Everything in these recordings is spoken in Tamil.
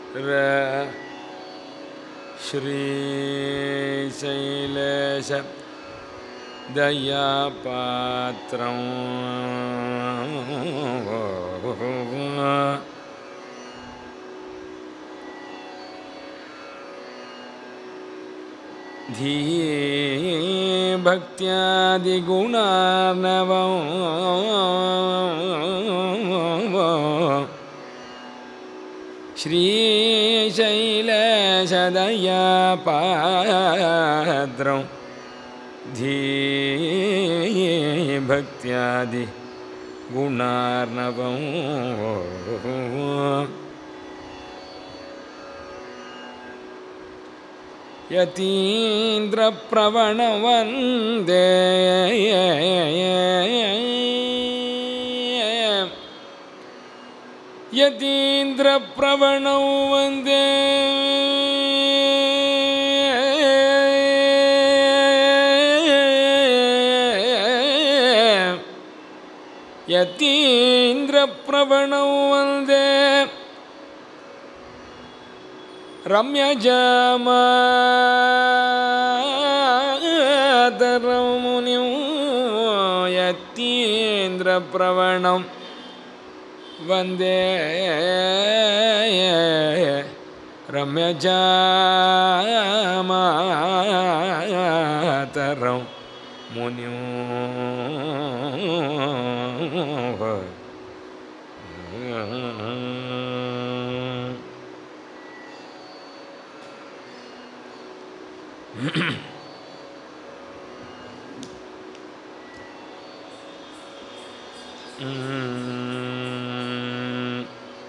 र श्रीशैलेश दयापात्रं धी भक्त्यादिगुणार्णवम् श्रीशैलशदयापाद्रं धीभक्त्यादि गुणार्णवम् यतीन्द्रप्रवणवन्दे यतीन्द्रप्रवणौ वन्दे यतीन्द्रप्रवणौ वन्दे रम्यजामातरं मुनिं यतीन्द्रप्रवणं वन्दे रम्यजामातरं मुनिं ம்.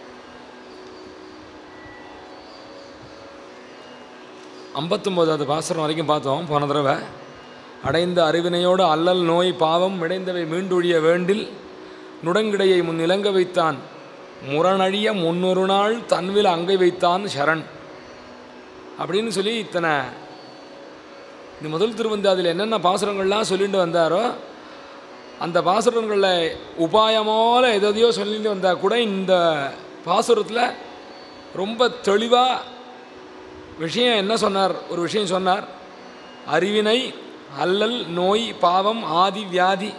ஐம்பத்தொம்போதாவது பாசுரம் வரைக்கும் பார்த்தோம் போன தடவை அடைந்த அறிவினையோடு அல்லல் நோய் பாவம் மிடைந்தவை மீண்டொழிய வேண்டில் நுடங்கிடையை முன் இலங்க வைத்தான் முரணழிய முன்னொரு நாள் தன்வில் அங்கை வைத்தான் சரண் அப்படின்னு சொல்லி இத்தனை இந்த முதல் திருவந்தாதில் என்னென்ன பாசுரங்கள்லாம் சொல்லிட்டு வந்தாரோ அந்த பாசுரங்களில் உபாயமால எதையோ சொல்லிட்டு வந்தால் கூட இந்த பாசுரத்தில் ரொம்ப தெளிவாக விஷயம் என்ன சொன்னார் ஒரு விஷயம் சொன்னார் அறிவினை அல்லல் நோய் பாவம் ஆதி வியாதி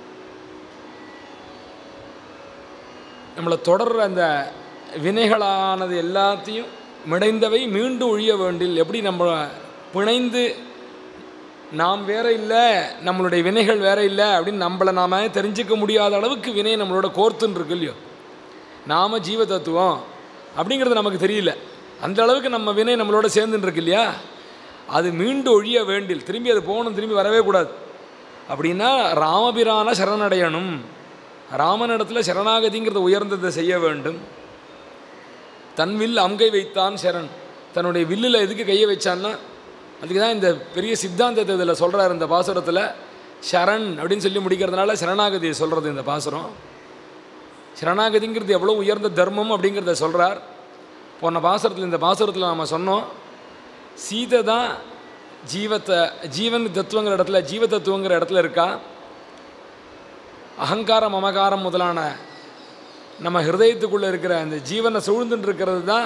நம்மளை தொடர்ற அந்த வினைகளானது எல்லாத்தையும் மிடைந்தவை மீண்டும் ஒழிய வேண்டில் எப்படி நம்ம பிணைந்து நாம் வேற இல்லை நம்மளுடைய வினைகள் வேற இல்லை அப்படின்னு நம்மளை நாம தெரிஞ்சுக்க முடியாத அளவுக்கு வினை நம்மளோட கோர்த்துன்னு இருக்கு இல்லையோ நாம ஜீவ தத்துவம் அப்படிங்கிறது நமக்கு தெரியல அந்த அளவுக்கு நம்ம வினை நம்மளோட சேர்ந்துன்னு இருக்கு இல்லையா அது மீண்டு ஒழிய வேண்டில் திரும்பி அது போகணும் திரும்பி வரவே கூடாது அப்படின்னா ராமபிரான சரணடையணும் ராமனிடத்துல சரணாகதிங்கிறத உயர்ந்ததை செய்ய வேண்டும் தன் வில் அங்கை வைத்தான் சரண் தன்னுடைய வில்லில் எதுக்கு கையை வச்சான்னா அதுக்கு தான் இந்த பெரிய சித்தாந்தத்தை இதில் சொல்கிறார் இந்த பாசுரத்தில் சரண் அப்படின்னு சொல்லி முடிக்கிறதுனால சரணாகதியை சொல்கிறது இந்த பாசுரம் சரணாகதிங்கிறது எவ்வளோ உயர்ந்த தர்மம் அப்படிங்கிறத சொல்கிறார் போன பாசுரத்தில் இந்த பாசுரத்தில் நாம் சொன்னோம் சீதை தான் ஜீவத்தை ஜீவன் தத்துவங்கிற இடத்துல ஜீவ தத்துவங்கிற இடத்துல இருக்கா அகங்காரம் மமகாரம் முதலான நம்ம ஹிருதயத்துக்குள்ளே இருக்கிற அந்த ஜீவனை சூழ்ந்துட்டு இருக்கிறது தான்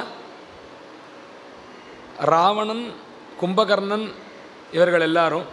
ராவணன் கும்பகர்ணன் இவர்கள் எல்லாரும்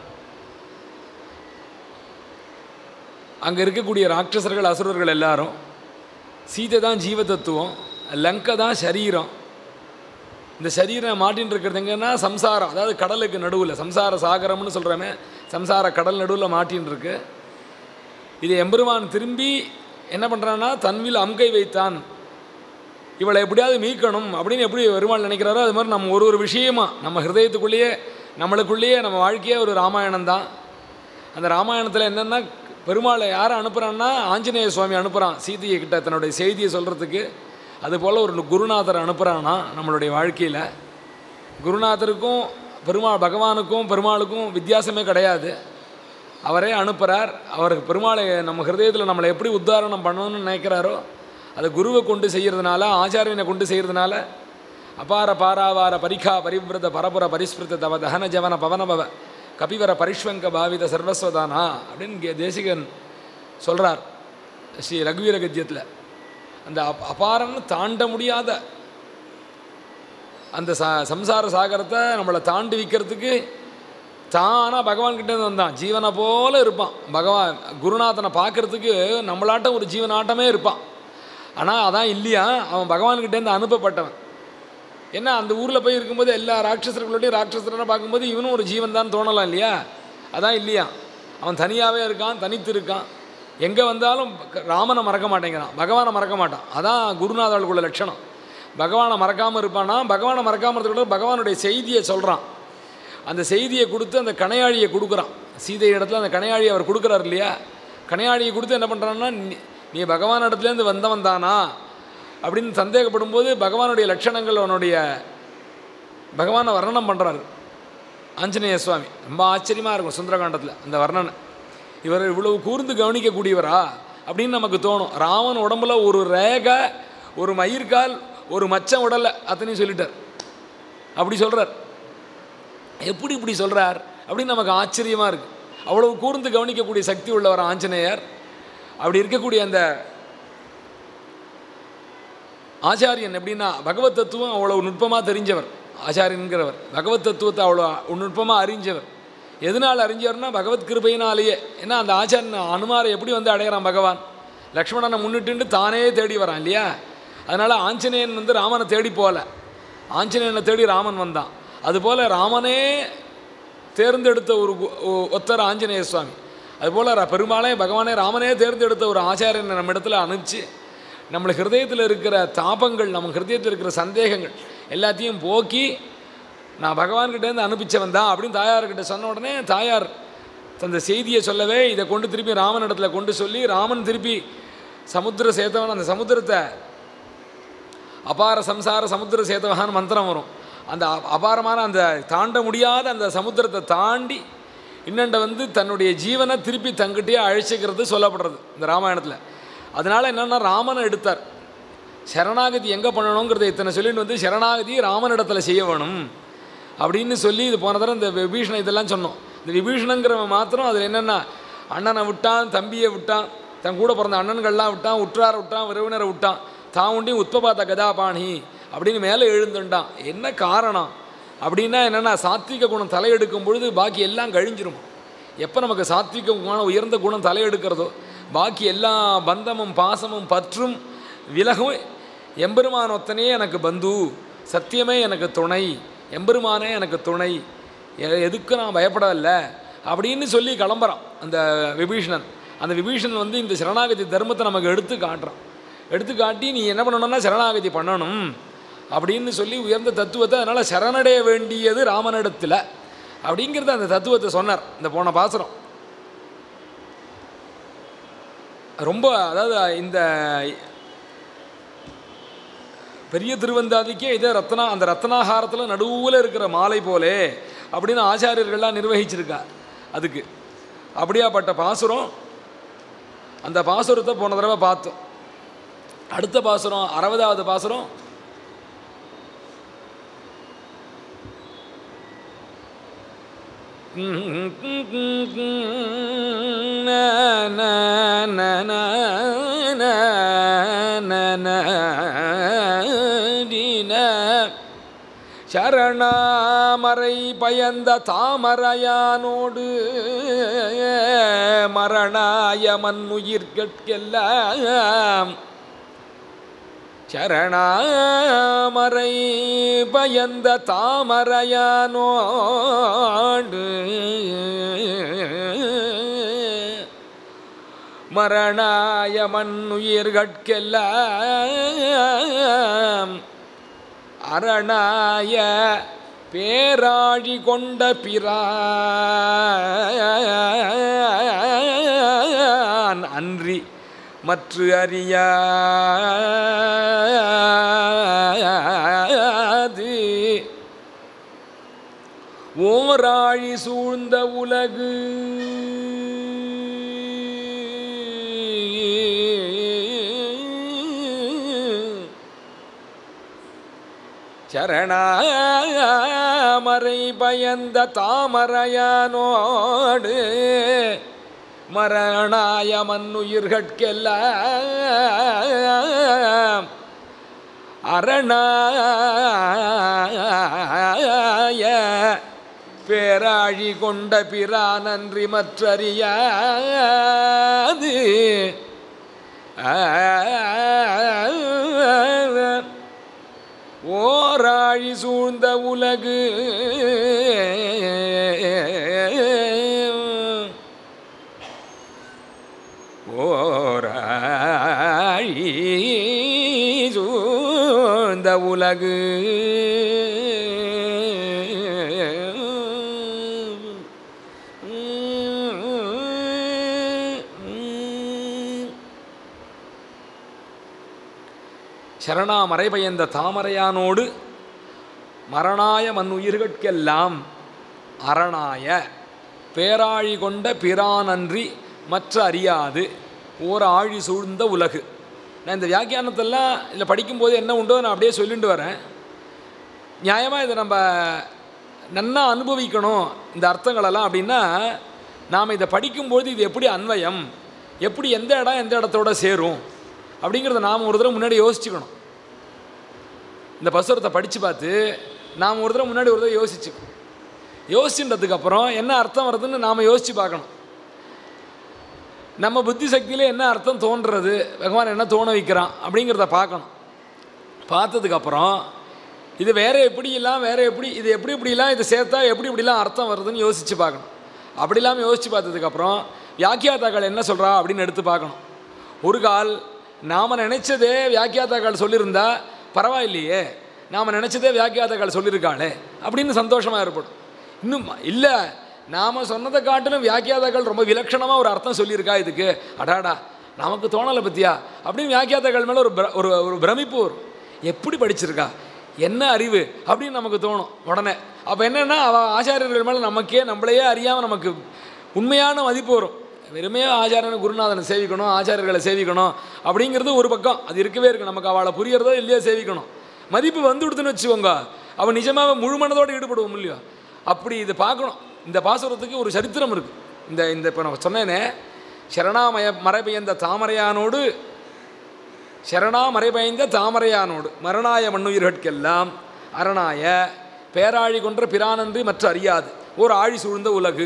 அங்கே இருக்கக்கூடிய ராட்சசர்கள் அசுரர்கள் எல்லாரும் சீதை தான் ஜீவ தத்துவம் லங்கை தான் சரீரம் இந்த சரீரம் மாட்டின்னு இருக்கிறது எங்கன்னா சம்சாரம் அதாவது கடலுக்கு நடுவில் சம்சார சாகரம்னு சொல்கிறோமே சம்சார கடல் நடுவில் மாட்டின்னு இருக்கு இது எம்பெருமான் திரும்பி என்ன பண்ணுறான்னா தன்வில் அம்கை வைத்தான் இவளை எப்படியாவது மீட்கணும் அப்படின்னு எப்படி பெருமாள் நினைக்கிறாரோ அது மாதிரி நம்ம ஒரு ஒரு விஷயமா நம்ம ஹிருதயத்துக்குள்ளேயே நம்மளுக்குள்ளேயே நம்ம வாழ்க்கையே ஒரு ராமாயணம் தான் அந்த ராமாயணத்தில் என்னென்னா பெருமாளை யாரை அனுப்புகிறான்னா ஆஞ்சநேய சுவாமி அனுப்புகிறான் சீதையை கிட்ட தன்னுடைய செய்தியை சொல்கிறதுக்கு அதுபோல் ஒரு குருநாதர் அனுப்புகிறானா நம்மளுடைய வாழ்க்கையில் குருநாதருக்கும் பெருமாள் பகவானுக்கும் பெருமாளுக்கும் வித்தியாசமே கிடையாது அவரே அனுப்புகிறார் அவருக்கு பெருமாளை நம்ம ஹிருதயத்தில் நம்மளை எப்படி உத்தாரணம் பண்ணணும்னு நினைக்கிறாரோ அதை குருவை கொண்டு செய்கிறதுனால ஆச்சாரியனை கொண்டு செய்கிறதுனால அபார பாராவார பரிகா பரிவிரத பரபுர பரிஸ்பிருத தவ தகன ஜவன பவனபவ கபிவர பரிஷ்வங்க பாவித சர்வஸ்வதானா அப்படின்னு இங்கே தேசிகன் சொல்கிறார் ஸ்ரீ ரகுவீர கத்தியத்தில் அந்த அப் அபாரம்னு தாண்ட முடியாத அந்த ச சம்சார சாகரத்தை நம்மளை தாண்டி வைக்கிறதுக்கு தானாக பகவான்கிட்டேருந்து வந்தான் ஜீவனை போல இருப்பான் பகவான் குருநாதனை பார்க்கறதுக்கு நம்மளாட்டம் ஒரு ஜீவனாட்டமே இருப்பான் ஆனால் அதான் இல்லையா அவன் பகவான்கிட்டேருந்து அனுப்பப்பட்டவன் ஏன்னா அந்த ஊரில் போய் இருக்கும்போது எல்லா ராட்சசர்களோடையும் ராட்சசரை பார்க்கும்போது இவனும் ஒரு ஜீவன் தான் தோணலாம் இல்லையா அதான் இல்லையா அவன் தனியாகவே இருக்கான் தனித்து இருக்கான் எங்கே வந்தாலும் க- ராமனை மறக்க மாட்டேங்கிறான் பகவானை மறக்க மாட்டான் அதான் குருநாதர்களுக்குள்ள லட்சணம் பகவானை மறக்காமல் இருப்பானா பகவானை மறக்காமல் இருக்கிற பகவானுடைய செய்தியை சொல்கிறான் அந்த செய்தியை கொடுத்து அந்த கணையாழியை கொடுக்குறான் சீதை இடத்துல அந்த கணையாழியை அவர் கொடுக்குறாரு இல்லையா கணையாழியை கொடுத்து என்ன பண்ணுறான்னா நீ- நீ பகவான் இடத்துலேருந்து வந்தவன் தானா அப்படின்னு சந்தேகப்படும்போது பகவானுடைய லட்சணங்கள் அவனுடைய பகவானை வர்ணனம் பண்ணுறாரு ஆஞ்சநேய சுவாமி ரொம்ப ஆச்சரியமாக இருக்கும் சுந்தரகாண்டத்தில் அந்த வர்ணனை இவர் இவ்வளவு கூர்ந்து கவனிக்கக்கூடியவரா அப்படின்னு நமக்கு தோணும் ராமன் உடம்புல ஒரு ரேகை ஒரு மயிர்கால் ஒரு மச்சம் உடலை அத்தனையும் சொல்லிட்டார் அப்படி சொல்கிறார் எப்படி இப்படி சொல்கிறார் அப்படின்னு நமக்கு ஆச்சரியமாக இருக்குது அவ்வளவு கூர்ந்து கவனிக்கக்கூடிய சக்தி உள்ளவர் ஆஞ்சநேயர் அப்படி இருக்கக்கூடிய அந்த ஆச்சாரியன் எப்படின்னா பகவத் தத்துவம் அவ்வளவு நுட்பமாக தெரிஞ்சவர் ஆச்சாரியன்கிறவர் பகவத் தத்துவத்தை அவ்வளோ நுட்பமாக அறிஞ்சவர் எதனால் அறிஞ்சவர்னா பகவத் கிருபையினாலேயே ஏன்னா அந்த ஆச்சாரியன் அனுமாரை எப்படி வந்து அடையிறான் பகவான் லக்ஷ்மணனை முன்னிட்டு தானே தேடி வரான் இல்லையா அதனால் ஆஞ்சநேயன் வந்து ராமனை தேடி போகல ஆஞ்சநேயனை தேடி ராமன் வந்தான் அதுபோல் ராமனே தேர்ந்தெடுத்த ஒரு கு- ஒ- ஒத்தர் ஆஞ்சநேய சுவாமி அதுபோல் ர- பெருமாளே பகவானே ராமனே தேர்ந்தெடுத்த ஒரு ஆச்சாரியனை நம்ம இடத்துல அனுப்பிச்சு நம்மளை ஹிருதயத்தில் இருக்கிற தாபங்கள் நம்ம ஹிருதயத்தில் இருக்கிற சந்தேகங்கள் எல்லாத்தையும் போக்கி நான் பகவான்கிட்டேருந்து அனுப்பிச்சவன் தான் அப்படின்னு தாயார்கிட்ட சொன்ன உடனே தாயார் அந்த செய்தியை சொல்லவே இதை கொண்டு திருப்பி ராமன் இடத்துல கொண்டு சொல்லி ராமன் திருப்பி சமுத்திர சேத்தவன் அந்த சமுத்திரத்தை அபார சம்சார சமுத்திர சேதவகான்னு மந்திரம் வரும் அந்த அ- அபாரமான அந்த தாண்ட முடியாத அந்த சமுத்திரத்தை தாண்டி இன்னண்ட வந்து தன்னுடைய ஜீவனை திருப்பி தங்கிட்டே அழைச்சிக்கிறது சொல்லப்படுறது இந்த ராமாயணத்தில் அதனால் என்னென்னா ராமனை எடுத்தார் சரணாகதி எங்கே பண்ணணுங்கிறத இத்தனை சொல்லிட்டு வந்து சரணாகதி ராமனிடத்தில் செய்ய வேணும் அப்படின்னு சொல்லி இது போன தடவை இந்த விபீஷண இதெல்லாம் சொன்னோம் இந்த விபீஷணங்கிறவன் மாத்திரம் அதில் என்னென்னா அண்ணனை விட்டான் தம்பியை விட்டான் தன் கூட பிறந்த அண்ணன்கள்லாம் விட்டான் உற்றாரை விட்டான் உறவினரை விட்டான் தான் உண்டியும் உத்பபாத்த கதாபாணி அப்படின்னு மேலே எழுந்துட்டான் என்ன காரணம் அப்படின்னா என்னென்னா சாத்விக குணம் தலையெடுக்கும் பொழுது பாக்கி எல்லாம் கழிஞ்சிரும் எப்போ நமக்கு சாத்விக குணம் உயர்ந்த குணம் தலையெடுக்கிறதோ பாக்கி எல்லா பந்தமும் பாசமும் பற்றும் விலகும் எம்பெருமான் ஒத்தனே எனக்கு பந்து சத்தியமே எனக்கு துணை எம்பெருமானே எனக்கு துணை எ- எதுக்கும் நான் பயப்படவில்ல அப்படின்னு சொல்லி கிளம்புறான் அந்த விபீஷணன் அந்த விபீஷணன் வந்து இந்த சரணாகதி தர்மத்தை நமக்கு எடுத்து காட்டுறான் எடுத்து காட்டி நீ என்ன பண்ணணும்னா சரணாகதி பண்ணணும் அப்படின்னு சொல்லி உயர்ந்த தத்துவத்தை அதனால் சரணடைய வேண்டியது ராமனிடத்தில் அப்படிங்கிறத அந்த தத்துவத்தை சொன்னார் இந்த போன பாசுரம் ரொம்ப அதாவது இந்த பெரிய திருவந்தாதிக்கே இதே ரத்னா அந்த ரத்னாகாரத்தில் நடுவில் இருக்கிற மாலை போலே அப்படின்னு ஆச்சாரியர்கள்லாம் நிர்வகிச்சிருக்கா அதுக்கு அப்படியாப்பட்ட பாசுரம் அந்த பாசுரத்தை போன தடவை பார்த்தோம் அடுத்த பாசுரம் அறுபதாவது பாசுரம் சரணாமரை பயந்த தாமரையானோடு மரணாய மண்ணுயிர்கட்கெல்லாம் சரணாமரை பயந்த தாமரையானோடு மரணாய மண்ணுயிர்கட்கெல்லாம் அரணாய பேராழி கொண்ட பிரான் அன்றி மற்ற அறியாது ஓராழி சூழ்ந்த உலகு சரணாமரை பயந்த தாமரையானோடு மரணாய மண்ணுயிர்கட்கெல்லாம் அரணாய பேராழி கொண்ட பிரானன்றி மற்றறியாது ஓராழி சூழ்ந்த உலகு ஓராழி சூழ்ந்த உலகு சரணா மறைபயந்த தாமரையானோடு மரணாய மண்ணுயிர்கட்கெல்லாம் அரணாய பேராழி கொண்ட பிரானன்றி மற்ற அறியாது ஓர் ஆழி சூழ்ந்த உலகு நான் இந்த வியாக்கியானத்தெல்லாம் இதில் படிக்கும்போது என்ன உண்டோ நான் அப்படியே சொல்லிட்டு வரேன் நியாயமாக இதை நம்ம நன்னா அனுபவிக்கணும் இந்த அர்த்தங்களெல்லாம் அப்படின்னா நாம் இதை படிக்கும்போது இது எப்படி அன்வயம் எப்படி எந்த இடம் எந்த இடத்தோட சேரும் அப்படிங்கிறத நாம் ஒரு தடவை முன்னாடி யோசிச்சுக்கணும் இந்த பசுரத்தை படித்து பார்த்து நாம் ஒரு தடவை முன்னாடி ஒரு தடவை யோசிச்சுக்கணும் யோசிச்சுன்றதுக்கப்புறம் என்ன அர்த்தம் வருதுன்னு நாம் யோசித்து பார்க்கணும் நம்ம புத்தி சக்தியில் என்ன அர்த்தம் தோன்றுறது பகவான் என்ன தோண வைக்கிறான் அப்படிங்கிறத பார்க்கணும் பார்த்ததுக்கப்புறம் இது வேறு எப்படிலாம் வேறு எப்படி இது எப்படி இப்படிலாம் இது சேர்த்தா எப்படி இப்படிலாம் அர்த்தம் வருதுன்னு யோசித்து பார்க்கணும் அப்படி இல்லாமல் யோசித்து பார்த்ததுக்கப்புறம் வியாக்கியாத்தாக்கள் என்ன சொல்கிறா அப்படின்னு எடுத்து பார்க்கணும் ஒரு கால் நாம் நினச்சதே வியாக்கியாத்தாக்கள் சொல்லியிருந்தா பரவாயில்லையே நாம் நினச்சதே வியாக்கியாத்தாக்கள் சொல்லியிருக்காளே அப்படின்னு சந்தோஷமாக ஏற்படும் இன்னும் இல்லை நாம் சொன்னதை காட்டிலும் வியாக்கியாதாக்கள் ரொம்ப விலட்சணமாக ஒரு அர்த்தம் சொல்லியிருக்கா இதுக்கு அடாடா நமக்கு தோணலை பத்தியா அப்படின்னு வியாக்கியாதாக்கள் மேலே ஒரு பிர- ஒரு ஒரு பிரமிப்பு வரும் எப்படி படிச்சிருக்கா என்ன அறிவு அப்படின்னு நமக்கு தோணும் உடனே அப்போ என்னென்னா அவ ஆச்சாரியர்கள் மேலே நமக்கே நம்மளையே அறியாமல் நமக்கு உண்மையான மதிப்பு வரும் வெறுமையே ஆச்சாரியனை குருநாதனை சேவிக்கணும் ஆச்சாரியர்களை சேவிக்கணும் அப்படிங்கிறது ஒரு பக்கம் அது இருக்கவே இருக்கு நமக்கு அவளை புரியறதோ இல்லையோ சேவிக்கணும் மதிப்பு வந்து கொடுத்துன்னு வச்சுக்கோங்க அவன் நிஜமாக முழு மனதோடு ஈடுபடுவோம் இல்லையோ அப்படி இதை பார்க்கணும் இந்த பாசுரத்துக்கு ஒரு சரித்திரம் இருக்குது இந்த இந்த இப்போ நான் சொன்னேனே சரணாமய மறைபெயர்ந்த தாமரையானோடு சரணா மறைபயந்த தாமரையானோடு மரணாய மண்ணுயிர்கட்கெல்லாம் அரணாய பேராழி கொன்ற பிரானன்று மற்ற அறியாது ஒரு ஆழி சூழ்ந்த உலகு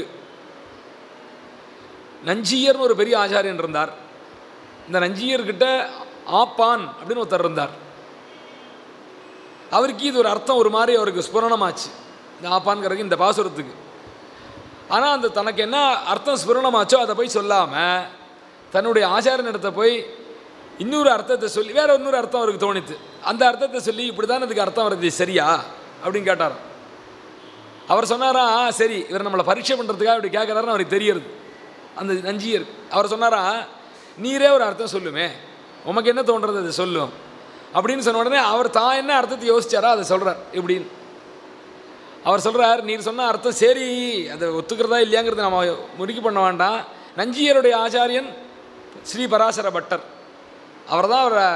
நஞ்சியர்னு ஒரு பெரிய ஆச்சாரியன் இருந்தார் இந்த நஞ்சியர்கிட்ட ஆப்பான் அப்படின்னு ஒருத்தர் இருந்தார் அவருக்கு இது ஒரு அர்த்தம் ஒரு மாதிரி அவருக்கு ஸ்புரணமாச்சு இந்த ஆப்பான்கிறதுக்கு இந்த பாசுரத்துக்கு ஆனால் அந்த தனக்கு என்ன அர்த்தம் ஸ்புரணமாச்சோ அதை போய் சொல்லாமல் தன்னுடைய ஆச்சாரியனிடத்தை போய் இன்னொரு அர்த்தத்தை சொல்லி வேற இன்னொரு அர்த்தம் அவருக்கு தோணித்து அந்த அர்த்தத்தை சொல்லி இப்படி தான் இதுக்கு அர்த்தம் வருது சரியா அப்படின்னு கேட்டாராம் அவர் சொன்னாரா சரி இவர் நம்மளை பரீட்சை பண்ணுறதுக்காக இப்படி கேட்குறாருன்னு அவருக்கு தெரியறது அந்த நஞ்சியர் அவர் சொன்னாரா நீரே ஒரு அர்த்தம் சொல்லுமே உமக்கு என்ன தோன்றது அதை சொல்லும் அப்படின்னு சொன்ன உடனே அவர் தான் என்ன அர்த்தத்தை யோசிச்சாரோ அதை சொல்கிறார் இப்படின்னு அவர் சொல்கிறார் நீர் சொன்ன அர்த்தம் சரி அதை ஒத்துக்கிறதா இல்லையாங்கிறத நம்ம முடிக்கு பண்ண வேண்டாம் நஞ்சியருடைய ஆச்சாரியன் ஸ்ரீ பராசர பட்டர் அவர் தான் அவரை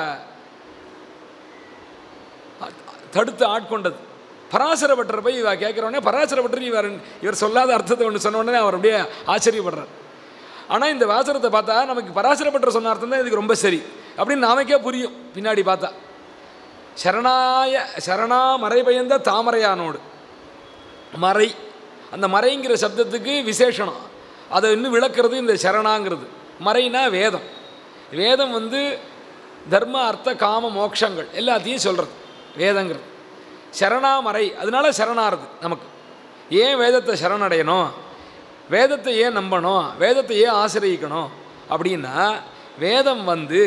தடுத்து ஆட்கொண்டது பராசர பட்டர் போய் இவ கேட்குறோடனே பராசர பட்டர் இவர் இவர் சொல்லாத அர்த்தத்தை ஒன்று சொன்ன உடனே அவர் அப்படியே ஆச்சரியப்படுறார் ஆனால் இந்த வாசரத்தை பார்த்தா நமக்கு பராசர பட்டர் சொன்ன அர்த்தம் தான் இதுக்கு ரொம்ப சரி அப்படின்னு நாமக்கே புரியும் பின்னாடி பார்த்தா சரணாய சரணா மறை பயந்த தாமரையானோடு மறை அந்த மறைங்கிற சப்தத்துக்கு விசேஷனம் அதை இன்னும் விளக்குறது இந்த சரணாங்கிறது மறைனா வேதம் வேதம் வந்து தர்ம அர்த்த காம மோட்சங்கள் எல்லாத்தையும் சொல்கிறது வேதங்கிறது சரணாமறை அதனால சரணாருது நமக்கு ஏன் வேதத்தை சரணடையணும் வேதத்தை ஏன் நம்பணும் வேதத்தை ஏன் ஆசிரியக்கணும் அப்படின்னா வேதம் வந்து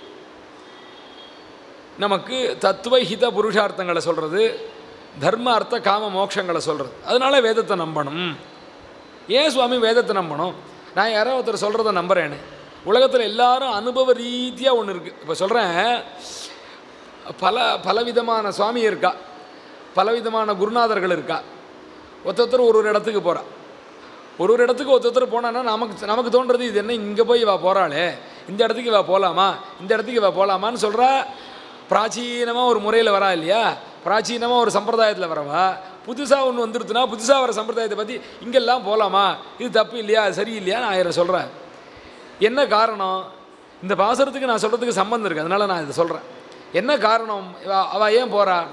நமக்கு தத்துவ ஹித புருஷார்த்தங்களை சொல்கிறது தர்ம அர்த்த காம மோட்சங்களை சொல்கிறது அதனால வேதத்தை நம்பணும் ஏன் சுவாமி வேதத்தை நம்பணும் நான் யாரோ ஒருத்தர் சொல்கிறத நம்புகிறேன்னு உலகத்தில் எல்லாரும் அனுபவ ரீதியாக ஒன்று இருக்குது இப்போ சொல்கிறேன் பல பலவிதமான சுவாமி இருக்கா பலவிதமான குருநாதர்கள் இருக்கா ஒருத்தர் ஒரு ஒரு இடத்துக்கு போகிறா ஒரு ஒரு இடத்துக்கு ஒருத்தர் போனான்னா நமக்கு நமக்கு தோன்றது இது என்ன இங்கே போய் இவா போகிறாளே இந்த இடத்துக்கு இவா போகலாமா இந்த இடத்துக்கு இவா போகலாமான்னு சொல்கிறா பிராச்சீனமாக ஒரு முறையில் வரா இல்லையா பிராச்சீனமாக ஒரு சம்பிரதாயத்தில் வரவா புதுசாக ஒன்று வந்துருச்சுன்னா புதுசாக வர சம்பிரதாயத்தை பற்றி இங்கெல்லாம் போகலாமா இது தப்பு இல்லையா அது சரியில்லையா நான் ஆயிரம் சொல்கிறேன் என்ன காரணம் இந்த பாசுரத்துக்கு நான் சொல்கிறதுக்கு சம்பந்தம் இருக்குது அதனால் நான் இதை சொல்கிறேன் என்ன காரணம் இவ அவள் ஏன் போகிறா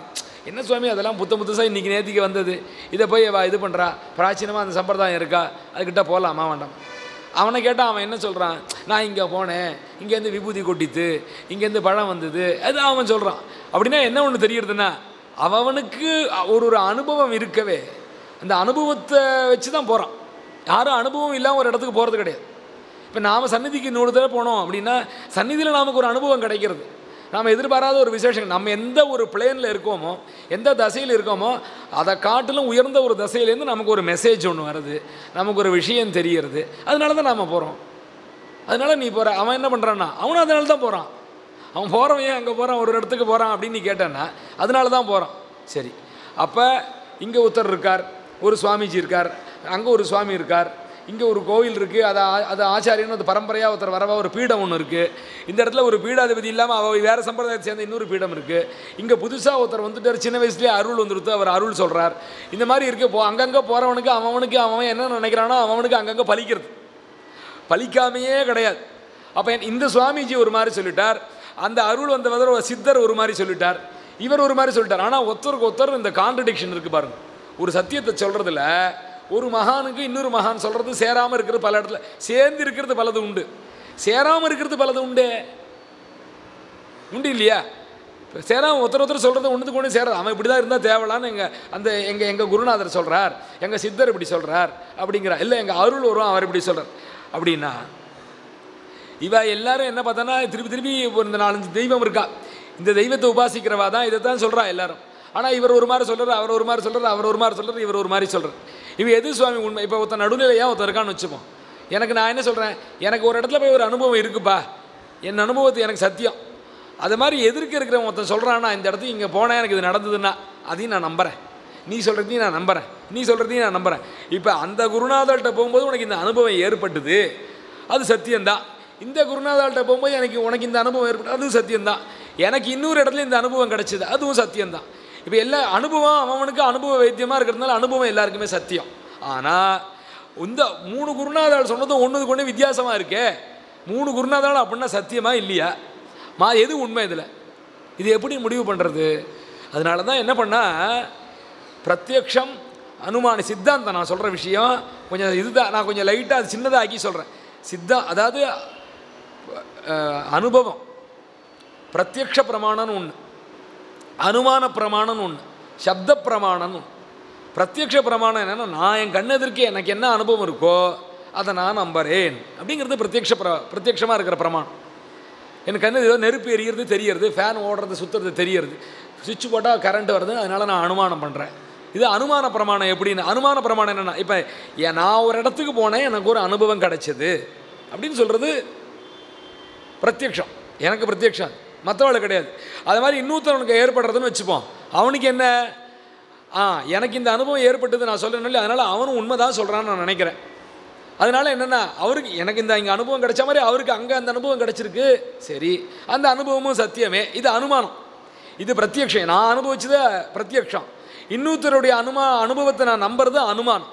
என்ன சுவாமி அதெல்லாம் புத்த புதுசாக இன்றைக்கி நேத்திக்கு வந்தது இதை போய் அவ இது பண்ணுறா பிராச்சீனமாக அந்த சம்பிரதாயம் இருக்கா அதுக்கிட்ட போகலாமா வேண்டாம் அவனை கேட்டால் அவன் என்ன சொல்கிறான் நான் இங்கே போனேன் இங்கேருந்து விபூதி கொட்டித்து இங்கேருந்து பழம் வந்தது அது அவன் சொல்கிறான் அப்படின்னா என்ன ஒன்று தெரியறதுன்னா அவனுக்கு ஒரு ஒரு அனுபவம் இருக்கவே அந்த அனுபவத்தை வச்சு தான் போகிறான் யாரும் அனுபவம் இல்லாமல் ஒரு இடத்துக்கு போகிறது கிடையாது இப்போ நாம் சந்நிதிக்கு நூறு தடவை போனோம் அப்படின்னா சந்நிதியில் நமக்கு ஒரு அனுபவம் கிடைக்கிறது நாம் எதிர்பாராத ஒரு விசேஷம் நம்ம எந்த ஒரு பிளேனில் இருக்கோமோ எந்த தசையில் இருக்கோமோ அதை காட்டிலும் உயர்ந்த ஒரு தசையிலேருந்து நமக்கு ஒரு மெசேஜ் ஒன்று வருது நமக்கு ஒரு விஷயம் தெரியறது அதனால தான் நாம் போகிறோம் அதனால நீ போகிற அவன் என்ன பண்ணுறான்னா அவனும் அதனால தான் போகிறான் அவன் போகிறவன் ஏன் அங்கே போகிறான் ஒரு இடத்துக்கு போகிறான் அப்படின்னு நீ கேட்டான்னா அதனால தான் போகிறான் சரி அப்போ இங்கே ஒருத்தர் இருக்கார் ஒரு சுவாமிஜி இருக்கார் அங்கே ஒரு சுவாமி இருக்கார் இங்கே ஒரு கோவில் இருக்குது அதை ஆ- அது ஆச்சாரியன்னு அது பரம்பரையாக ஒருத்தர் வரவா ஒரு பீடம் ஒன்று இருக்குது இந்த இடத்துல ஒரு பீடாதிபதி இல்லாமல் அவ வேறு சம்பிரதாயத்தை சேர்ந்த இன்னொரு பீடம் இருக்குது இங்கே புதுசாக ஒருத்தர் வந்துட்டார் சின்ன வயசுலேயே அருள் வந்துருத்து அவர் அருள் சொல்கிறார் இந்த மாதிரி இருக்கு போ அங்கங்கே போகிறவனுக்கு அவனுக்கு அவன் என்ன நினைக்கிறானோ அவனுக்கு அங்கங்கே பலிக்கிறது பலிக்காமையே கிடையாது அப்போ இந்த சுவாமிஜி ஒரு மாதிரி சொல்லிட்டார் அந்த அருள் வந்தவர் ஒரு சித்தர் ஒரு மாதிரி சொல்லிட்டார் இவர் ஒரு மாதிரி சொல்லிட்டார் ஆனால் ஒருத்தருக்கு ஒருத்தர் இந்த கான்ட்ரடிக்ஷன் இருக்குது பாருங்க ஒரு சத்தியத்தை சொல்கிறதுல ஒரு மகானுக்கு இன்னொரு மகான் சொல்கிறது சேராமல் இருக்கிறது பல இடத்துல சேர்ந்து இருக்கிறது பலது உண்டு சேராமல் இருக்கிறது பலது உண்டு உண்டு இல்லையா இப்ப சேராம ஒருத்தர் ஒருத்தர் சொல்கிறது ஒன்றுக்கு ஒன்று சேராது அவன் இப்படி தான் இருந்தால் தேவலான்னு எங்கள் அந்த எங்கள் எங்கள் குருநாதர் சொல்கிறார் எங்கள் சித்தர் இப்படி சொல்கிறார் அப்படிங்கிறா இல்லை எங்கள் அருள் வரும் அவர் இப்படி சொல்கிறார் அப்படின்னா இவ எல்லாரும் என்ன பார்த்தானா திருப்பி திருப்பி ஒரு இந்த நாலஞ்சு தெய்வம் இருக்கா இந்த தெய்வத்தை உபாசிக்கிறவா தான் இதை தான் சொல்கிறா எல்லாரும் ஆனால் இவர் ஒரு மாதிரி சொல்கிறார் அவர் ஒரு மாதிரி சொல்கிறார் அவர் ஒரு மாதிரி சொல்கிறார் இவர் ஒரு மாதிரி சொல்கிறார் இவ எது சுவாமி உண்மை இப்போ ஒருத்தன் நடுநிலையாக ஒருத்தன் இருக்கான்னு வச்சுப்போம் எனக்கு நான் என்ன சொல்கிறேன் எனக்கு ஒரு இடத்துல போய் ஒரு அனுபவம் இருக்குப்பா என் அனுபவத்து எனக்கு சத்தியம் அது மாதிரி எதிர்க்க இருக்கிறவன் ஒருத்தன் சொல்கிறான்னா இந்த இடத்துக்கு இங்கே போனேன் எனக்கு இது நடந்ததுன்னா அதையும் நான் நம்புகிறேன் நீ சொல்கிறதையும் நான் நம்புகிறேன் நீ சொல்கிறதையும் நான் நம்புகிறேன் இப்போ அந்த குருநாதர்கிட்ட போகும்போது உனக்கு இந்த அனுபவம் ஏற்பட்டது அது சத்தியம்தான் இந்த குருநாதாள்கிட்ட போகும்போது எனக்கு உனக்கு இந்த அனுபவம் ஏற்பட்டு அதுவும் சத்தியம்தான் எனக்கு இன்னொரு இடத்துல இந்த அனுபவம் கிடைச்சிது அதுவும் சத்தியம்தான் இப்போ எல்லா அனுபவம் அவனுக்கு அனுபவ வைத்தியமாக இருக்கிறதுனால அனுபவம் எல்லாருக்குமே சத்தியம் ஆனால் இந்த மூணு குருநாதாள் சொன்னதும் ஒன்றுக்கு ஒன்று வித்தியாசமாக இருக்கே மூணு குருநாதாள் அப்படின்னா சத்தியமா இல்லையா மா எது உண்மை இதில் இது எப்படி முடிவு பண்ணுறது அதனால தான் என்ன பண்ணால் பிரத்யக்ஷம் அனுமானி சித்தாந்தம் நான் சொல்கிற விஷயம் கொஞ்சம் இதுதான் நான் கொஞ்சம் லைட்டாக அது சின்னதாக ஆக்கி சொல்கிறேன் சித்தா அதாவது அஹ், அனுபவம் பிரத்யக்ஷ பிரமாணம்னு ஒன்று அனுமான பிரமாணம்னு ஒன்று சப்த பிரமாணம்னு ஒன்று பிரத்யக்ஷ பிரமாணம் என்னென்னா நான் என் கண்ணெதிர்க்கே எனக்கு என்ன அனுபவம் இருக்கோ அதை நான் நம்புறேன் அப்படிங்கிறது பிரத்யக்ஷ பிர பிரத்யக்ஷமாக இருக்கிற பிரமாணம் எனக்கு கண்ணு ஏதோ நெருப்பு எரியறது தெரியறது ஃபேன் ஓடுறது சுற்றுறது தெரியறது சுவிட்ச் போட்டால் கரண்ட் வருது அதனால் நான் அனுமானம் பண்ணுறேன் இது அனுமான பிரமாணம் எப்படின்னு அனுமான பிரமாணம் என்னென்னா இப்போ ஏன் நான் ஒரு இடத்துக்கு போனேன் எனக்கு ஒரு அனுபவம் கிடைச்சது அப்படின்னு சொல்கிறது பிரத்யக்ஷம் எனக்கு பிரத்யக்ஷம் மற்றவளுக்கு கிடையாது அது மாதிரி இன்னொருத்தவனுக்கு ஏற்படுறதுன்னு வச்சுப்போம் அவனுக்கு என்ன ஆ எனக்கு இந்த அனுபவம் ஏற்பட்டது நான் சொல்கிறேன் இல்லையா அதனால் அவனும் உண்மை தான் சொல்கிறான்னு நான் நினைக்கிறேன் அதனால என்னென்னா அவருக்கு எனக்கு இந்த இங்கே அனுபவம் கிடைச்ச மாதிரி அவருக்கு அங்கே அந்த அனுபவம் கிடைச்சிருக்கு சரி அந்த அனுபவமும் சத்தியமே இது அனுமானம் இது பிரத்யக்ஷம் நான் அனுபவிச்சது பிரத்யக்ஷம் இன்னொருத்தருடைய அனுமா அனுபவத்தை நான் நம்புறது அனுமானம்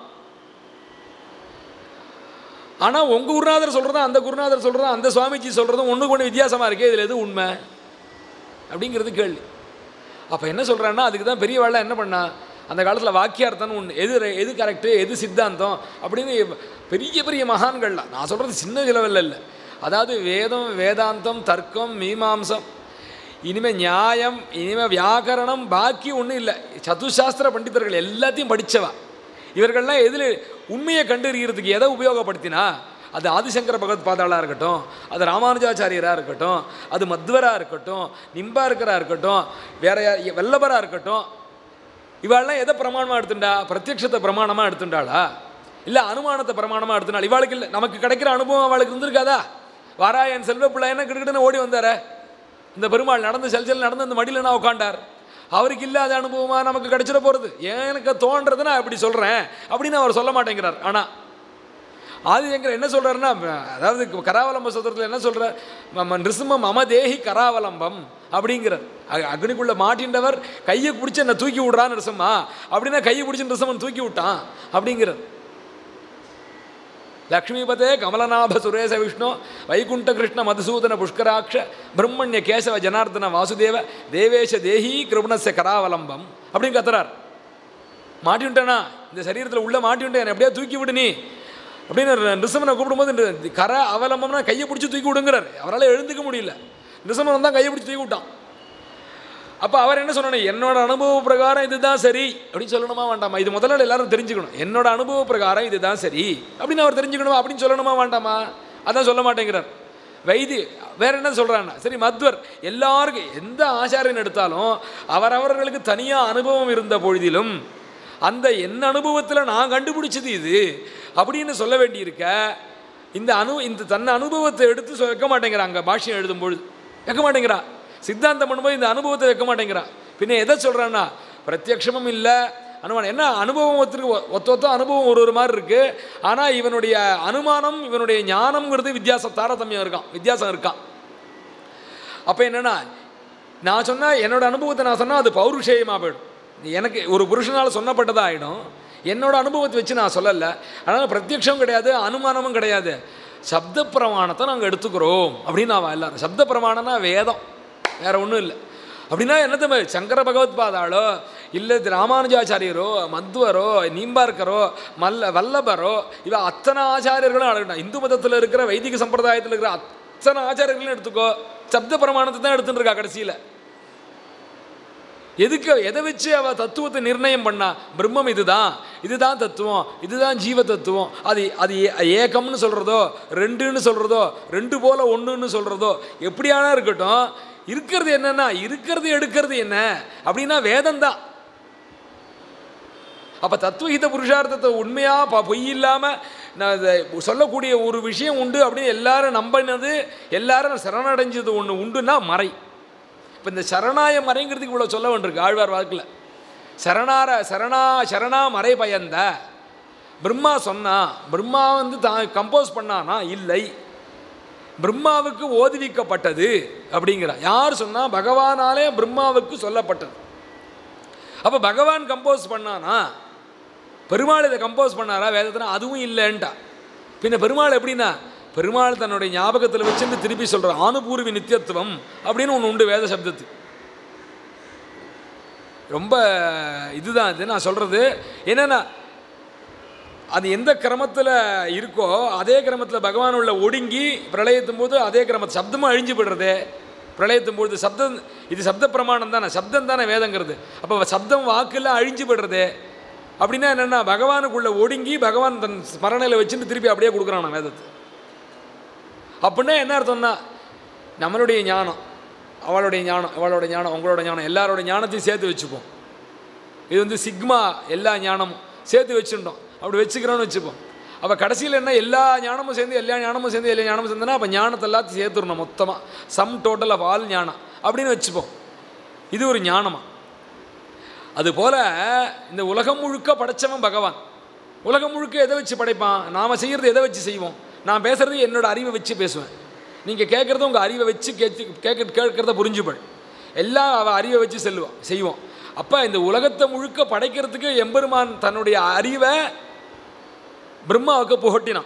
ஆனால் உங்கள் குருநாதர் சொல்கிறதும் அந்த குருநாதர் சொல்கிறதும் அந்த சுவாமிஜி சொல்கிறதும் ஒன்றுக்கு ஒன்று வித்தியாசமாக இருக்கே இதில் எது உண்மை அப்படிங்கிறது கேள்வி அப்போ என்ன சொல்கிறான்னா அதுக்கு தான் பெரிய வேலை என்ன பண்ணா அந்த காலத்தில் வாக்கியார்த்தம்னு ஒன்று எது ரை- எது கரெக்டு எது சித்தாந்தம் அப்படின்னு பெரிய பெரிய மகான்கள்லாம் நான் சொல்கிறது சின்ன லெவலில் இல்லை அதாவது வேதம் வேதாந்தம் தர்க்கம் மீமாம்சம் இனிமேல் நியாயம் இனிமேல் வியாக்கரணம் பாக்கி ஒன்றும் இல்லை சதுசாஸ்திர பண்டிதர்கள் எல்லாத்தையும் படித்தவா இவர்கள்லாம் எதில் உண்மையை கண்டறியறதுக்கு எதை உபயோகப்படுத்தினா அது ஆதிசங்கர பகவத் பாதாளாக இருக்கட்டும் அது ராமானுஜாச்சாரியராக இருக்கட்டும் அது மத்வராக இருக்கட்டும் நிம்பார்க்கராக இருக்கட்டும் வேற யா- வல்லபராக இருக்கட்டும் இவாளெல்லாம் எதை பிரமாணமாக எடுத்துண்டா பிரத்யக்ஷத்தை பிரமாணமாக எடுத்துண்டாளா இல்லை அனுமானத்தை பிரமாணமாக எடுத்துனாள் இவாளுக்கு இல்லை நமக்கு கிடைக்கிற அனுபவம் அவளுக்கு இருந்திருக்காதா வாரா என் செல்வ பிள்ளை என்ன கிடுக்கிட்டுன்னு ஓடி வந்தாரே இந்த பெருமாள் நடந்து செல் செல் நடந்து அந்த மடியில் நான் உட்காண்டார் அவருக்கு இல்லாத அனுபவமாக நமக்கு கிடைச்சிட போகிறது ஏன் எனக்கு தோன்றது நான் இப்படி சொல்கிறேன் அப்படின்னு அவர் சொல்ல மாட்டேங்கிறார் ஆனால் ஆதிசங்கர் என்ன சொல்கிறாருன்னா அதாவது கராவலம்ப சூத்திரத்தில் என்ன சொல்கிறார் மம நிருசிம்மம் மம தேஹி கராவலம்பம் அப்படிங்கிறார் அ- அக்னிக்குள்ள மாட்டின்றவர் கையை பிடிச்சி என்னை தூக்கி விடுறான்னு நிருசம்மா அப்படின்னா கையை பிடிச்சி நிருசம்மன் தூக்கி விட்டான் அப்படிங்கிறார் லக்ஷ்மிபதே கமலநாப சுரேச விஷ்ணு வைகுண்ட கிருஷ்ண மதுசூதன புஷ்கராட்ச பிரம்மண்ய கேசவ ஜனார்தன வாசுதேவ தேவேஷ தேஹி கிருபணஸ்ய கராவலம்பம் அப்படின்னு கத்துறார் மாட்டிவிட்டேனா இந்த சரீரத்தில் உள்ள மாட்டிவிட்டேன் என்னை அப்படியே தூக்கி விடு நீ அப்படின்னு நிருசமனை கூப்பிடும்போது இந்த கர அவலம்பம்னா கையை பிடிச்சி தூக்கி விடுங்கிறார் அவரால் எழுந்துக்க முடியல நிருசமன் தான் கையை பிடிச்சி தூக்கி விட்டான் அப்போ அவர் என்ன சொல்லணும் என்னோட அனுபவ பிரகாரம் இதுதான் சரி அப்படின்னு சொல்லணுமா வேண்டாமா இது முதல்ல எல்லாரும் தெரிஞ்சுக்கணும் என்னோட அனுபவ பிரகாரம் இதுதான் சரி அப்படின்னு அவர் தெரிஞ்சுக்கணுமா அப்படின்னு சொல்லணுமா வேண்டாமா அதான் சொல்ல மாட்டேங்கிறார் வைதி வேற என்ன சொல்றான்னா சரி மத்வர் எல்லாருக்கும் எந்த ஆச்சாரியன் எடுத்தாலும் அவரவர்களுக்கு தனியாக அனுபவம் இருந்த பொழுதிலும் அந்த என் அனுபவத்தில் நான் கண்டுபிடிச்சது இது அப்படின்னு சொல்ல வேண்டியிருக்க இந்த அனு இந்த தன் அனுபவத்தை எடுத்து சொ- வைக்க மாட்டேங்கிறாங்க பாஷ்யம் எழுதும் பொழுது வைக்க மாட்டேங்கிறா சித்தாந்தம் பண்ணும்போது இந்த அனுபவத்தை வைக்க மாட்டேங்கிறா பின்ன எதை சொல்கிறான்னா பிரத்யக்ஷமும் இல்லை அனுமானம் என்ன அனுபவம் ஒருத்தருக்கு ஒ- ஒத்த ஒத்த அனுபவம் ஒரு ஒரு மாதிரி இருக்குது ஆனால் இவனுடைய அனுமானம் இவனுடைய ஞானம்ங்கிறது வித்தியாசம் தாரதமியம் இருக்கான் வித்தியாசம் இருக்கான் அப்போ என்னென்னா நான் சொன்னால் என்னோட அனுபவத்தை நான் சொன்னால் அது பௌருஷேயமாக போயிடும் எனக்கு ஒரு புருஷனால் சொன்னப்பட்டதாக ஆகிடும் என்னோட அனுபவத்தை வச்சு நான் சொல்லலை அதனால் பிரத்யக்ஷம் கிடையாது அனுமானமும் கிடையாது சப்த பிரமாணத்தை நாங்கள் எடுத்துக்கிறோம் அப்படின்னு நான் எல்லாரும் சப்த பிரமாணம்னா வேதம் வேற ஒன்றும் இல்லை அப்படின்னா என்னது சங்கர பகவத்பாதாளோ இல்லை ராமானுஜாச்சாரியரோ மத்வரோ நீம்பார்க்கரோ மல்ல வல்லபரோ இவ அத்தனை ஆச்சாரியர்களும் அழகணும் இந்து மதத்தில் இருக்கிற வைதிக சம்பிரதாயத்தில் இருக்கிற அத்தனை ஆச்சாரியர்களும் எடுத்துக்கோ சப்த பிரமாணத்தை தான் எடுத்துட்டு இருக்கா கடைசியில் எதுக்கு எதை வச்சு அவ தத்துவத்தை நிர்ணயம் பண்ணா பிரம்மம் இதுதான் இதுதான் தத்துவம் இதுதான் ஜீவ தத்துவம் அது அது ஏ- ஏகம்னு சொல்கிறதோ ரெண்டுன்னு சொல்கிறதோ ரெண்டு போல ஒன்றுன்னு சொல்கிறதோ எப்படியானா இருக்கட்டும் இருக்கிறது என்னன்னா இருக்கிறது எடுக்கிறது என்ன அப்படின்னா வேதம் தான் அப்போ தத்துவஹித புருஷார்த்தத்தை உண்மையாக ப பொய் இல்லாமல் நான் இதை சொல்லக்கூடிய ஒரு விஷயம் உண்டு அப்படின்னு எல்லாரும் நம்பினது எல்லாரும் சரணடைஞ்சது ஒன்று உண்டுன்னா மறை இப்போ இந்த சரணாய மறைங்கிறதுக்கு இவ்வளோ சொல்ல வேண்டியிருக்கு ஆழ்வார் வாக்கில் சரணார சரணா சரணா மறை பயந்த பிரம்மா சொன்னா பிரம்மா வந்து தான் கம்போஸ் பண்ணானா இல்லை பிரம்மாவுக்கு ஓதுவிக்கப்பட்டது அப்படிங்கிற யார் சொன்னா பகவானாலே பிரம்மாவுக்கு சொல்லப்பட்டது அப்போ பகவான் கம்போஸ் பண்ணானா பெருமாள் இதை கம்போஸ் பண்ணாரா வேதத்தில் அதுவும் இல்லைன்ட்டா பின்ன பெருமாள் எப்படின்னா பெருமாள் தன்னுடைய ஞாபகத்தில் வச்சுட்டு திருப்பி சொல்கிற ஆணுபூர்வி நித்தியத்துவம் அப்படின்னு ஒன்று உண்டு வேத சப்தத்துக்கு ரொம்ப இதுதான் இது நான் சொல்கிறது என்னென்னா அது எந்த கிரமத்தில் இருக்கோ அதே கிரமத்தில் பகவான் உள்ள ஒடுங்கி பிரளயத்தும் போது அதே கிரமத்தை சப்தமும் அழிஞ்சு போடுறதே பிரளயத்தும் பொழுது சப்தம் இது சப்த பிரமாணம் தானே சப்தம் தானே வேதங்கிறது அப்போ சப்தம் வாக்கெல்லாம் அழிஞ்சு போடுறதே அப்படின்னா என்னென்னா பகவானுக்குள்ள ஒடுங்கி பகவான் தன் ஸ்மரணையில் வச்சுட்டு திருப்பி அப்படியே கொடுக்குறான் வேதத்தை அப்படின்னா என்ன அர்த்தம்னா நம்மளுடைய ஞானம் அவளுடைய ஞானம் அவளோட ஞானம் உங்களோட ஞானம் எல்லாரோட ஞானத்தையும் சேர்த்து வச்சுப்போம் இது வந்து சிக்மா எல்லா ஞானமும் சேர்த்து வச்சுட்டோம் அப்படி வச்சுக்கிறோன்னு வச்சுப்போம் அப்போ கடைசியில் என்ன எல்லா ஞானமும் சேர்ந்து எல்லா ஞானமும் சேர்ந்து எல்லா ஞானமும் சேர்ந்துனா அப்போ ஞானத்தை எல்லாத்தையும் சேர்த்துடணும் மொத்தமாக சம் டோட்டல் ஆஃப் ஆல் ஞானம் அப்படின்னு வச்சுப்போம் இது ஒரு ஞானமா அதுபோல் இந்த உலகம் முழுக்க படைச்சவன் பகவான் உலகம் முழுக்க எதை வச்சு படைப்பான் நாம் செய்கிறது எதை வச்சு செய்வோம் நான் பேசுகிறது என்னோட அறிவை வச்சு பேசுவேன் நீங்கள் கேட்குறத உங்கள் அறிவை வச்சு கேட்டு கேட்க கேட்குறத புரிஞ்சுப்பள் எல்லாம் அவள் அறிவை வச்சு செல்லுவோம் செய்வோம் அப்போ இந்த உலகத்தை முழுக்க படைக்கிறதுக்கு எம்பெருமான் தன்னுடைய அறிவை பிரம்மாவுக்கு புகட்டினான்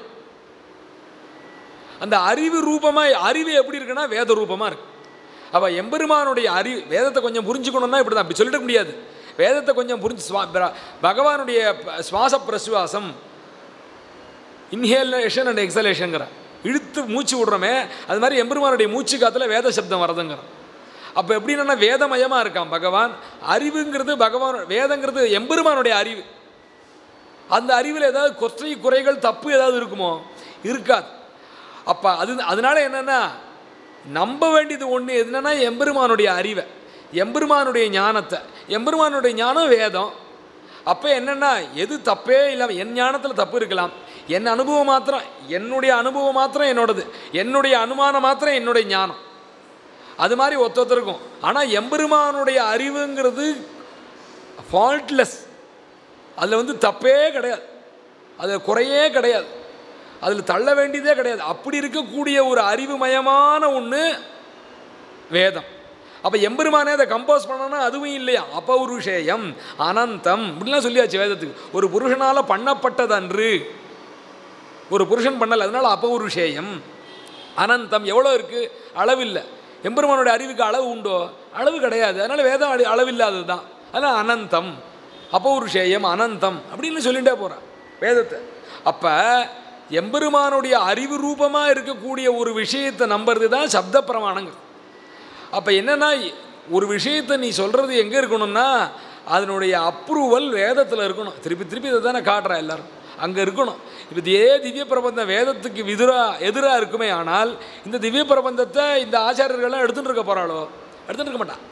அந்த அறிவு ரூபமாக அறிவு எப்படி இருக்குன்னா வேத ரூபமாக இருக்கு அப்போ எம்பெருமானுடைய அறிவு வேதத்தை கொஞ்சம் புரிஞ்சுக்கணும்னா இப்படி தான் அப்படி சொல்லிட முடியாது வேதத்தை கொஞ்சம் புரிஞ்சு சுவா பிர- பகவானுடைய ப- சுவாச பிரசுவாசம் இன்ஹேலேஷன் அண்ட் எக்ஸலேஷனுங்கிற இழுத்து மூச்சு விடுறோமே அது மாதிரி எம்பெருமானுடைய மூச்சு காத்துல வேத சப்தம் வரதுங்கிறான் அப்போ எப்படின்னா வேதமயமாக இருக்கான் பகவான் அறிவுங்கிறது பகவான் வேதங்கிறது எம்பெருமானுடைய அறிவு அந்த அறிவில் ஏதாவது கொற்றை குறைகள் தப்பு ஏதாவது இருக்குமோ இருக்காது அப்போ அது அதனால என்னென்னா நம்ப வேண்டியது ஒன்று என்னன்னா எம்பெருமானுடைய அறிவை எம்பெருமானுடைய ஞானத்தை எம்பெருமானுடைய ஞானம் வேதம் அப்போ என்னென்னா எது தப்பே இல்லாமல் என் ஞானத்தில் தப்பு இருக்கலாம் என் அனுபவம் மாத்திரம் என்னுடைய அனுபவம் மாத்திரம் என்னோடது என்னுடைய அனுமானம் மாத்திரம் என்னுடைய ஞானம் அது மாதிரி ஒத்த ஒருத்தருக்கும் ஆனால் எம்பெருமானுடைய அறிவுங்கிறது ஃபால்ட்லெஸ் அதில் வந்து தப்பே கிடையாது அதில் குறையே கிடையாது அதில் தள்ள வேண்டியதே கிடையாது அப்படி இருக்கக்கூடிய ஒரு அறிவுமயமான ஒன்று வேதம் அப்போ எம்பெருமானே அதை கம்போஸ் பண்ணனா அதுவும் இல்லையா அபௌருஷேயம் அனந்தம் இப்படிலாம் சொல்லியாச்சு வேதத்துக்கு ஒரு புருஷனால் பண்ணப்பட்டதன்று ஒரு புருஷன் பண்ணல அதனால அபௌருஷேயம் அனந்தம் எவ்வளோ இருக்குது அளவில்லை எம்பெருமானுடைய அறிவுக்கு அளவு உண்டோ அளவு கிடையாது அதனால் வேதம் அள- அளவில்லாதது தான் அதனால் அனந்தம் அபௌருஷேயம் அனந்தம் அப்படின்னு சொல்லிகிட்டே போகிறான் வேதத்தை அப்போ எம்பெருமானுடைய அறிவு ரூபமாக இருக்கக்கூடிய ஒரு விஷயத்தை நம்புறது தான் சப்த பிரமாணங்கள் அப்போ என்னன்னா ஒரு விஷயத்தை நீ சொல்கிறது எங்கே இருக்கணும்னா அதனுடைய அப்ரூவல் வேதத்தில் இருக்கணும் திருப்பி திருப்பி இதை தானே காட்டுறா எல்லாரும் அங்கே இருக்கணும் இப்போ இதே திவ்ய பிரபந்தம் வேதத்துக்கு விதுரா எதிராக இருக்குமே ஆனால் இந்த திவ்ய பிரபந்தத்தை இந்த ஆச்சாரியர்கள்லாம் எடுத்துட்டு இருக்க போகிறாளோ எடுத்துட்டு இருக்க மாட்டான்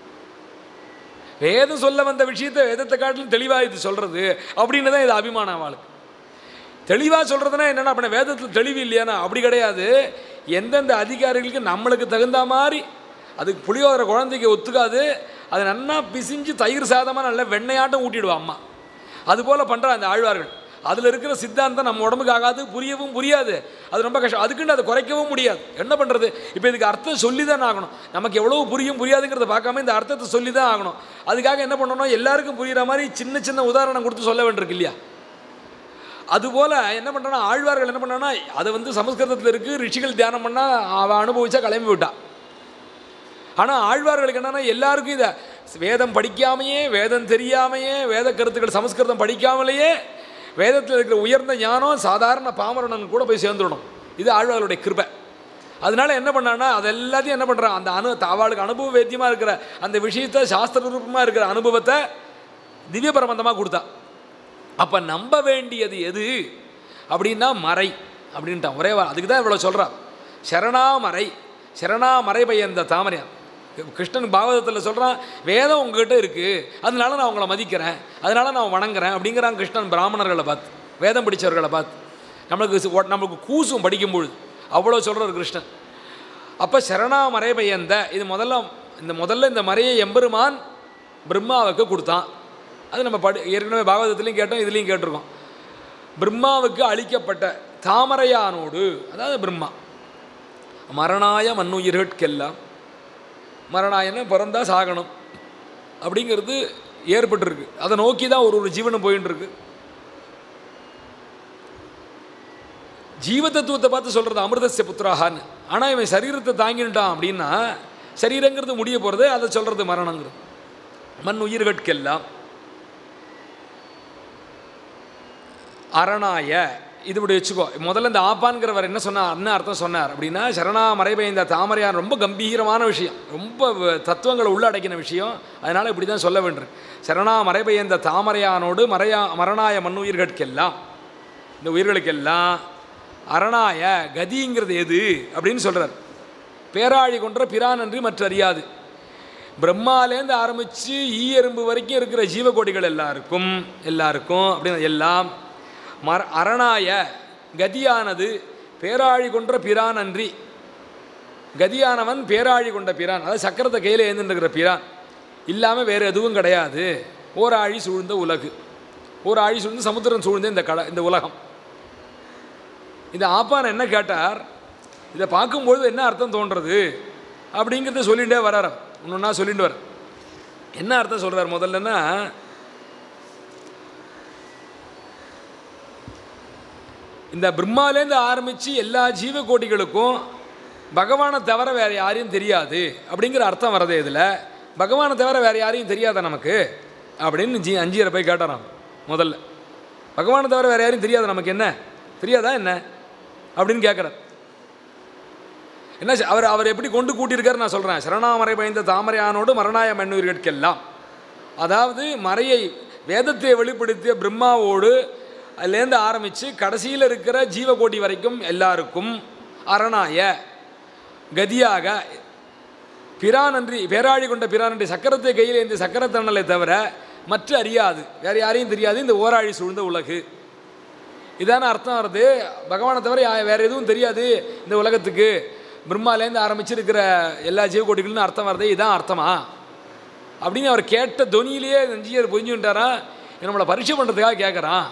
வேதம் சொல்ல வந்த விஷயத்தை வேதத்தை காட்டிலும் தெளிவாக இது சொல்கிறது அப்படின்னு தான் இது அபிமானம் அவளுக்கு தெளிவாக சொல்கிறதுனா என்னென்னா அப்போ வேதத்தில் தெளிவு இல்லையானா அப்படி கிடையாது எந்தெந்த அதிகாரிகளுக்கு நம்மளுக்கு தகுந்த மாதிரி அதுக்கு புளியோதரை குழந்தைக்கு ஒத்துக்காது அது நன்னா பிசிஞ்சு தயிர் சாதமாக நல்ல வெண்ணையாட்டம் ஊட்டிடுவா அம்மா அதுபோல் பண்ணுறா அந்த ஆழ்வார்கள் அதில் இருக்கிற சித்தாந்தம் நம்ம உடம்புக்கு ஆகாது புரியவும் புரியாது அது ரொம்ப கஷ்டம் அதுக்குன்னு அதை குறைக்கவும் முடியாது என்ன பண்ணுறது இப்போ இதுக்கு அர்த்தம் சொல்லி தான் ஆகணும் நமக்கு எவ்வளோ புரியும் புரியாதுங்கிறத பார்க்காம இந்த அர்த்தத்தை சொல்லி தான் ஆகணும் அதுக்காக என்ன பண்ணணும் எல்லாருக்கும் புரிகிற மாதிரி சின்ன சின்ன உதாரணம் கொடுத்து சொல்ல வேண்டியிருக்கு இல்லையா அதுபோல் என்ன பண்ணுறான்னா ஆழ்வார்கள் என்ன பண்ணான்னா அது வந்து சமஸ்கிருதத்தில் இருக்குது ரிஷிகள் தியானம் பண்ணால் அவன் அனுபவிச்சா கிளம்பி விட்டான் ஆனால் ஆழ்வார்களுக்கு என்னன்னா எல்லாருக்கும் இதை வேதம் படிக்காமையே வேதம் தெரியாமையே வேத கருத்துக்கள் சமஸ்கிருதம் படிக்காமலேயே வேதத்தில் இருக்கிற உயர்ந்த ஞானம் சாதாரண பாமரனன் கூட போய் சேர்ந்துடணும் இது ஆழ்வார்களுடைய கிருபை அதனால என்ன பண்ணான்னா அது எல்லாத்தையும் என்ன பண்ணுறான் அந்த அனு அவளுக்கு அனுபவ வேத்தியமாக இருக்கிற அந்த விஷயத்தை சாஸ்திர ரூபமாக இருக்கிற அனுபவத்தை திவ்ய பிரபந்தமாக கொடுத்தா அப்போ நம்ப வேண்டியது எது அப்படின்னா மறை அப்படின்ட்டான் ஒரே வா அதுக்கு தான் இவ்வளோ சொல்கிறான் சரணாமறை சரணாமறை பையந்த தாமரையான் கிருஷ்ணன் பாகவதத்தில் சொல்கிறான் வேதம் உங்ககிட்ட இருக்குது அதனால நான் உங்களை மதிக்கிறேன் அதனால நான் வணங்குறேன் அப்படிங்கிறான் கிருஷ்ணன் பிராமணர்களை பார்த்து வேதம் படித்தவர்களை பார்த்து நம்மளுக்கு சி- ஒ- நம்மளுக்கு கூசும் படிக்கும்பொழுது அவ்வளோ சொல்கிறார் கிருஷ்ணன் அப்போ சரணாமறை பையந்த இது முதல்ல இந்த முதல்ல இந்த மறையை எம்பெருமான் பிரம்மாவுக்கு கொடுத்தான் அது நம்ம படி ஏற்கனவே பாகவதத்துலேயும் கேட்டோம் இதுலேயும் கேட்டிருக்கோம் பிரம்மாவுக்கு அளிக்கப்பட்ட தாமரையானோடு அதாவது பிரம்மா மரணாய மண்ணுயிர்கட்கெல்லாம் மரணாயன்னு பிறந்தா சாகணும் அப்படிங்கிறது ஏற்பட்டிருக்கு அதை நோக்கி தான் ஒரு ஒரு ஜீவனம் போயின்னு இருக்கு ஜீவ தத்துவத்தை பார்த்து சொல்கிறது அமிர்தஸ்ய புத்திராகான்னு ஆனால் இவன் சரீரத்தை தாங்கிட்டான் அப்படின்னா சரீரங்கிறது முடிய போகிறது அதை சொல்கிறது மரணங்கிறது மண் உயிர்கட்கெல்லாம் அரணாய இது இப்படி வச்சுக்கோ முதல்ல இந்த ஆப்பான்கிறவர் என்ன சொன்னார் என்ன அர்த்தம் சொன்னார் அப்படின்னா சரணா மறைபெய்ந்த தாமரையான் ரொம்ப கம்பீரமான விஷயம் ரொம்ப வ- தத்துவங்களை உள்ளடக்கின விஷயம் அதனால் இப்படி தான் சொல்ல வேண்டும் சரணா மறைபெய்ந்த தாமரையானோடு மறையா மரணாய மண்ணுயிர்கட்கெல்லாம் இந்த உயிர்களுக்கெல்லாம் அரணாய கதிங்கிறது எது அப்படின்னு சொல்கிறார் பேராழி கொன்ற பிரான் அன்றி மற்ற அறியாது பிரம்மாலேருந்து ஆரம்பித்து ஈ எறும்பு வரைக்கும் இருக்கிற ஜீவகோடிகள் எல்லாருக்கும் எல்லாருக்கும் அப்படின்னு எல்லாம் மர அரணாய கதியானது பேராழி கொன்ற பிரான் அன்றி கதியானவன் பேராழி கொண்ட பிரான் அதாவது சக்கரத்தை கையில் ஏந்துருக்கிற பிரான் இல்லாமல் வேறு எதுவும் கிடையாது ஓர் ஆழி சூழ்ந்த உலகு ஒரு ஆழி சூழ்ந்து சமுத்திரம் சூழ்ந்த இந்த கட இந்த உலகம் இந்த ஆப்பான் என்ன கேட்டார் இதை பார்க்கும்பொழுது என்ன அர்த்தம் தோன்றது அப்படிங்கிறத சொல்லிகிட்டே வரார் ஒன்றா சொல்லிட்டு வர என்ன அர்த்தம் சொல்கிறார் முதல்லன்னா இந்த பிரம்மாலேருந்து ஆரம்பித்து எல்லா ஜீவகோடிகளுக்கும் பகவானை தவிர வேறு யாரையும் தெரியாது அப்படிங்கிற அர்த்தம் வரதே இதில் பகவானை தவிர வேறு யாரையும் தெரியாதா நமக்கு அப்படின்னு ஜி அஞ்சீரை போய் கேட்டாராம் முதல்ல பகவானை தவிர வேறு யாரையும் தெரியாதா நமக்கு என்ன தெரியாதா என்ன அப்படின்னு கேட்குறார் என்ன செ- அவர் அவர் எப்படி கொண்டு கூட்டியிருக்காரு நான் சொல்கிறேன் சரணாமறை பயந்த தாமரையானோடு மரணாய மண்ணுயிர்கட்கெல்லாம் அதாவது மறையை வேதத்தை வெளிப்படுத்திய பிரம்மாவோடு அதுலேருந்து ஆரம்பித்து கடைசியில் இருக்கிற ஜீவகோடி வரைக்கும் எல்லாருக்கும் அரணாய கதியாக பிரானன்றி பேராழி கொண்ட பிரானன்றி சக்கரத்தை கையில் இந்த சக்கரத்தண்ணலை தவிர மற்ற அறியாது வேறு யாரையும் தெரியாது இந்த ஓராழி சூழ்ந்த உலகு இதான அர்த்தம் வருது பகவானை தவிர யா- வேற எதுவும் தெரியாது இந்த உலகத்துக்கு பிரம்மாலேருந்து ஆரம்பிச்சிருக்கிற எல்லா ஜீவகோடிகள்னு அர்த்தம் வருது இதான் அர்த்தமா அப்படின்னு அவர் கேட்ட தொனியிலேயே நஞ்சியர் புரிஞ்சுட்டாரா நம்மளை பரீட்சை பண்ணுறதுக்காக கேட்குறான்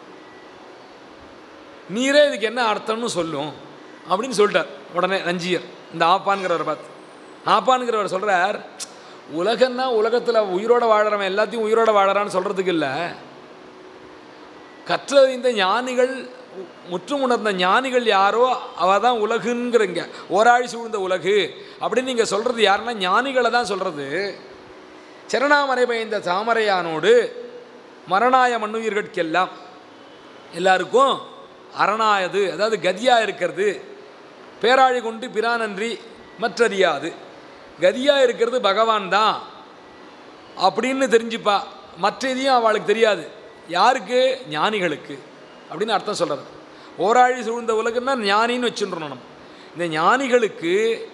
நீரே இதுக்கு என்ன அர்த்தம்னு சொல்லும் அப்படின்னு சொல்லிட்டார் உடனே நஞ்சியர் இந்த ஆப்பான்கிறவர் பார்த்து ஆப்பான்கிறவர் சொல்கிறார் உலகன்னா உலகத்தில் உயிரோட வாழறவன் எல்லாத்தையும் உயிரோட வாழறான்னு சொல்கிறதுக்கு இல்லை கற்ற இந்த ஞானிகள் முற்றும் உணர்ந்த ஞானிகள் யாரோ அவ தான் உலகுங்கிறீங்க ஓராழி சூழ்ந்த உலகு அப்படின்னு நீங்கள் சொல்கிறது யாருன்னா ஞானிகளை தான் சொல்கிறது சரணாமரை பயந்த தாமரையானோடு மரணாய மண்ணுயிர்கட்கெல்லாம் எல்லாருக்கும் அரணாயது அதாவது கதியாக இருக்கிறது பேராழி கொண்டு பிரானன்றி மற்றறியாது கதியாக இருக்கிறது பகவான் தான் அப்படின்னு தெரிஞ்சுப்பா மற்ற எதையும் அவளுக்கு தெரியாது யாருக்கு ஞானிகளுக்கு அப்படின்னு அர்த்தம் சொல்கிறது ஓராழி சூழ்ந்த உலகம்னா ஞானின்னு வச்சுருந்தோம் நம்ம இந்த ஞானிகளுக்கு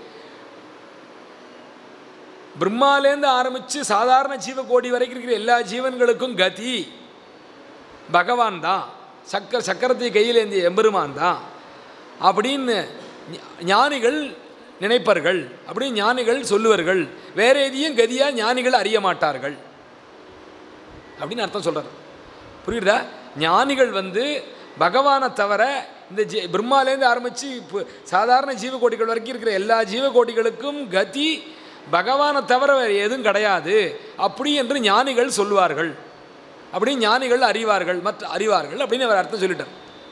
பிரம்மாலேருந்து ஆரம்பித்து சாதாரண ஜீவகோடி வரைக்கும் இருக்கிற எல்லா ஜீவன்களுக்கும் கதி பகவான் தான் சக்கர சக்கரத்தை கையில் ஏந்திய எம்பெருமான் தான் அப்படின்னு ஞ- ஞானிகள் நினைப்பார்கள் அப்படின்னு ஞானிகள் சொல்லுவார்கள் வேற எதையும் கதியாக ஞானிகள் அறிய மாட்டார்கள் அப்படின்னு அர்த்தம் சொல்கிறார் புரியுதா ஞானிகள் வந்து பகவானை தவிர இந்த ஜீ பிரம்மாலேருந்து ஆரம்பித்து இப்போ சாதாரண ஜீவகோடிகள் வரைக்கும் இருக்கிற எல்லா ஜீவகோடிகளுக்கும் கதி பகவானை தவிர வேறு எதுவும் கிடையாது அப்படி என்று ஞானிகள் சொல்லுவார்கள் அப்படி ஞானிகள் அறிவார்கள் மற்ற அறிவார்கள் அப்படின்னு அவர் அர்த்தம் சொல்லிட்டார்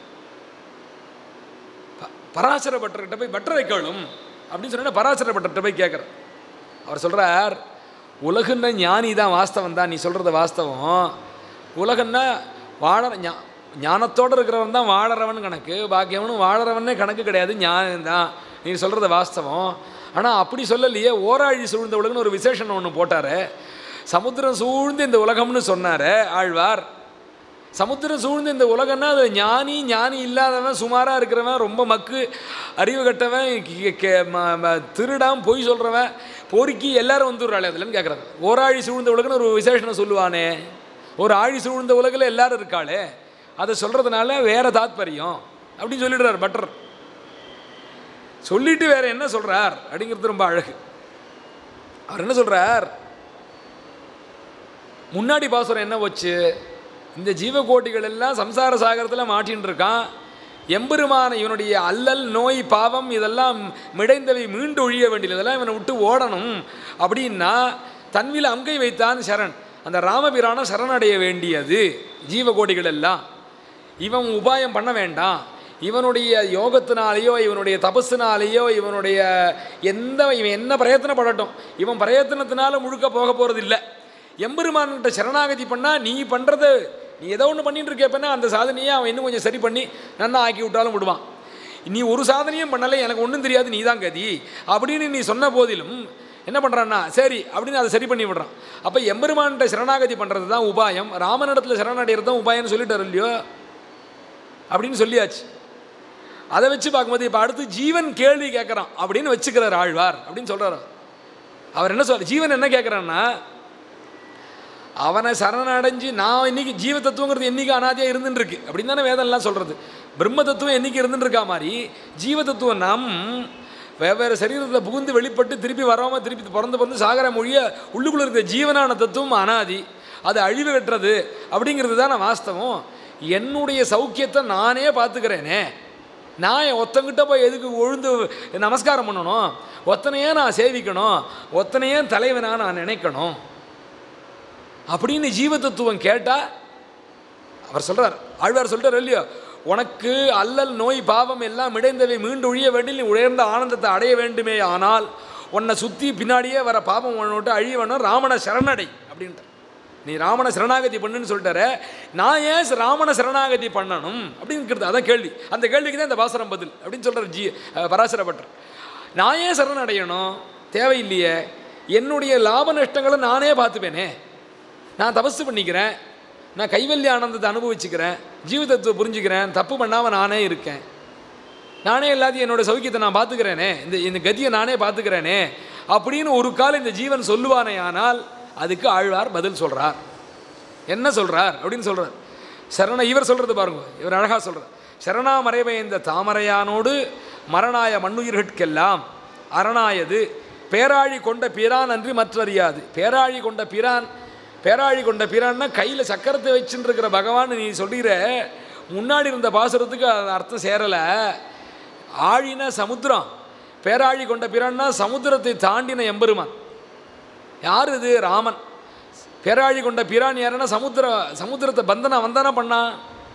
ப- பராசர பட்டர்கிட்ட போய் பட்டரை கேளும் அப்படின்னு சொன்னா பராசர பட்டர்கிட்ட போய் கேட்குறார் அவர் சொல்கிறார் உலகுன்னா ஞானி தான் வாஸ்தவம் தான் நீ சொல்கிறது வாஸ்தவம் உலகன்னா வாழ ஞா ஞானத்தோடு இருக்கிறவன் தான் வாழறவன் கணக்கு பாக்கியவனும் வாழறவனே கணக்கு கிடையாது ஞானம் தான் நீ சொல்கிறது வாஸ்தவம் ஆனால் அப்படி சொல்லலையே ஓராழி சூழ்ந்த உலகம்னு ஒரு விசேஷம் ஒன்று போட்டார் சமுத்திரம் சூழ்ந்து இந்த உலகம்னு சொன்னார் ஆழ்வார் சமுத்திரம் சூழ்ந்து இந்த உலகம்னா அது ஞானி ஞானி இல்லாதவன் சுமாராக இருக்கிறவன் ரொம்ப மக்கு அறிவு கட்டவன் கி- கே- ம- ம- திருடான் பொய் சொல்கிறவன் பொறுக்கி எல்லாரும் வந்துடுறாளே அதுலன்னு கேட்குறாங்க ஓராழி சூழ்ந்த உலகம்னு ஒரு விசேஷனம் சொல்லுவானே ஒரு ஆழி சூழ்ந்த உலகில் எல்லாரும் இருக்காளே அதை சொல்கிறதுனால வேற தாத்பரியம் அப்படின்னு சொல்லிடுறார் பட்டர் சொல்லிட்டு வேற என்ன சொல்றார் அப்படிங்கிறது ரொம்ப அழகு அவர் என்ன சொல்றார் முன்னாடி பாசுரம் என்ன வச்சு இந்த ஜீவகோட்டிகள் எல்லாம் சம்சார சாகரத்தில் மாட்டின்னு இருக்கான் எம்பெருமான இவனுடைய அல்லல் நோய் பாவம் இதெல்லாம் மிடைந்தவை மீண்டு ஒழிய வேண்டியது இதெல்லாம் இவனை விட்டு ஓடணும் அப்படின்னா தன்வில் அங்கை வைத்தான் சரண் அந்த ராமபிரான சரணடைய வேண்டியது ஜீவகோடிகள் எல்லாம் இவன் உபாயம் பண்ண வேண்டாம் இவனுடைய யோகத்தினாலேயோ இவனுடைய தபஸினாலேயோ இவனுடைய எந்த இவன் என்ன பிரயத்தனப்படட்டும் இவன் பிரயத்தனத்தினால முழுக்க போக போகிறது இல்லை எம்பெருமான்கிட்ட சரணாகதி பண்ணால் நீ பண்ணுறது நீ ஏதோ ஒன்று பண்ணிட்டு இருக்கப்பனா அந்த சாதனையை அவன் இன்னும் கொஞ்சம் சரி பண்ணி நன்னா ஆக்கி விட்டாலும் விடுவான் நீ ஒரு சாதனையும் பண்ணலை எனக்கு ஒன்றும் தெரியாது நீ தான் கதி அப்படின்னு நீ சொன்ன போதிலும் என்ன பண்ணுறான்னா சரி அப்படின்னு அதை சரி பண்ணி விடுறான் அப்போ எம்பெருமான்கிட்ட சரணாகதி பண்ணுறது தான் உபாயம் ராமனிடத்தில் சரணடைகிறது தான் உபாயம்னு சொல்லிட்டார் இல்லையோ அப்படின்னு சொல்லியாச்சு அதை வச்சு பார்க்கும்போது இப்போ அடுத்து ஜீவன் கேள்வி கேட்குறான் அப்படின்னு வச்சுக்கிறார் ஆழ்வார் அப்படின்னு சொல்கிறார் அவர் என்ன சொல்ற ஜீவன் என்ன கேட்குறான்னா அவனை சரணடைஞ்சு நான் இன்னைக்கு ஜீவ தத்துவங்கிறது என்னைக்கு அனாதியாக இருந்துட்டு இருக்கு அப்படின்னு தானே வேதம்லாம் சொல்கிறது பிரம்ம தத்துவம் என்னைக்கு இருந்துட்டு இருக்கா மாதிரி ஜீவ தத்துவம் நம் வெவ்வேறு சரீரத்தில் புகுந்து வெளிப்பட்டு திருப்பி வராமல் திருப்பி பிறந்து பிறந்து சாகர மொழிய உள்ளுக்குள்ள இருக்கிற ஜீவனான தத்துவம் அனாதி அது அழிவு கட்டுறது அப்படிங்கிறது தானே வாஸ்தவம் என்னுடைய சௌக்கியத்தை நானே பார்த்துக்கிறேனே நான் என் ஒத்தங்கிட்ட போய் எதுக்கு உழுந்து நமஸ்காரம் பண்ணணும் ஒத்தனையே நான் சேவிக்கணும் ஒத்தனையே தலைவனாக நான் நினைக்கணும் அப்படின்னு ஜீவ தத்துவம் கேட்டால் அவர் சொல்றார் ஆழ்வார் சொல்றார் இல்லையோ உனக்கு அல்லல் நோய் பாவம் எல்லாம் இடைந்தவை மீண்டு ஒழிய வேண்டில் நீ உயர்ந்த ஆனந்தத்தை அடைய வேண்டுமே ஆனால் உன்னை சுற்றி பின்னாடியே வர பாவம் உன்னோட்டு அழிய வேணும் ராமனை சரணடை அப்படின்ட்டு நீ ராமனை சரணாகதி பண்ணுன்னு சொல்லிட்டாரு நான் ஏன் ராமனை சரணாகதி பண்ணணும் அப்படிங்கிறது அதான் கேள்வி அந்த கேள்விக்கு தான் இந்த பாசரம் பதில் அப்படின்னு சொல்கிறார் ஜி அஹ், பராசரப்பட்டர் நான் ஏன் சரணடையணும் தேவையில்லையே என்னுடைய லாப நஷ்டங்களை நானே பார்த்துப்பேனே நான் தபசு பண்ணிக்கிறேன் நான் கைவல்ய ஆனந்தத்தை அனுபவிச்சுக்கிறேன் ஜீவிதத்தை புரிஞ்சுக்கிறேன் தப்பு பண்ணாமல் நானே இருக்கேன் நானே எல்லாத்தையும் என்னோட சௌக்கியத்தை நான் பார்த்துக்கிறேனே இந்த இந்த கதியை நானே பார்த்துக்கிறேனே அப்படின்னு ஒரு காலம் இந்த ஜீவன் சொல்லுவானே ஆனால் அதுக்கு ஆழ்வார் பதில் சொல்கிறார் என்ன சொல்கிறார் அப்படின்னு சொல்கிறார் சரண இவர் சொல்கிறது பாருங்க இவர் அழகாக சொல்கிறார் சரணாமறைவை இந்த தாமரையானோடு மரணாய மண்ணுயிர்கட்கெல்லாம் அரணாயது பேராழி கொண்ட பிரான் அன்றி மற்றறியாது பேராழி கொண்ட பிரான் பேராழி கொண்ட பிரான்னா கையில் சக்கரத்தை வச்சுட்டு இருக்கிற பகவான் நீ சொல்லிடுற முன்னாடி இருந்த பாசுரத்துக்கு அது அர்த்தம் சேரலை ஆழினா சமுத்திரம் பேராழி கொண்ட பிரான்னா சமுத்திரத்தை தாண்டின எம்பெருமான் யார் இது ராமன் பேராழி கொண்ட பிரான் யாருன்னா சமுத்திர சமுத்திரத்தை பந்தனா வந்தானா பண்ணான்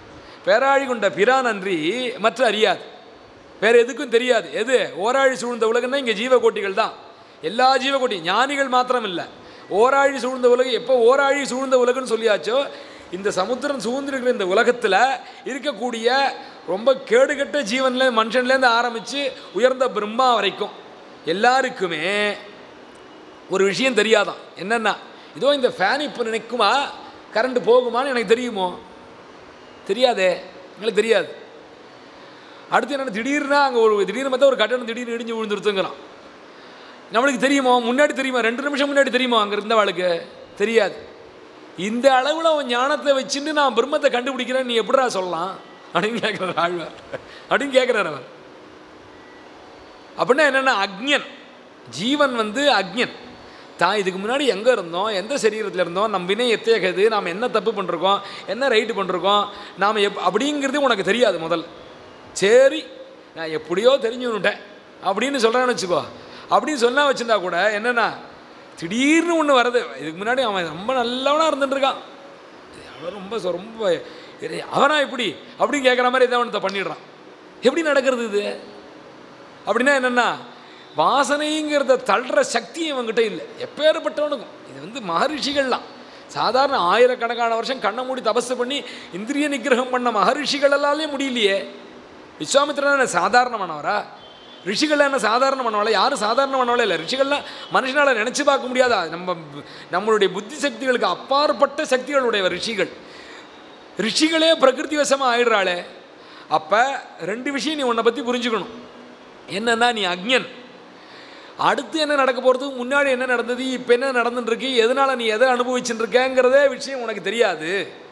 பேராழி கொண்ட பிரான் அன்றி மற்ற அறியாது வேற எதுக்கும் தெரியாது எது ஓராழி சூழ்ந்த உலகம்னா இங்கே ஜீவகோட்டிகள் தான் எல்லா ஜீவகோட்டி ஞானிகள் மாத்திரம் இல்லை ஓராழி சூழ்ந்த உலகம் எப்போ ஓராழி சூழ்ந்த உலகம்னு சொல்லியாச்சோ இந்த சமுத்திரம் சூழ்ந்திருக்கிற இந்த உலகத்தில் இருக்கக்கூடிய ரொம்ப கேடுகட்ட ஜீவன்ல மனுஷன்லேருந்து ஆரம்பித்து உயர்ந்த பிரம்மா வரைக்கும் எல்லாருக்குமே ஒரு விஷயம் தெரியாதான் என்னென்னா இதோ இந்த ஃபேன் இப்போ நினைக்குமா கரண்ட் போகுமான்னு எனக்கு தெரியுமோ தெரியாதே எங்களுக்கு தெரியாது அடுத்து என்ன திடீர்னா அங்கே ஒரு திடீர்னு பார்த்தா ஒரு கட்டணம் திடீர்னு இடிஞ்சு விழுந்துருத்துங்கிறான் நம்மளுக்கு தெரியுமோ முன்னாடி தெரியுமா ரெண்டு நிமிஷம் முன்னாடி தெரியுமா அங்கே இருந்தவாளுக்கு தெரியாது இந்த அளவில் அவன் ஞானத்தை வச்சுட்டு நான் பிரம்மத்தை கண்டுபிடிக்கிறேன் நீ எப்படிடா சொல்லலாம் அப்படின்னு கேட்குறாரு ஆழ்வார் அப்படின்னு கேட்குறாரு அவர் அப்படின்னா என்னென்னா அக்ஞன் ஜீவன் வந்து அக்ஞன் தான் இதுக்கு முன்னாடி எங்கே இருந்தோம் எந்த சரீரத்தில் இருந்தோம் நம் வினை எத்தேகது நாம் என்ன தப்பு பண்ணிருக்கோம் என்ன ரைட்டு பண்ணிருக்கோம் நாம் எப் அப்படிங்கிறது உனக்கு தெரியாது முதல்ல சரி நான் எப்படியோ தெரிஞ்சுன்னுட்டேன் அப்படின்னு சொல்கிறேன்னு வச்சுக்கோ அப்படின்னு சொன்னா வச்சுருந்தா கூட என்னென்னா திடீர்னு ஒன்று வருது இதுக்கு முன்னாடி அவன் ரொம்ப நல்லவனாக இருந்துட்டுருக்கான் அவன் ரொம்ப சொ- ரொம்ப அவனா இப்படி அப்படின்னு கேட்குற மாதிரி ஏதாவது ஒன்றத்தை பண்ணிடுறான் எப்படி நடக்கிறது இது அப்படின்னா என்னென்னா வாசனைங்கிறத தள்ளுற சக்தி இவங்கிட்ட இல்லை எப்பேற்பட்டவனுக்கும் இது வந்து மகரிஷிகள்லாம் சாதாரண ஆயிரக்கணக்கான வருஷம் கண்ணை மூடி தபசு பண்ணி இந்திரிய நிகிரகம் பண்ண மகரிஷிகளாலே முடியலையே விஸ்வாமித்திரன் என்ன சாதாரணமானவரா ரிஷிகள் என்ன சாதாரணமானவளா யாரும் சாதாரணமானவளே இல்லை ரிஷிகள்லாம் மனுஷனால் நினச்சி பார்க்க முடியாதா நம்ம நம்மளுடைய புத்தி சக்திகளுக்கு அப்பாற்பட்ட சக்திகளுடைய ரிஷிகள் ரிஷிகளே பிரகிருதி வசமாக ஆயிடுறாளே அப்போ ரெண்டு விஷயம் நீ உன்னை பற்றி புரிஞ்சுக்கணும் என்னன்னா நீ அக்ஞன் அடுத்து என்ன நடக்க போகிறதுக்கு முன்னாடி என்ன நடந்தது இப்போ என்ன நடந்துட்டு இருக்கு எதனால் நீ எதை அனுபவிச்சுட்டு இருக்கேங்கிறதே விஷயம் உனக்கு தெரியாது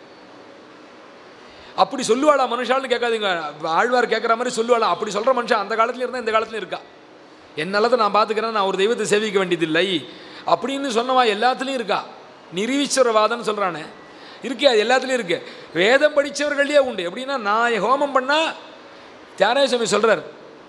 அப்படி சொல்லுவாளா மனுஷால்னு கேட்காதீங்க ஆழ்வார் கேட்குற மாதிரி சொல்லுவாளா அப்படி சொல்கிற மனுஷன் அந்த காலத்துல இருந்தால் இந்த காலத்துல இருக்கா என் நல்லதை நான் பார்த்துக்கிறேன் நான் ஒரு தெய்வத்தை சேவிக்க வேண்டியதில்லை அப்படின்னு சொன்னவா எல்லாத்துலேயும் இருக்கா நிரீஸ்வரவாதம்னு சொல்கிறானே இருக்கே அது எல்லாத்துலேயும் இருக்கு வேதம் படித்தவர்களே உண்டு எப்படின்னா நான் ஹோமம் பண்ணால் தியானேய சுவாமி சொல்கிறார்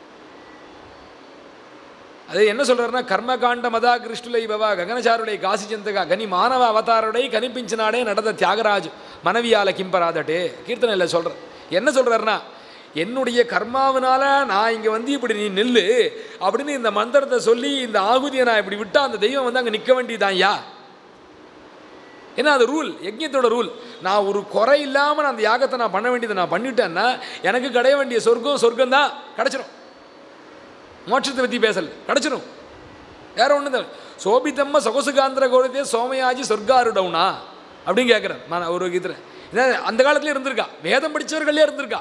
அது என்ன சொல்றாருன்னா கர்மகாண்ட மதா கிருஷ்ணுலை பவா ககனச்சாருடைய காசி சந்தகா கனி மானவ அவதாருடைய கனிப்பிஞ்சினாடே நடந்த தியாகராஜ் மனைவியால கிம்பராதட்டே கீர்த்தனையில் சொல்கிறார் என்ன சொல்கிறாருன்னா என்னுடைய கர்மாவினால நான் இங்கே வந்து இப்படி நீ நில்லு அப்படின்னு இந்த மந்திரத்தை சொல்லி இந்த ஆகுதியை நான் இப்படி விட்டா அந்த தெய்வம் வந்து அங்கே நிற்க வேண்டியதான் யா ஏன்னா அது ரூல் யஜ்யத்தோட ரூல் நான் ஒரு குறை இல்லாமல் நான் அந்த யாகத்தை நான் பண்ண வேண்டியதை நான் பண்ணிட்டேன்னா எனக்கு கிடைய வேண்டிய சொர்க்கம் சொர்க்கம் தான் கிடச்சிரும் மோட்சத்தை பற்றி பேசல கிடச்சிரும் வேற ஒன்றும் தான் சோபித்தம்ம சொகசுகாந்திர கோரத்தே சோமயாஜி சொர்க்காருடவுனா அப்படின்னு கேட்குறார் நான் ஒரு கீதில் இதான் அந்த காலத்துல இருந்திருக்கா வேதம் படித்தவர்களே இருந்திருக்கா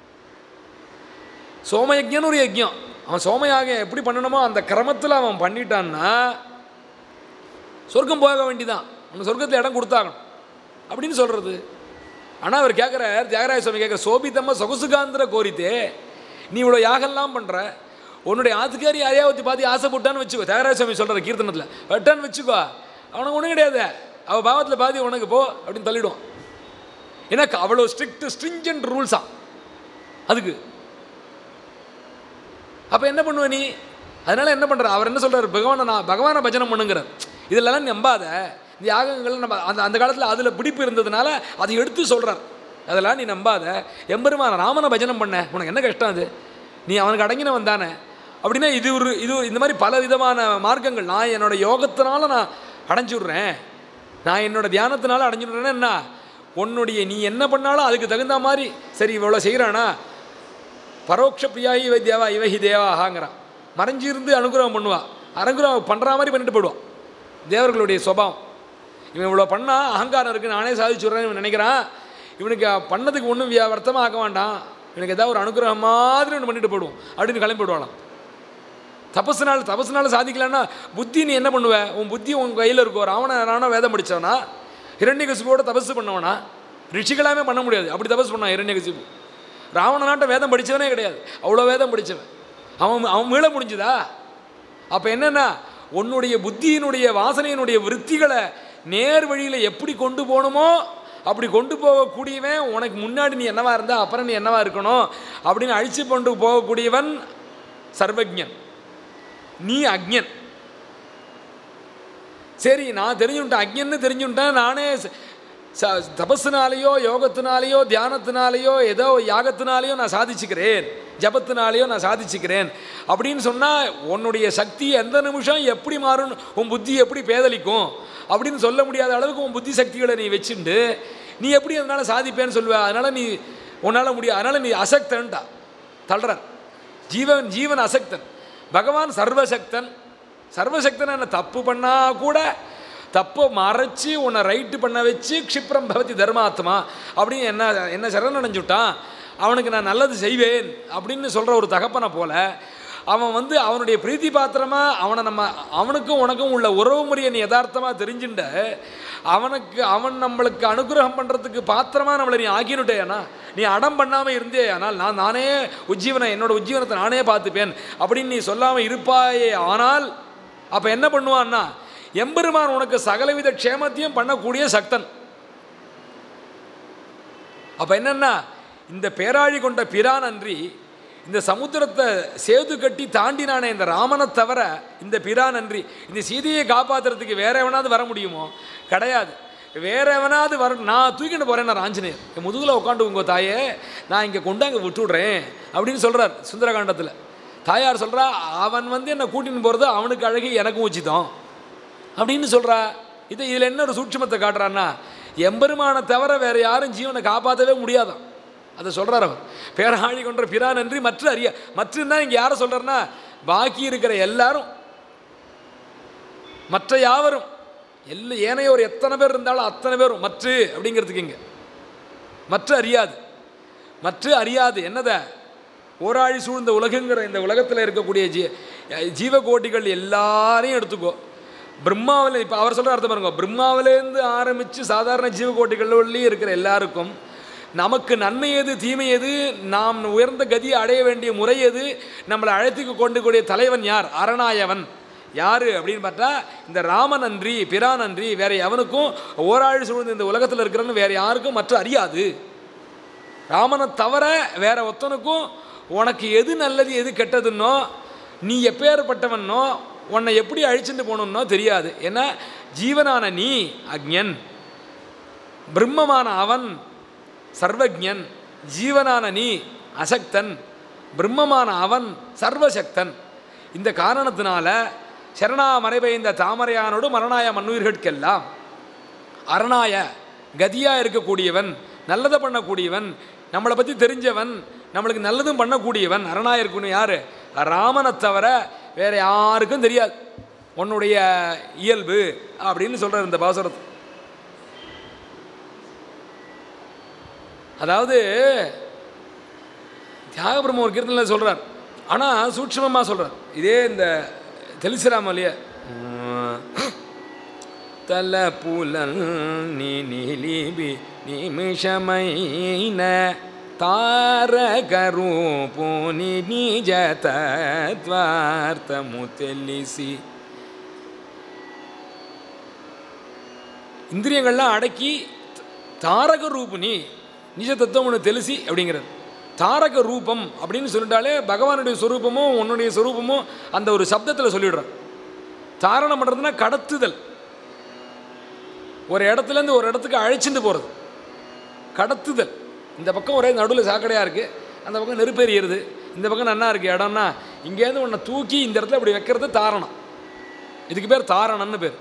சோமயஜ்யன்னு ஒரு யஜ்யம் அவன் சோமயாக எப்படி பண்ணணுமோ அந்த கிரமத்தில் அவன் பண்ணிட்டான்னா சொர்க்கம் போக வேண்டிதான் அவனுக்கு சொர்க்கத்தில் இடம் கொடுத்தாகணும் அப்படின்னு சொல்கிறது ஆனால் அவர் கேட்குறார் தியாகராஜ சுவாமி கேட்குற சோபித்தம்ம சொகுசுகாந்திர கோரித்தே நீ இவ்வளோ யாகம்லாம் பண்ணுற உன்னுடைய ஆத்துக்காரி யாரையாவத்தி பார்த்து ஆசைப்பட்டான்னு வச்சுக்கோ தியாகராஜ சுவாமி சொல்கிற கீர்த்தனத்தில் வெட்டான்னு வச்சுக்கோ அவனுக்கு ஒன்றும் கிடையாது அவள் பாவத்தில் பாதி உனக்கு போ அப்படின்னு தள்ளிடுவான் எனக்கு அவ்வளோ ஸ்ட்ரிக்ட் ஸ்ட்ரிஞ்சன்ட் ரூல்ஸா அதுக்கு அப்போ என்ன பண்ணுவ நீ அதனால என்ன பண்ணுற அவர் என்ன சொல்றாரு பகவானை நான் பகவானை பஜனை பண்ணுங்கிறார் இதெல்லாம் நம்பாத இந்த யாகங்கள் நம்ம அந்த அந்த காலத்தில் அதில் பிடிப்பு இருந்ததுனால அதை எடுத்து சொல்கிறார் அதெல்லாம் நீ நம்பாத எம்பெருமான ராமனை பஜனம் பண்ண உனக்கு என்ன கஷ்டம் அது நீ அவனுக்கு அடங்கினவன் தானே அப்படின்னா இது ஒரு இது இந்த மாதிரி பல விதமான மார்க்கங்கள் நான் என்னோட யோகத்தினால நான் அடைஞ்சு விட்றேன் நான் என்னோட தியானத்தினால அடைஞ்சு விட்றேன்னா என்ன உன்னுடைய நீ என்ன பண்ணாலும் அதுக்கு தகுந்த மாதிரி சரி இவ்வளோ செய்கிறானா பரோட்ச பிரியாயி இவை தேவா இவஹி தேவாகாங்கிறான் மறைஞ்சிருந்து அனுகிரகம் பண்ணுவா அனுகிரகம் பண்ணுற மாதிரி பண்ணிட்டு போயிடுவான் தேவர்களுடைய சுபாவம் இவன் இவ்வளோ பண்ணால் அகங்காரம் இருக்குது நானே சாதிச்சுட்றேன்னு இவன் நினைக்கிறான் இவனுக்கு பண்ணதுக்கு ஒன்றும் வருத்தமாக ஆக்க வேண்டாம் இவனுக்கு ஏதாவது ஒரு அனுகிரகம் மாதிரி ஒன்று பண்ணிட்டு போயிடுவோம் அப்படின்னு கிளம்பி போயிடுவாளாம் தபசுனால தபசுனால சாதிக்கலன்னா புத்தி நீ என்ன பண்ணுவ உன் புத்தி உன் கையில் இருக்கும் ராவண ராவண வேதம் படித்தவனா ஹிரண்யகசிபோட தபசு பண்ணவனா ரிஷிகளாமே பண்ண முடியாது அப்படி தபசு பண்ணான் ஹிரண்யகசிபு ராவண நாட்டை வேதம் படித்தவனே கிடையாது அவ்வளோ வேதம் படித்தவன் அவன் அவன் மீள முடிஞ்சுதா அப்போ என்னென்னா உன்னுடைய புத்தியினுடைய வாசனையினுடைய விருத்திகளை நேர் வழியில் எப்படி கொண்டு போகணுமோ அப்படி கொண்டு போகக்கூடியவன் உனக்கு முன்னாடி நீ என்னவா இருந்தா அப்புறம் நீ என்னவா இருக்கணும் அப்படின்னு அழிச்சு கொண்டு போகக்கூடியவன் சர்வஜன் நீ அக்ஞன் சரி நான் தெரிஞ்சுட்டேன் அக்ஞன்னு தெரிஞ்சுட்டேன் நானே ச- ச தபஸுனாலேயோ யோகத்தினாலேயோ தியானத்தினாலேயோ ஏதோ யாகத்தினாலேயோ நான் சாதிச்சுக்கிறேன் ஜபத்தினாலேயோ நான் சாதிச்சுக்கிறேன் அப்படின்னு சொன்னால் உன்னுடைய சக்தி எந்த நிமிஷம் எப்படி மாறும் உன் புத்தி எப்படி பேதலிக்கும் அப்படின்னு சொல்ல முடியாத அளவுக்கு உன் புத்தி சக்திகளை நீ வச்சுண்டு நீ எப்படி அதனால் சாதிப்பேன்னு சொல்லுவ அதனால் நீ உன்னால் முடியாது அதனால் நீ அசக்தன்டா தள்ளுறார் ஜீவன் ஜீவன் அசக்தன் பகவான் சர்வசக்தன் சர்வசக்தன் என்ன தப்பு பண்ணால் கூட தப்பை மறைச்சி உன்னை ரைட்டு பண்ண வச்சு க்ஷிப்ரம் பவதி தர்மாத்மா அப்படின்னு என்ன என்ன சரணடைஞ்சுட்டான் அவனுக்கு நான் நல்லது செய்வேன் அப்படின்னு சொல்கிற ஒரு தகப்பனை போல அவன் வந்து அவனுடைய பிரீத்தி பாத்திரமாக அவனை நம்ம அவனுக்கும் உனக்கும் உள்ள உறவு முறையை நீ யதார்த்தமாக தெரிஞ்சுட்ட அவனுக்கு அவன் நம்மளுக்கு அனுகிரகம் பண்ணுறதுக்கு பாத்திரமாக நம்மளை நீ ஆக்கினுட்டேனா நீ அடம் பண்ணாமல் இருந்தே ஆனால் நான் நானே உஜ்ஜீவனை என்னோட உஜ்ஜீவனத்தை நானே பார்த்துப்பேன் அப்படின்னு நீ சொல்லாமல் இருப்பாயே ஆனால் அப்போ என்ன பண்ணுவான்னா எம்பெருமான் உனக்கு சகலவித க்ஷேமத்தையும் பண்ணக்கூடிய சக்தன் அப்போ என்னன்னா இந்த பேராழி கொண்ட பிரான் அன்றி இந்த சமுத்திரத்தை சேது கட்டி தாண்டினானே இந்த ராமனை தவிர இந்த பிரான் அன்றி இந்த சீதையை காப்பாற்றுறதுக்கு வேற எவனாவது வர முடியுமோ கிடையாது வேற எவனாவது வர நான் தூக்கிட்டு போகிறேன் நான் ஆஞ்சநேயர் என் முதுகில் உட்காந்து உங்கள் தாயே நான் இங்கே கொண்டு அங்கே விட்டுவிடுறேன் அப்படின்னு சொல்கிறார் சுந்தரகாண்டத்தில் தாயார் சொல்கிறா அவன் வந்து என்னை கூட்டின்னு போகிறது அவனுக்கு அழகி எனக்கும் உச்சிதம் அப்படின்னு சொல்கிறா இது இதில் என்ன ஒரு சூட்சமத்தை காட்டுறான்னா எம்பெருமானை தவிர வேறு யாரும் ஜீவனை காப்பாற்றவே முடியாதான் அதை சொல்கிறார் அவர் பேராழி கொன்ற பிரான் நன்றி மற்ற அறிய மற்றுன்னா இங்கே யாரை சொல்கிறாருன்னா பாக்கி இருக்கிற எல்லாரும் மற்ற யாவரும் எல்லா ஏனையோர் எத்தனை பேர் இருந்தாலும் அத்தனை பேரும் மற்ற அப்படிங்கிறதுக்கு இங்கே மற்ற அறியாது மற்ற அறியாது என்னத ஓராழி சூழ்ந்த உலகுங்கிற இந்த உலகத்தில் இருக்கக்கூடிய ஜீ ஜீவகோட்டிகள் எல்லாரையும் எடுத்துக்கோ பிரம்மாவில் இப்போ அவர் சொல்கிற அர்த்தம் பாருங்க பிரம்மாவிலேருந்து ஆரம்பித்து சாதாரண ஜீவகோட்டிகள்லேயும் இருக்கிற எல்லாருக்கும் நமக்கு நன்மை எது தீமை எது நாம் உயர்ந்த கதியை அடைய வேண்டிய முறை எது நம்மளை அழைத்துக்கு கொண்டு கூடிய தலைவன் யார் அரணாயவன் யார் அப்படின்னு பார்த்தா இந்த ராமன் அன்றி பிரான் அன்றி வேற எவனுக்கும் ஓராழி சூழ்ந்த இந்த உலகத்தில் இருக்கிறன்னு வேற யாருக்கும் மற்ற அறியாது ராமனை தவிர வேற ஒருத்தனுக்கும் உனக்கு எது நல்லது எது கெட்டதுன்னோ நீ எப்பேற்பட்டவனோ உன்னை எப்படி அழிச்சுட்டு போகணுன்னோ தெரியாது ஏன்னா ஜீவனான நீ அக்ஞன் பிரம்மமான அவன் சர்வஜன் ஜீவனான நீ அசக்தன் பிரம்மமான அவன் சர்வசக்தன் இந்த காரணத்தினால சரணா மறைபெய்ந்த தாமரையானோடு மரணாய மண்ணுயிர்கட்கெல்லாம் அரணாய கதியாக இருக்கக்கூடியவன் நல்லதை பண்ணக்கூடியவன் நம்மளை பற்றி தெரிஞ்சவன் நம்மளுக்கு நல்லதும் பண்ணக்கூடியவன் அரணாய இருக்கணும் யார் ராமனை தவிர வேறு யாருக்கும் தெரியாது உன்னுடைய இயல்பு அப்படின்னு சொல்கிறார் இந்த பாசுரத்தை அதாவது தியாகபிரம்ம ஒரு கீர்த்தனில் சொல்கிறார் ஆனால் சூட்சமமாக சொல்கிறார் இதே இந்த தெலிசிராமலையே తల పులని నిలిబి నిమిషమైన తారక రూపుని నిజ తత్వార్థము తెలిసి இந்திரியங்கள்லாம் அடக்கி தாரக ரூபுனி நிஜ தத்துவம் ஒன்று தெளிசி அப்படிங்கிறது தாரக ரூபம் அப்படின்னு சொல்லிட்டாலே பகவானுடைய சொரூபமும் உன்னுடைய சொரூபமும் அந்த ஒரு சப்தத்தில் சொல்லிடுறான் தாரணம் பண்ணுறதுனா கடத்துதல் ஒரு இடத்துலேருந்து ஒரு இடத்துக்கு அழைச்சிட்டு போகிறது கடத்துதல் இந்த பக்கம் ஒரே நடுவில் சாக்கடையாக இருக்குது அந்த பக்கம் நெருப்பு எரியுது இந்த பக்கம் நன்னா இருக்குது இடம்னா இங்கேருந்து உன்னை தூக்கி இந்த இடத்துல இப்படி வைக்கிறது தாரணம் இதுக்கு பேர் தாரணம்னு பேர்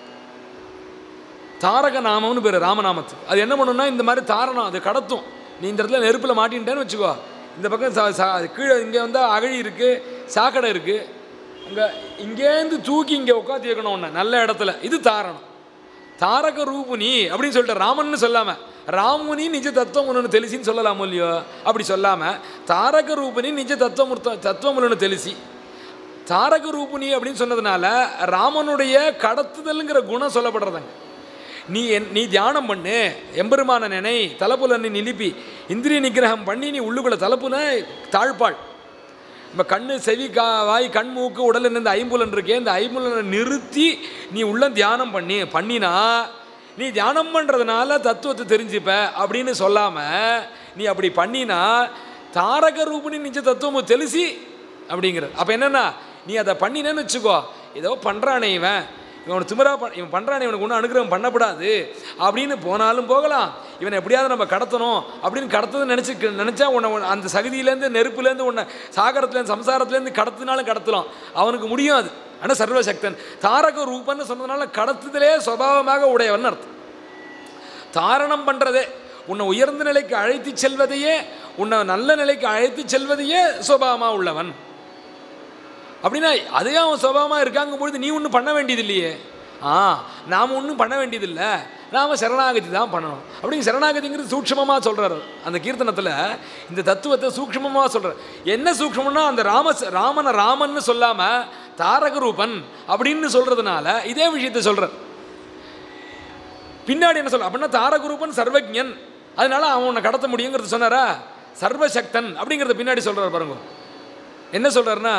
தாரக நாமம்னு பேர் ராமநாமத்துக்கு அது என்ன பண்ணுன்னா இந்த மாதிரி தாரணம் அது கடத்தும் நீ இந்த இடத்துல நெருப்பில் மாட்டின்ட்டேன்னு வச்சுக்கோ இந்த பக்கம் சா சா கீழே இங்கே வந்தால் அகழி இருக்குது சாக்கடை இருக்குது அங்கே இங்கேருந்து தூக்கி இங்கே உட்காந்து வைக்கணும் ஒன்று நல்ல இடத்துல இது தாரணம் தாரக ரூபுனி அப்படின்னு சொல்லிட்டு ராமன்னு சொல்லாமல் ராமுனி நிஜ தத்துவம் ஒன்று தெளிசின்னு சொல்லலாம் இல்லையோ அப்படி சொல்லாமல் தாரக ரூபுனி நிஜ தத்துவம் தத்துவம் ஒன்று தெளிசி தாரக ரூபுனி அப்படின்னு சொன்னதுனால ராமனுடைய கடத்துதல்ங்கிற குணம் சொல்லப்படுறதாங்க நீ என் நீ தியானம் பண்ணு எம்பெருமான நினை தலைப்புலன்னு நிலிப்பி இந்திரிய நிகிரகம் பண்ணி நீ உள்ளுக்குள்ள தலைப்புன தாழ்பாள் இப்போ கண்ணு செவி கா வாய் கண் மூக்கு உடல் இந்த ஐம்புலன் இருக்கே இந்த ஐம்புலனை நிறுத்தி நீ உள்ள தியானம் பண்ணி பண்ணினா நீ தியானம் பண்ணுறதுனால தத்துவத்தை தெரிஞ்சுப்ப அப்படின்னு சொல்லாமல் நீ அப்படி பண்ணினா தாரக ரூபணி நிஜ தத்துவம் தெளிசி அப்படிங்கிறது அப்போ என்னென்னா நீ அதை பண்ணினேன்னு வச்சுக்கோ ஏதோ பண்ணுறானே இவன் இவன் திமிரா பண் இவன் பண்ணுறான் இவனுக்கு ஒன்றும் அனுகிரகம் பண்ணக்கூடாது அப்படின்னு போனாலும் போகலாம் இவனை எப்படியாவது நம்ம கடத்தணும் அப்படின்னு கடத்தது நினச்சி நினச்சா உன்னை உன்னை அந்த சகதியிலேருந்து நெருப்புலேருந்து உன்னை சாகரத்துலேருந்து சம்சாரத்துலேருந்து கடத்தினாலும் கடத்தலாம் அவனுக்கு முடியும் அது ஆனால் சர்வசக்தன் தாரக ரூபன்னு சொன்னதுனால கடத்துதலே சுபாவமாக உடையவன் அர்த்தம் தாரணம் பண்ணுறதே உன்னை உயர்ந்த நிலைக்கு அழைத்து செல்வதையே உன்னை நல்ல நிலைக்கு அழைத்து செல்வதையே சுபாவமாக உள்ளவன் அப்படின்னா அதே அவன் சுபாவமாக இருக்காங்க பொழுது நீ ஒன்றும் பண்ண வேண்டியது இல்லையே ஆ நாம் ஒன்றும் பண்ண வேண்டியதில்லை நாம் சரணாகதி தான் பண்ணணும் அப்படிங்க சரணாகதிங்கிறது சூக்ஷ்மமாக சொல்கிறார் அந்த கீர்த்தனத்தில் இந்த தத்துவத்தை சூக்ஷ்மமாக சொல்கிறார் என்ன சூக்ஷ்மம்னா அந்த ராம ராமனை ராமன்னு சொல்லாமல் தாரக ரூபன் அப்படின்னு சொல்கிறதுனால இதே விஷயத்தை சொல்கிறார் பின்னாடி என்ன சொல்ல அப்படின்னா தாரகுரூபன் சர்வஜன் அதனால அவன் உன்னை கடத்த முடியுங்கிறது சொன்னாரா சர்வசக்தன் அப்படிங்கிறத பின்னாடி சொல்றாரு பாருங்க என்ன சொல்றாருன்னா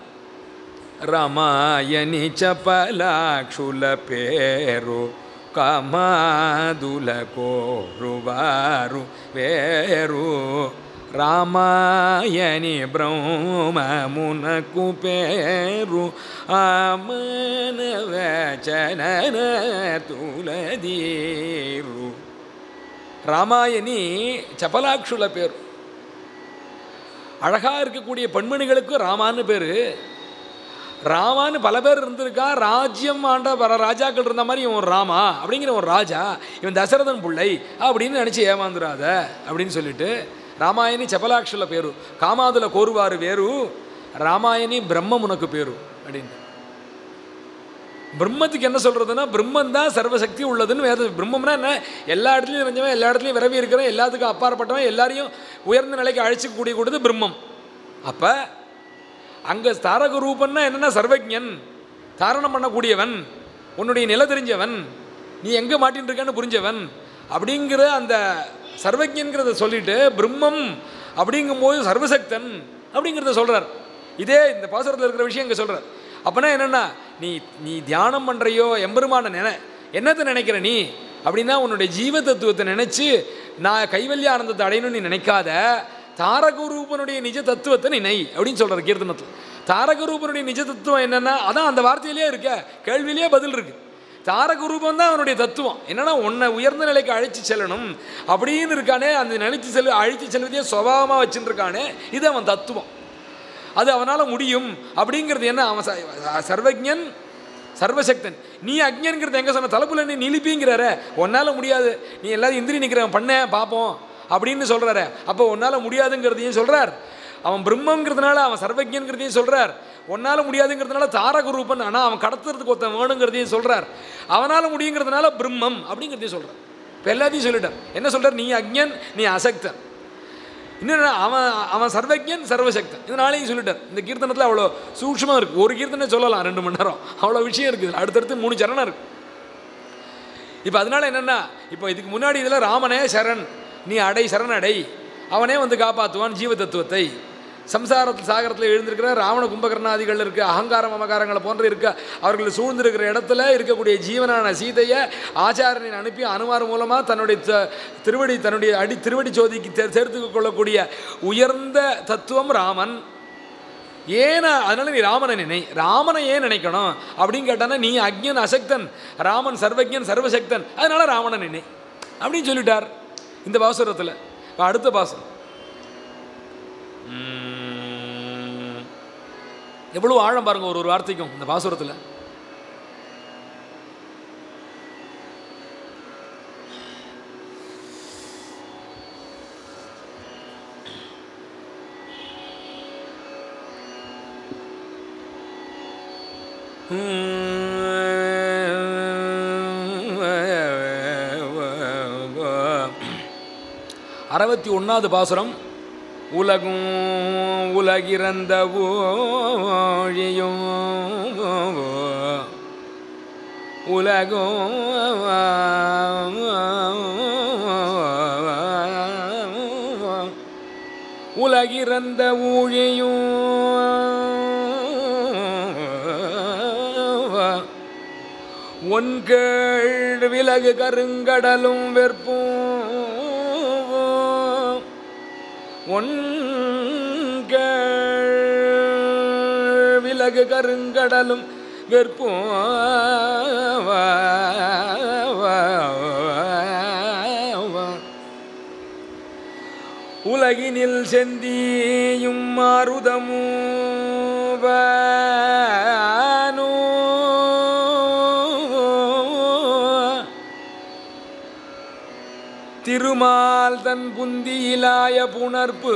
రామాయని చపలాక్షుల పేరు కమాదుల కోరువారు వేరు రామాయని బ్రహ్మమునకు పేరు ఆమన వచన తులదీరు ராமாயணி சபலாக்ஷுல பேர் அழகாக இருக்கக்கூடிய பெண்மணிகளுக்கு ராமான்னு பேர் ராமான்னு பல பேர் இருந்திருக்கா ராஜ்யம் ஆண்ட பல ராஜாக்கள் இருந்த மாதிரி இவன் ஒரு ராமா அப்படிங்கிற ஒரு ராஜா இவன் தசரதன் பிள்ளை அப்படின்னு நினச்சி ஏமாந்துடாத அப்படின்னு சொல்லிட்டு ராமாயணி சபலாக்ஷுல பேரு காமாதுல கோருவாரு வேறு ராமாயணி பிரம்மம் உனக்கு பேரு அப்படின்னு பிரம்மத்துக்கு என்ன சொல்கிறதுனா பிரம்மன் தான் சர்வசக்தி உள்ளதுன்னு வேத பிரம்மம்னா என்ன எல்லா இடத்துலையும் நிறைஞ்சவன் எல்லா இடத்துலையும் விரவி இருக்கிறவன் எல்லாத்துக்கும் அப்பாற்பட்டவன் எல்லாரையும் உயர்ந்த நிலைக்கு அழைச்சிக்கூடிய கூடியது பிரம்மம் அப்போ அங்கே தாரக ரூபன்னா என்னென்னா சர்வஜன் தாரணம் பண்ணக்கூடியவன் உன்னுடைய நில தெரிஞ்சவன் நீ எங்கே மாட்டின்னு இருக்கன்னு புரிஞ்சவன் அப்படிங்கிற அந்த சர்வஜன்கிறத சொல்லிட்டு பிரம்மம் அப்படிங்கும்போது சர்வசக்தன் அப்படிங்கிறத சொல்கிறார் இதே இந்த பாசுரத்தில் இருக்கிற விஷயம் இங்கே சொல்கிறார் அப்போனா என்னென்னா நீ நீ தியானம் பண்ணுறையோ எம்பெருமான நினை என்னத்தை நினைக்கிற நீ அப்படின்னா உன்னுடைய ஜீவ தத்துவத்தை நினச்சி நான் கைவல்ய ஆனந்தத்தை அடையணும்னு நீ நினைக்காத தாரகரூபனுடைய நிஜ தத்துவத்தை நினை அப்படின்னு சொல்கிறார் கீர்த்தனத்தில் தாரகரூபனுடைய நிஜ தத்துவம் என்னென்னா அதான் அந்த வார்த்தையிலே இருக்க கேள்வியிலே பதில் இருக்குது தாரகரூபம் தான் அவனுடைய தத்துவம் என்னன்னா உன்னை உயர்ந்த நிலைக்கு அழைச்சி செல்லணும் அப்படின்னு இருக்கானே அந்த நினைத்து செல் அழைத்து செல்வதையே சுபாவமாக வச்சுட்டு இருக்கானே இது அவன் தத்துவம் அது அவனால் முடியும் அப்படிங்கிறது என்ன அவன் ச- சர்வஜன் சர்வசக்தன் நீ அக்ஞன்கிறது எங்கே சொன்ன தலைப்புல நீ நிலிப்பிங்கிறார உன்னால் முடியாது நீ எல்லாரும் இந்திரி நிற்கிறவன் பண்ண பார்ப்போம் அப்படின்னு சொல்கிறாரு அப்போ உன்னால் முடியாதுங்கிறதையும் சொல்கிறார் அவன் பிரம்மங்கிறதுனால அவன் சர்வஜன்கிறதையும் சொல்கிறார் உன்னால் முடியாதுங்கிறதுனால தாரக ரூபன் ஆனால் அவன் கடத்துறதுக்கு ஒருத்தன் வேணுங்கிறதையும் சொல்கிறார் அவனால் முடியுங்கிறதுனால பிரம்மம் அப்படிங்கிறதையும் சொல்கிறார் இப்போ எல்லாத்தையும் சொல்லிட்டார் என்ன சொல்கிறார் நீ அக்ஞன் நீ அசக்தன் இன்னொன்று அவன் அவன் சர்வஜன் சர்வசக்தன் இதனாலேயும் சொல்லிட்டார் இந்த கீர்த்தனத்தில் அவ்வளோ சூக்ஷ்மம் இருக்குது ஒரு கீர்த்தனை சொல்லலாம் ரெண்டு மணி நேரம் அவ்வளோ விஷயம் இருக்குது அடுத்தடுத்து மூணு சரணம் இருக்குது இப்போ அதனால என்னென்னா இப்போ இதுக்கு முன்னாடி இதில் ராமனே சரண் நீ அடை சரண் அடை அவனே வந்து காப்பாற்றுவான் ஜீவ தத்துவத்தை சம்சாரத்தில் சாகரத்தில் எழுந்திருக்கிற ராவண கும்பகர்ணாதிகள் இருக்க அகங்காரம் மமகாரங்களை போன்ற இருக்க அவர்கள் சூழ்ந்திருக்கிற இடத்துல இருக்கக்கூடிய ஜீவனான சீதையை ஆச்சாரியனை அனுப்பி அனுமார் மூலமாக தன்னுடைய த- திருவடி தன்னுடைய அடி திருவடி ஜோதிக்கு தே- சேர்த்து கொள்ளக்கூடிய உயர்ந்த தத்துவம் ராமன் ஏன் அதனால நீ ராமனை நினை ராமனை ஏன் நினைக்கணும் அப்படின்னு கேட்டானா நீ அக்ஞன் அசக்தன் ராமன் சர்வஜன் சர்வசக்தன் அதனால ராமனை நினை அப்படின்னு சொல்லிட்டார் இந்த பாசுரத்தில் இப்ப அடுத்த பாசுரம் உம். எவ்வளவு ஆழம் பாருங்க ஒரு ஒரு வார்த்தைக்கும் இந்த பாசுரத்தில் அறுபத்தி ஒன்றாவது பாசுரம் உலகும் உலகிறந்த ஊழியும் உலகும் உலகிறந்த ஊழியும் ஒன்கேள் விலகு கருங்கடலும் வெற்பும் ஒன்கேள் விலகு கருங்கடலும் வெறுப்பும் உலகினில் செந்தியும் மாருதமும் வானோ திருமால் தன் புந்தியிலாய புணர்ப்பு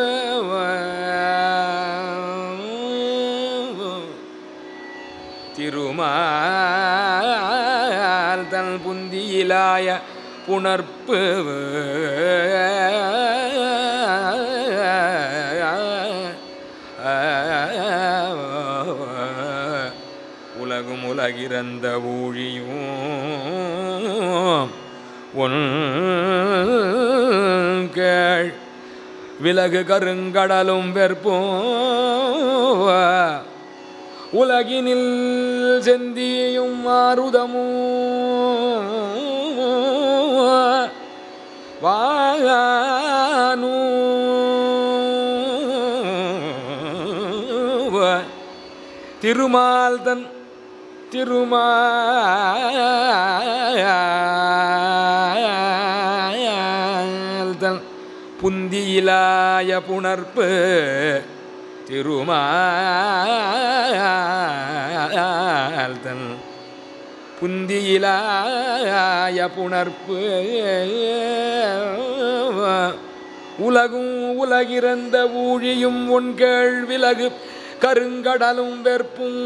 திருமால் தன் புந்தியிலாய புணர்ப்பு உலகும் உலகிறந்த ஊழியும் உன் கேள் விலகு கருங்கடலும் வெறுப்பும் உலகினில் செந்தியும் மாருதமும் வானு திருமால் தன் திருமால் தன் புந்தியிலாய புணர்ப்பு திருமால் தன் புந்தியிலாய புணர்ப்பு உலகும் உலகிறந்த ஊழியும் உன் கேள் விலகு கருங்கடலும் வெறுப்பும்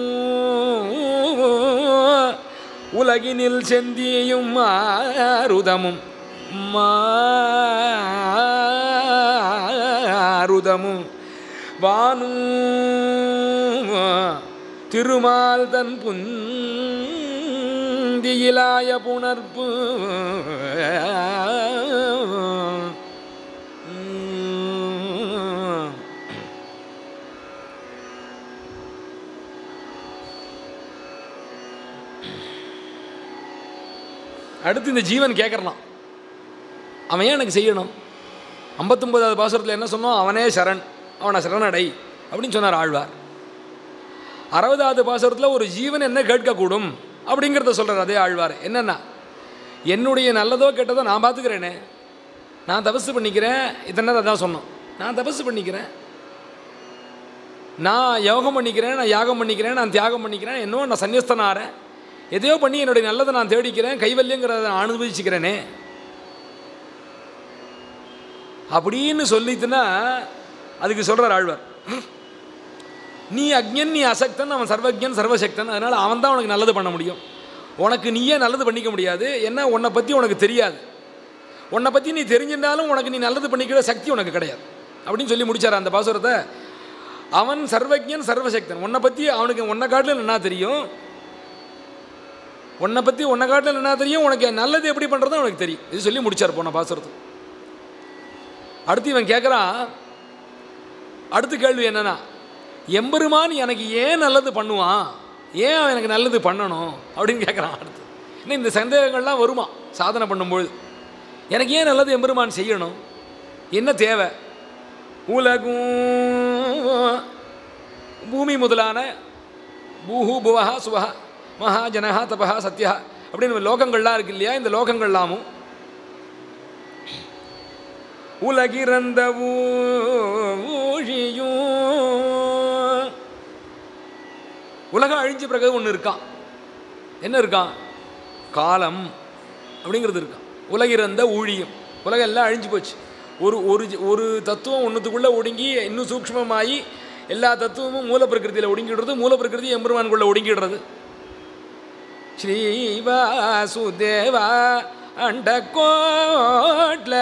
உலகினில் செந்தியும் மாருதமும் மாருதமும் வானும் திருமால் தன் புந்தியிலாய புணர்ப்பு அடுத்து இந்த ஜீவன் கேட்குறான் அவன் ஏன் எனக்கு செய்யணும் ஐம்பத்தொம்போதாவது பாசுரத்தில் என்ன சொன்னோம் அவனே சரண் அவனை சரணடை அப்படின்னு சொன்னார் ஆழ்வார் அறுபதாவது பாசுரத்தில் ஒரு ஜீவன் என்ன கேட்கக்கூடும் அப்படிங்கிறத சொல்கிறார் அதே ஆழ்வார் என்னென்னா என்னுடைய நல்லதோ கெட்டதோ நான் பார்த்துக்கிறேனே நான் தபசு பண்ணிக்கிறேன் இத்தனை அதான் சொன்னோம் நான் தபசு பண்ணிக்கிறேன் நான் யோகம் பண்ணிக்கிறேன் நான் யாகம் பண்ணிக்கிறேன் நான் தியாகம் பண்ணிக்கிறேன் என்னவோ நான் சன்னியஸ்தனாகிறேன் எதையோ பண்ணி என்னுடைய நல்லதை நான் தேடிக்கிறேன் கைவல்யங்கிறத நான் அனுபவிச்சுக்கிறேனே அப்படின்னு சொல்லிட்டுனா அதுக்கு சொல்கிறார் ஆழ்வார் நீ அக்ஞன் நீ அசக்தன் அவன் சர்வஜன் சர்வசக்தன் அதனால் அவன் தான் உனக்கு நல்லது பண்ண முடியும் உனக்கு நீயே நல்லது பண்ணிக்க முடியாது ஏன்னா உன்னை பற்றி உனக்கு தெரியாது உன்னை பற்றி நீ தெரிஞ்சிருந்தாலும் உனக்கு நீ நல்லது பண்ணிக்கிற சக்தி உனக்கு கிடையாது அப்படின்னு சொல்லி முடிச்சார் அந்த பாசுரத்தை அவன் சர்வஜன் சர்வசக்தன் உன்னை பற்றி அவனுக்கு உன்னை காட்டில் என்ன தெரியும் உன்னை பற்றி உன்னை காட்டில் என்ன தெரியும் உனக்கு நல்லது எப்படி பண்ணுறது உனக்கு தெரியும் இது சொல்லி முடிச்சார் போன பாசுரத்து அடுத்து இவன் கேட்குறான் அடுத்த கேள்வி என்னன்னா எம்பெருமான் எனக்கு ஏன் நல்லது பண்ணுவான் ஏன் அவன் எனக்கு நல்லது பண்ணணும் அப்படின்னு கேட்குறான் அடுத்து இன்னும் இந்த சந்தேகங்கள்லாம் வருமா சாதனை பண்ணும்பொழுது எனக்கு ஏன் நல்லது எம்பெருமான் செய்யணும் என்ன தேவை உலகும் பூமி முதலான பூஹு புவஹா சுவஹா மகா ஜனஹா தபஹா சத்யா அப்படின்னு லோகங்கள்லாம் இருக்கு இல்லையா இந்த லோகங்கள்லாமும் உலகிறந்த ஊழியும் உலகம் அழிஞ்ச பிறகு ஒன்று இருக்கான் என்ன இருக்கான் காலம் அப்படிங்கிறது இருக்கான் உலகிறந்த ஊழியம் உலகம் எல்லாம் அழிஞ்சு போச்சு ஒரு ஒரு ஜ- ஒரு தத்துவம் ஒன்றுத்துக்குள்ளே ஒடுங்கி இன்னும் சூக்ஷ்மமாகி எல்லா தத்துவமும் மூலப்பிரகிருதியில் ஒடுங்கிடுறது மூலப்பிரகிருதி எம்பெருமான்குள்ளே ஒடுங்கிடுறது ஸ்ரீவாசுதேவா அண்ட கோட்ல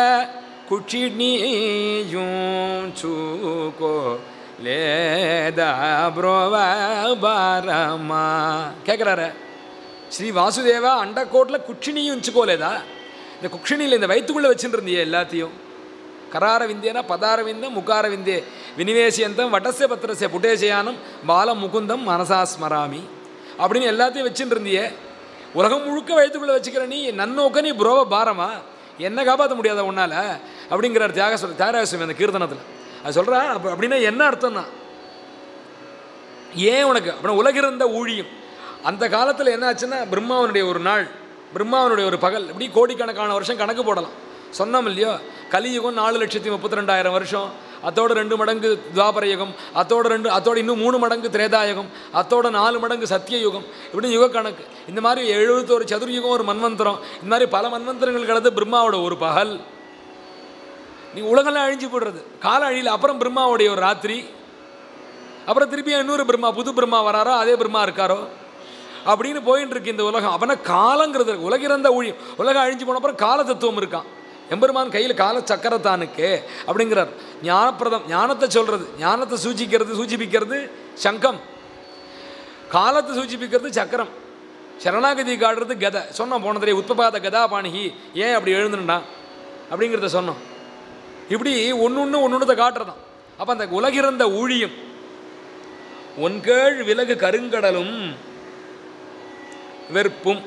குச்சினியும் சூகோ லேதா புரோவா பாரமா கேட்குறாரு ஸ்ரீ வாசுதேவா அண்டக்கோட்டில் குட்சினியும் உச்சுக்கோலேதா இந்த குக்ஷினியில் இந்த வயிற்றுக்குள்ளே வச்சுட்டு இருந்தியே எல்லாத்தையும் கரார விந்தியனா பதார விந்தம் முகார விந்தே வினிவேசியந்தம் வட்டசிய பத்திரசிய புட்டேசயானம் பாலம் முகுந்தம் மனசா ஸ்மராமி அப்படின்னு எல்லாத்தையும் வச்சுட்டு இருந்தியே உலகம் முழுக்க வயிற்றுக்குள்ளே வச்சுக்கிற நீ நன்னோக்க நீ புரோவ பாரமா என்ன காப்பாற்ற முடியாத உன்னால அப்படிங்கிறார் தியாக சொல் தியாகராஜசுவாமி அந்த கீர்த்தனத்தில் அது சொல்கிறா அப்போ அப்படின்னா என்ன அர்த்தம்னா ஏன் உனக்கு அப்படின்னா உலகிருந்த ஊழியம் அந்த காலத்தில் என்ன ஆச்சுன்னா பிரம்மாவனுடைய ஒரு நாள் பிரம்மாவனுடைய ஒரு பகல் இப்படி கோடிக்கணக்கான வருஷம் கணக்கு போடலாம் சொன்னோம் இல்லையோ கலியுகம் நாலு லட்சத்தி முப்பத்தி ரெண்டாயிரம் வருஷம் அத்தோட ரெண்டு மடங்கு துவாபர யுகம் அத்தோட ரெண்டு அத்தோட இன்னும் மூணு மடங்கு திரேதாயுகம் அத்தோட நாலு மடங்கு சத்தியயுகம் இப்படி யுக கணக்கு இந்த மாதிரி எழுபத்தோரு சதுர்யுகம் ஒரு மன்வந்தரம் இந்த மாதிரி பல மன்வந்தரங்கள் கடந்து பிரம்மாவோட ஒரு பகல் நீ உலகெல்லாம் அழிஞ்சு போடுறது கால அழியில் அப்புறம் பிரம்மாவுடைய ஒரு ராத்திரி அப்புறம் திருப்பி இன்னொரு பிரம்மா புது பிரம்மா வராரோ அதே பிரம்மா இருக்காரோ அப்படின்னு போயின்னு இருக்கு இந்த உலகம் அப்பனா காலங்கிறது இருக்கு. உலகிறந்த ஊழியம் உலகம் அழிஞ்சு போன அப்புறம் கால தத்துவம் இருக்கான் எம்பெருமான் கையில் கால சக்கரத்தானுக்கு அப்படிங்கிறார் ஞானப்பிரதம் ஞானத்தை சொல்றது ஞானத்தை சூச்சிக்கிறது சூச்சிப்பிக்கிறது சங்கம் காலத்தை சூச்சிப்பிக்கிறது சக்கரம் சரணாகதி காட்டுறது கதை சொன்னோம் போனதுலே உத்பபாத கதா பாணிகி ஏன் அப்படி எழுந்துனா அப்படிங்கிறத சொன்னோம் இப்படி ஒன்று ஒன்று ஒன்று ஒன்றத்தை காட்டுறதான் அப்போ அந்த உலகிறந்த ஊழியம் ஒன்கேழ் விலகு கருங்கடலும் வெறுப்பும்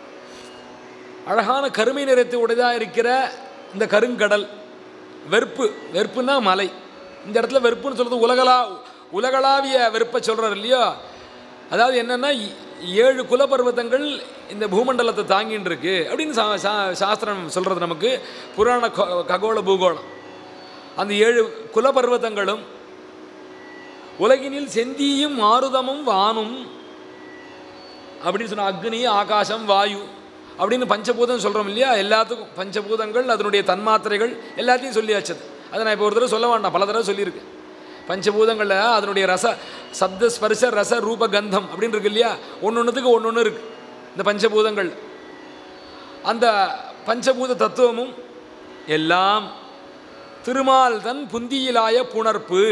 அழகான கருமை நிறத்தை உடையதாக இருக்கிற இந்த கருங்கடல் வெறுப்பு வெறுப்புன்னா மலை இந்த இடத்துல வெறுப்புன்னு சொல்கிறது உலகளா உலகளாவிய வெறுப்பை சொல்கிறார் இல்லையா அதாவது என்னென்னா ஏழு குலபர்வதங்கள் இந்த பூமண்டலத்தை தாங்கின்னு இருக்கு அப்படின்னு சா சா- சாஸ்திரம் சொல்கிறது நமக்கு புராண க- ககோள பூகோளம் அந்த ஏழு குலபர்வதங்களும் உலகினில் செந்தியும் மாருதமும் வானும் அப்படின்னு சொன்ன அக்னி ஆகாசம் வாயு அப்படின்னு பஞ்சபூதம் சொல்கிறோம் இல்லையா எல்லாத்துக்கும் பஞ்சபூதங்கள் அதனுடைய தன்மாத்திரைகள் எல்லாத்தையும் சொல்லியாச்சது அதை நான் இப்போ ஒரு தடவை சொல்ல வேண்டாம் பல தடவை சொல்லியிருக்கேன் பஞ்சபூதங்களில் அதனுடைய ரச சப்த ஸ்பர்ச ரச ரூப கந்தம் அப்படின்னு இருக்கு இல்லையா ஒன்று ஒன்றுத்துக்கு ஒன்று ஒன்று இருக்குது இந்த பஞ்சபூதங்கள் அந்த பஞ்சபூத தத்துவமும் எல்லாம் திருமால் தன் புந்தியிலாய புணர்ப்பு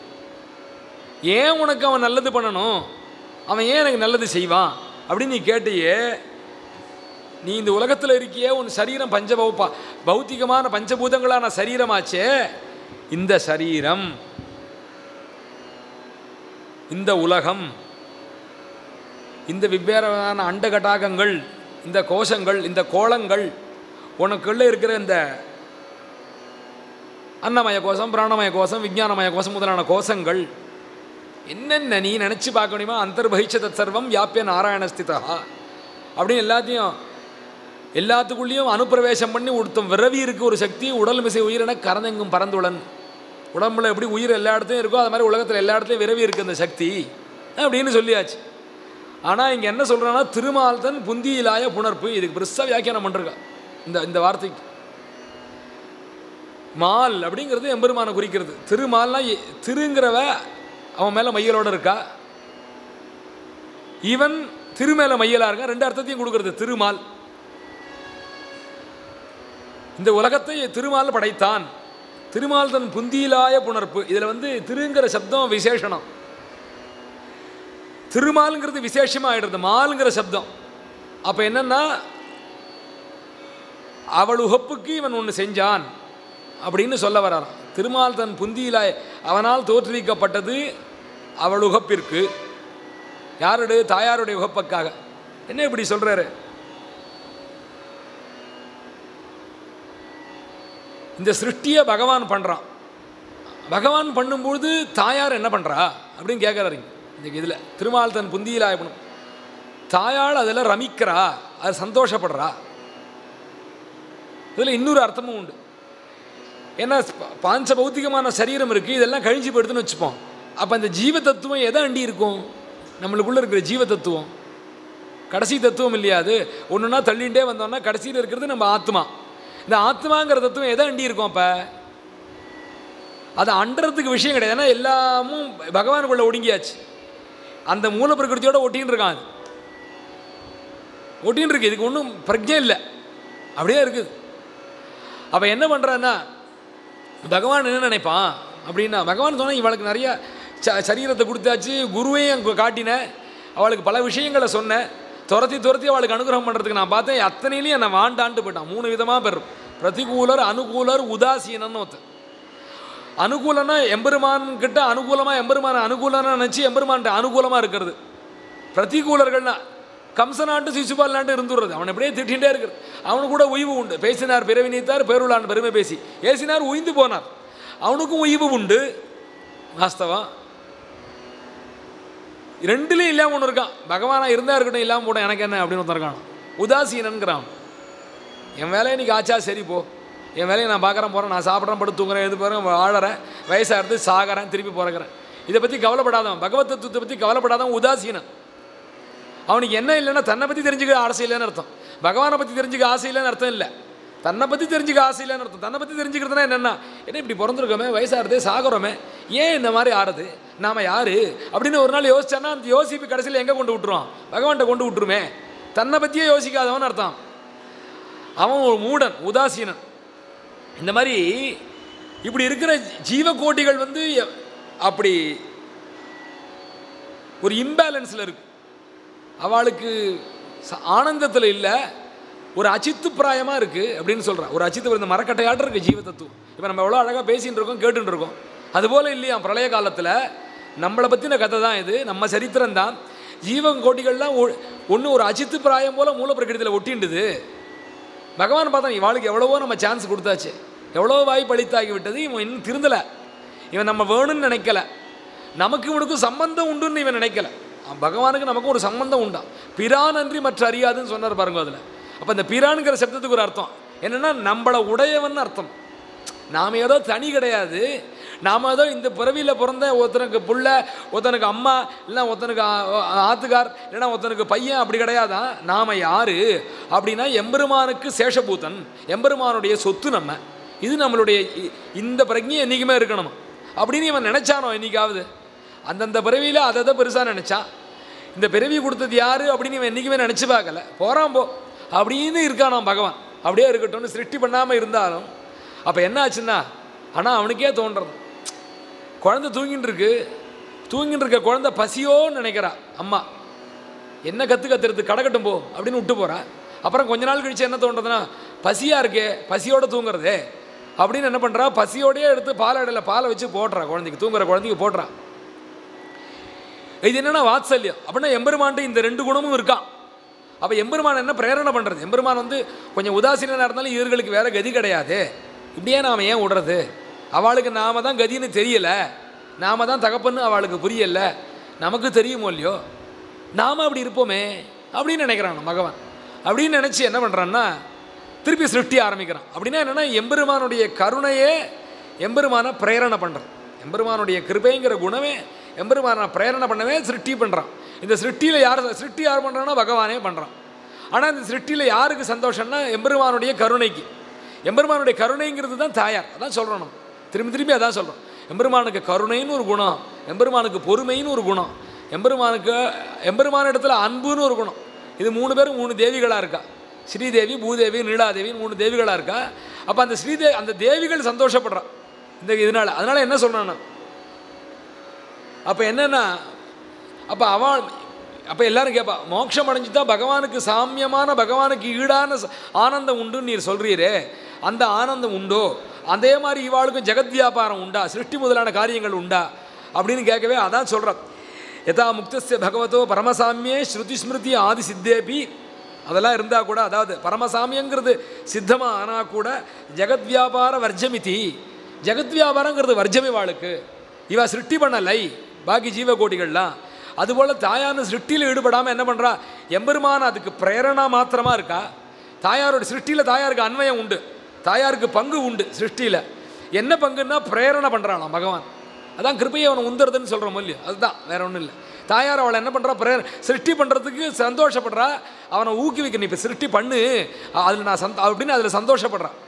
ஏன் உனக்கு அவன் நல்லது பண்ணணும் அவன் ஏன் எனக்கு நல்லது செய்வான் அப்படின்னு நீ கேட்டியே நீ இந்த உலகத்தில் இருக்கியே உன் சரீரம் பஞ்சபௌ ப- பௌத்திகமான பஞ்சபூதங்களான சரீரமாச்சே இந்த சரீரம் இந்த உலகம் இந்த வெவ்வேறான அண்டகட்டாகங்கள் இந்த கோஷங்கள் இந்த கோலங்கள் உனக்குள்ளே இருக்கிற இந்த அன்னமய கோஷம் பிராணமய கோஷம் விஞ்ஞானமய கோஷம் முதலான கோஷங்கள் என்னென்ன நீ நினச்சி பார்க்க முடியுமா அந்தர்பகிச்ச தத் சர்வம் வியாபிய நாராயணஸ்திதா அப்படின்னு எல்லாத்தையும் எல்லாத்துக்குள்ளேயும் அனுப்பிரவேசம் பண்ணி ஒருத்தன் விரவி இருக்கு ஒரு சக்தி உடல் மிசை உயிரென கறந்தெங்கும் பறந்துளன் உடம்புல எப்படி உயிர் எல்லா இடத்துலையும் இருக்கோ அது மாதிரி உலகத்தில் எல்லா இடத்துலையும் விரவி இருக்கு அந்த சக்தி அப்படின்னு சொல்லியாச்சு ஆனால் இங்கே என்ன சொல்கிறான்னா திருமால் தன் புந்தியிலாய புணர்ப்பு இதுக்கு பெருசாக வியாக்கியானம் பண்ணிருக்கா இந்த இந்த வார்த்தைக்கு மால் அப்படிங்கிறது எம்பெருமானை குறிக்கிறது திருமால்னா எ- திருங்கிறவ அவன் மேலே மையலோட இருக்கா இவன் திரு மேல மையலா இருக்கா ரெண்டு அர்த்தத்தையும் கொடுக்கறது திருமால் இந்த உலகத்தை திருமால் படைத்தான் திருமால் தன் புந்தியிலாய புணர்ப்பு இதில் வந்து திருங்கிற சப்தம் விசேஷனம் திருமாலுங்கிறது விசேஷமாக ஆயிடுறது மாலுங்கிற சப்தம் அப்போ என்னன்னா அவள் உகப்புக்கு இவன் ஒன்று செஞ்சான் அப்படின்னு சொல்ல வராராம் திருமால் தன் புந்தியிலாய் அவனால் தோற்றுவிக்கப்பட்டது அவள் உகப்பிற்கு யாருடைய தாயாருடைய உகப்புக்காக என்ன இப்படி சொல்றாரு இந்த சிருஷ்டியை பகவான் பண்ணுறான் பகவான் பண்ணும்போது தாயார் என்ன பண்ணுறா அப்படின்னு கேட்குறாரு இந்த இதில் திருமால் தன் புந்தியில் ஆயப்படும் தாயாள் அதில் ரமிக்கிறா அது சந்தோஷப்படுறா இதில் இன்னொரு அர்த்தமும் உண்டு ஏன்னா ப- பாஞ்ச பௌத்திகமான சரீரம் இருக்குது இதெல்லாம் கழிஞ்சு போயிடுதுன்னு வச்சுப்போம் அப்போ அந்த ஜீவ தத்துவம் எதை அண்டி இருக்கும் நம்மளுக்குள்ளே இருக்கிற ஜீவ தத்துவம் கடைசி தத்துவம் இல்லையா அது ஒன்றுனா தள்ளிகிட்டே வந்தோம்னா கடைசியில் இருக்கிறது நம்ம ஆத்மா இந்த ஆத்மாங்கிற தத்துவம் எதை அண்டி இருக்கும் அப்போ அது அண்டுறதுக்கு விஷயம் கிடையாது ஏன்னா எல்லாமும் பகவானுக்குள்ளே ஒடுங்கியாச்சு அந்த மூல பிரகிருதியோட ஒட்டின்னு இருக்கான் அது ஒட்டின்னு இருக்கு இதுக்கு ஒன்றும் பிரஜை இல்லை அப்படியே இருக்குது அப்போ என்ன பண்ணுறான்னா பகவான் என்ன நினைப்பான் அப்படின்னா பகவான் சொன்னால் இவளுக்கு நிறைய ச சரீரத்தை கொடுத்தாச்சு குருவையும் அங்கே காட்டினேன் அவளுக்கு பல விஷயங்களை சொன்னேன் துரத்தி துரத்தி அவளுக்கு அனுகிரகம் பண்ணுறதுக்கு நான் பார்த்தேன் அத்தனையிலையும் என்னை வாண்டான்ட்டு போயிட்டான் மூணு விதமாக பெறும் பிரதிகூலர் அனுகூலர் உதாசீனன்னு ஒருத்தன் அனுகூலம்னா எம்பெருமான் கிட்ட அனுகூலமாக எம்பெருமான அனுகூலம்னு நினச்சி எம்பெருமான்ட்ட அனுகூலமாக இருக்கிறது பிரதிகூலர்கள்னா கம்சனாட்டு சிசுபாலான்ட்டு இருந்துடுறது அவன் எப்படியே திட்டிகிட்டே இருக்கிறது அவனுக்கு கூட உய்வு உண்டு பேசினார் பிறவி நீத்தார் பேருளான் பெருமை பேசி ஏசினார் உய்ந்து போனார் அவனுக்கும் உய்வு உண்டு வாஸ்தவம் ரெண்டுலேயும் இல்லாமல் ஒன்று இருக்கான் பகவானா இருந்தால் இருக்கட்டும் இல்லாமல் போட்டோம் எனக்கு என்ன அப்படின்னு ஒருத்தன் இருக்கான் உதாசீனன்கிறான் என் வேலையை இன்னைக்கு ஆச்சா சரி போ என் வேலையை நான் பார்க்குறேன் போகிறேன் நான் சாப்பிட்றேன் படுத்து தூங்குறேன் எது போகிறேன் வாழறேன் வயசாக இருந்து சாகிறேன் திருப்பி பிறக்கிறேன் இதை பற்றி கவலைப்படாதவன் பகவத் தத்துவத்தை பற்றி கவலைப்படாதவன் உதாசீனன் அவனுக்கு என்ன இல்லைன்னா தன்னை பற்றி தெரிஞ்சுக்க ஆசை இல்லைன்னு அர்த்தம் பகவானை பற்றி தெரிஞ்சுக்க ஆசை இல்லைன்னு அர்த்தம் இல்லை தன்னை பற்றி தெரிஞ்சுக்க ஆசை இல்லைன்னு அர்த்தம் தன்னை பற்றி தெரிஞ்சுக்கிறதுனா என்னென்னா என்ன இப்படி பிறந்திருக்கோமே வயசாகிறதே சாகுறோமே ஏன் இந்த மாதிரி ஆறுது நாம் யார் அப்படின்னு ஒரு நாள் யோசிச்சான்னா அந்த யோசிப்பு கடைசியில் எங்கே கொண்டு விட்டுருவான் பகவான்கிட்ட கொண்டு விட்டுருமே தன்னை பற்றியே யோசிக்காதவன் அர்த்தம் அவன் ஒரு மூடன் உதாசீனன் இந்த மாதிரி இப்படி இருக்கிற ஜீவகோட்டிகள் வந்து எ- அப்படி ஒரு இம்பேலன்ஸில் இருக்கு அவளுக்கு ச- ஆனந்தத்தில் இல்லை ஒரு அச்சித்து பிராயமாக இருக்குது அப்படின்னு சொல்கிறான் ஒரு அச்சித்து இந்த மரக்கட்டையாட்டம் இருக்குது ஜீவ தத்துவம் இப்போ நம்ம எவ்வளோ அழகாக பேசின்னு இருக்கோம் கேட்டுன்னு இருக்கோம் அதுபோல் இல்லையா பிரளய காலத்தில் நம்மளை பற்றின கதை தான் இது நம்ம சரித்திரம் தான் ஜீவன் கோட்டிகள்லாம் ஒன்று ஒரு அச்சித்து பிராயம் போல் மூல பிரகிருதியில் ஒட்டிண்டுது பகவான் பார்த்தா இவாளுக்கு எவ்வளவோ நம்ம சான்ஸ் கொடுத்தாச்சு எவ்வளோ வாய்ப்பு அளித்தாகி விட்டது இவன் இன்னும் திருந்தலை இவன் நம்ம வேணும்னு நினைக்கல நமக்கு இவனுக்கும் சம்பந்தம் உண்டுன்னு இவன் நினைக்கல அவன் பகவானுக்கு நமக்கும் ஒரு சம்பந்தம் உண்டாம் பிரான் அன்றி மற்ற அறியாதுன்னு சொன்னார் பாருங்க அதில் அப்போ இந்த பிரான்ங்கிற சப்தத்துக்கு ஒரு அர்த்தம் என்னென்னா நம்மளை உடையவன் அர்த்தம் நாம் ஏதோ தனி கிடையாது நாம் ஏதோ இந்த பிறவியில் பிறந்த ஒருத்தனுக்கு புள்ள ஒருத்தனுக்கு அம்மா இல்லைன்னா ஒருத்தனுக்கு ஆ- ஆ- ஆத்துக்கார் இல்லைன்னா ஒருத்தனுக்கு பையன் அப்படி கிடையாதான் நாம் யார் அப்படின்னா எம்பெருமானுக்கு சேஷபூதன் எம்பெருமானுடைய சொத்து நம்ம இது நம்மளுடைய இ- இந்த பிரஜை என்றைக்குமே இருக்கணும் அப்படின்னு இவன் நினச்சானோ என்னைக்காவது அந்தந்த பிறவியில் அதை அதை பெருசாக நினச்சான் இந்த பிறவி கொடுத்தது யார் அப்படின்னு இவன் என்றைக்குமே நினச்சி பார்க்கல போகிறான் போ அப்படின்னு இருக்கானாம் பகவான் அப்படியே இருக்கட்டும்னு சிருஷ்டி பண்ணாமல் இருந்தாலும் அப்போ என்ன ஆச்சுன்னா ஆனால் அவனுக்கே தோன்றது குழந்தை தூங்கின்னு இருக்கு தூங்கின்னு இருக்க குழந்தை பசியோன்னு நினைக்கிறா அம்மா என்ன கற்று கத்துறது கடக்கட்டும் போ அப்படின்னு விட்டு போகிறா அப்புறம் கொஞ்ச நாள் கழிச்சு என்ன தோன்றதுன்னா பசியாக இருக்கே பசியோடு தூங்குறதே அப்படின்னு என்ன பண்ணுறா பசியோடயே எடுத்து பால் அடையில பாலை வச்சு போடுறா குழந்தைக்கு தூங்குற குழந்தைக்கு போடுறா இது என்னன்னா வாத்சல்யம் அப்படின்னா எம்பெருமான்ட்டு இந்த ரெண்டு குணமும் இருக்கான் அப்போ எம்பெருமான் என்ன பிரேரணை பண்ணுறது எம்பெருமான் வந்து கொஞ்சம் உதாசீனனாக இருந்தாலும் இவர்களுக்கு வேற கதி கிடையாது இப்படியே நாம் ஏன் விடுறது அவளுக்கு நாம தான் கதின்னு தெரியல நாம தான் தகப்பன்னு அவளுக்கு புரியல நமக்கு தெரியுமோ இல்லையோ நாம் அப்படி இருப்போமே அப்படின்னு நினைக்கிறான் பகவான் அப்படின்னு நினச்சி என்ன பண்ணுறான்னா திருப்பி சிருஷ்டி ஆரம்பிக்கிறான் அப்படின்னா என்னென்னா எம்பெருமானுடைய கருணையே எம்பெருமானை பிரேரணை பண்ணுறது எம்பெருமானுடைய கிருபைங்கிற குணமே எம்பெருமானை பிரேரணை பண்ணவே சிருஷ்டி பண்ணுறான் இந்த சிருஷ்டியில் யார் சிருஷ்டி யார் பண்ணுறான்னா பகவானே பண்ணுறான் ஆனால் இந்த சிருஷ்டியில் யாருக்கு சந்தோஷம்னா எம்பெருமானுடைய கருணைக்கு எம்பெருமானுடைய கருணைங்கிறது தான் தாயார் அதான் சொல்கிறோம் நம்ம திரும்பி திரும்பி அதான் சொல்கிறோம் எம்பெருமானுக்கு கருணைன்னு ஒரு குணம் எம்பெருமானுக்கு பொறுமைன்னு ஒரு குணம் எம்பெருமானுக்கு எம்பெருமான இடத்துல அன்புன்னு ஒரு குணம் இது மூணு பேரும் மூணு தேவிகளாக இருக்கா ஸ்ரீதேவி பூதேவி நீலாதேவின்னு மூணு தேவிகளாக இருக்கா அப்போ அந்த ஸ்ரீதே அந்த தேவிகள் சந்தோஷப்படுறா இந்த இதனால் அதனால் என்ன சொல்கிறேன்னா அப்போ என்னென்னா அப்போ அவன் அப்போ எல்லாரும் கேட்பா மோட்சம் அடைஞ்சுட்டா பகவானுக்கு சாமியமான பகவானுக்கு ஈடான ச- ஆனந்தம் உண்டுன்னு நீர் சொல்கிறீரே அந்த ஆனந்தம் உண்டோ அதே மாதிரி இவாளுக்கும் ஜெகத் வியாபாரம் உண்டா சிருஷ்டி முதலான காரியங்கள் உண்டா அப்படின்னு கேட்கவே அதான் சொல்கிறான் யதா முக்தஸ்ய பகவதோ பரமசாமியே ஸ்ருதி ஸ்மிருதி ஆதி சித்தேபி அதெல்லாம் இருந்தால் கூட அதாவது பரமசாமியங்கிறது சித்தமாக ஆனால் கூட ஜெகத் வியாபார வர்ஜமிதி ஜெகத் வியாபாரங்கிறது வர்ஜமே வாளுக்கு இவ சிருஷ்டி பண்ணலை பாக்கி ஜீவகோடிகள்லாம் அதுபோல் தாயான சிருஷ்டியில் ஈடுபடாமல் என்ன பண்ணுறா எம்பெருமான அதுக்கு பிரேரணா மாத்திரமா இருக்கா தாயாரோட சிருஷ்டியில் தாயாருக்கு அன்வயம் உண்டு தாயாருக்கு பங்கு உண்டு சிருஷ்டியில் என்ன பங்குன்னா பிரேரணை பண்ணுறானாம் பகவான் அதான் கிருபையை அவனை உந்துறதுன்னு சொல்கிறோம் இல்லையோ அதுதான் வேற ஒன்றும் இல்லை தாயார் அவளை என்ன பண்ணுறா பிரேர சிருஷ்டி பண்ணுறதுக்கு சந்தோஷப்படுறா அவனை ஊக்குவிக்க நீ இப்போ சிருஷ்டி பண்ணு அதில் நான் சந்த அப்படின்னு அதில் சந்தோஷப்படுறான்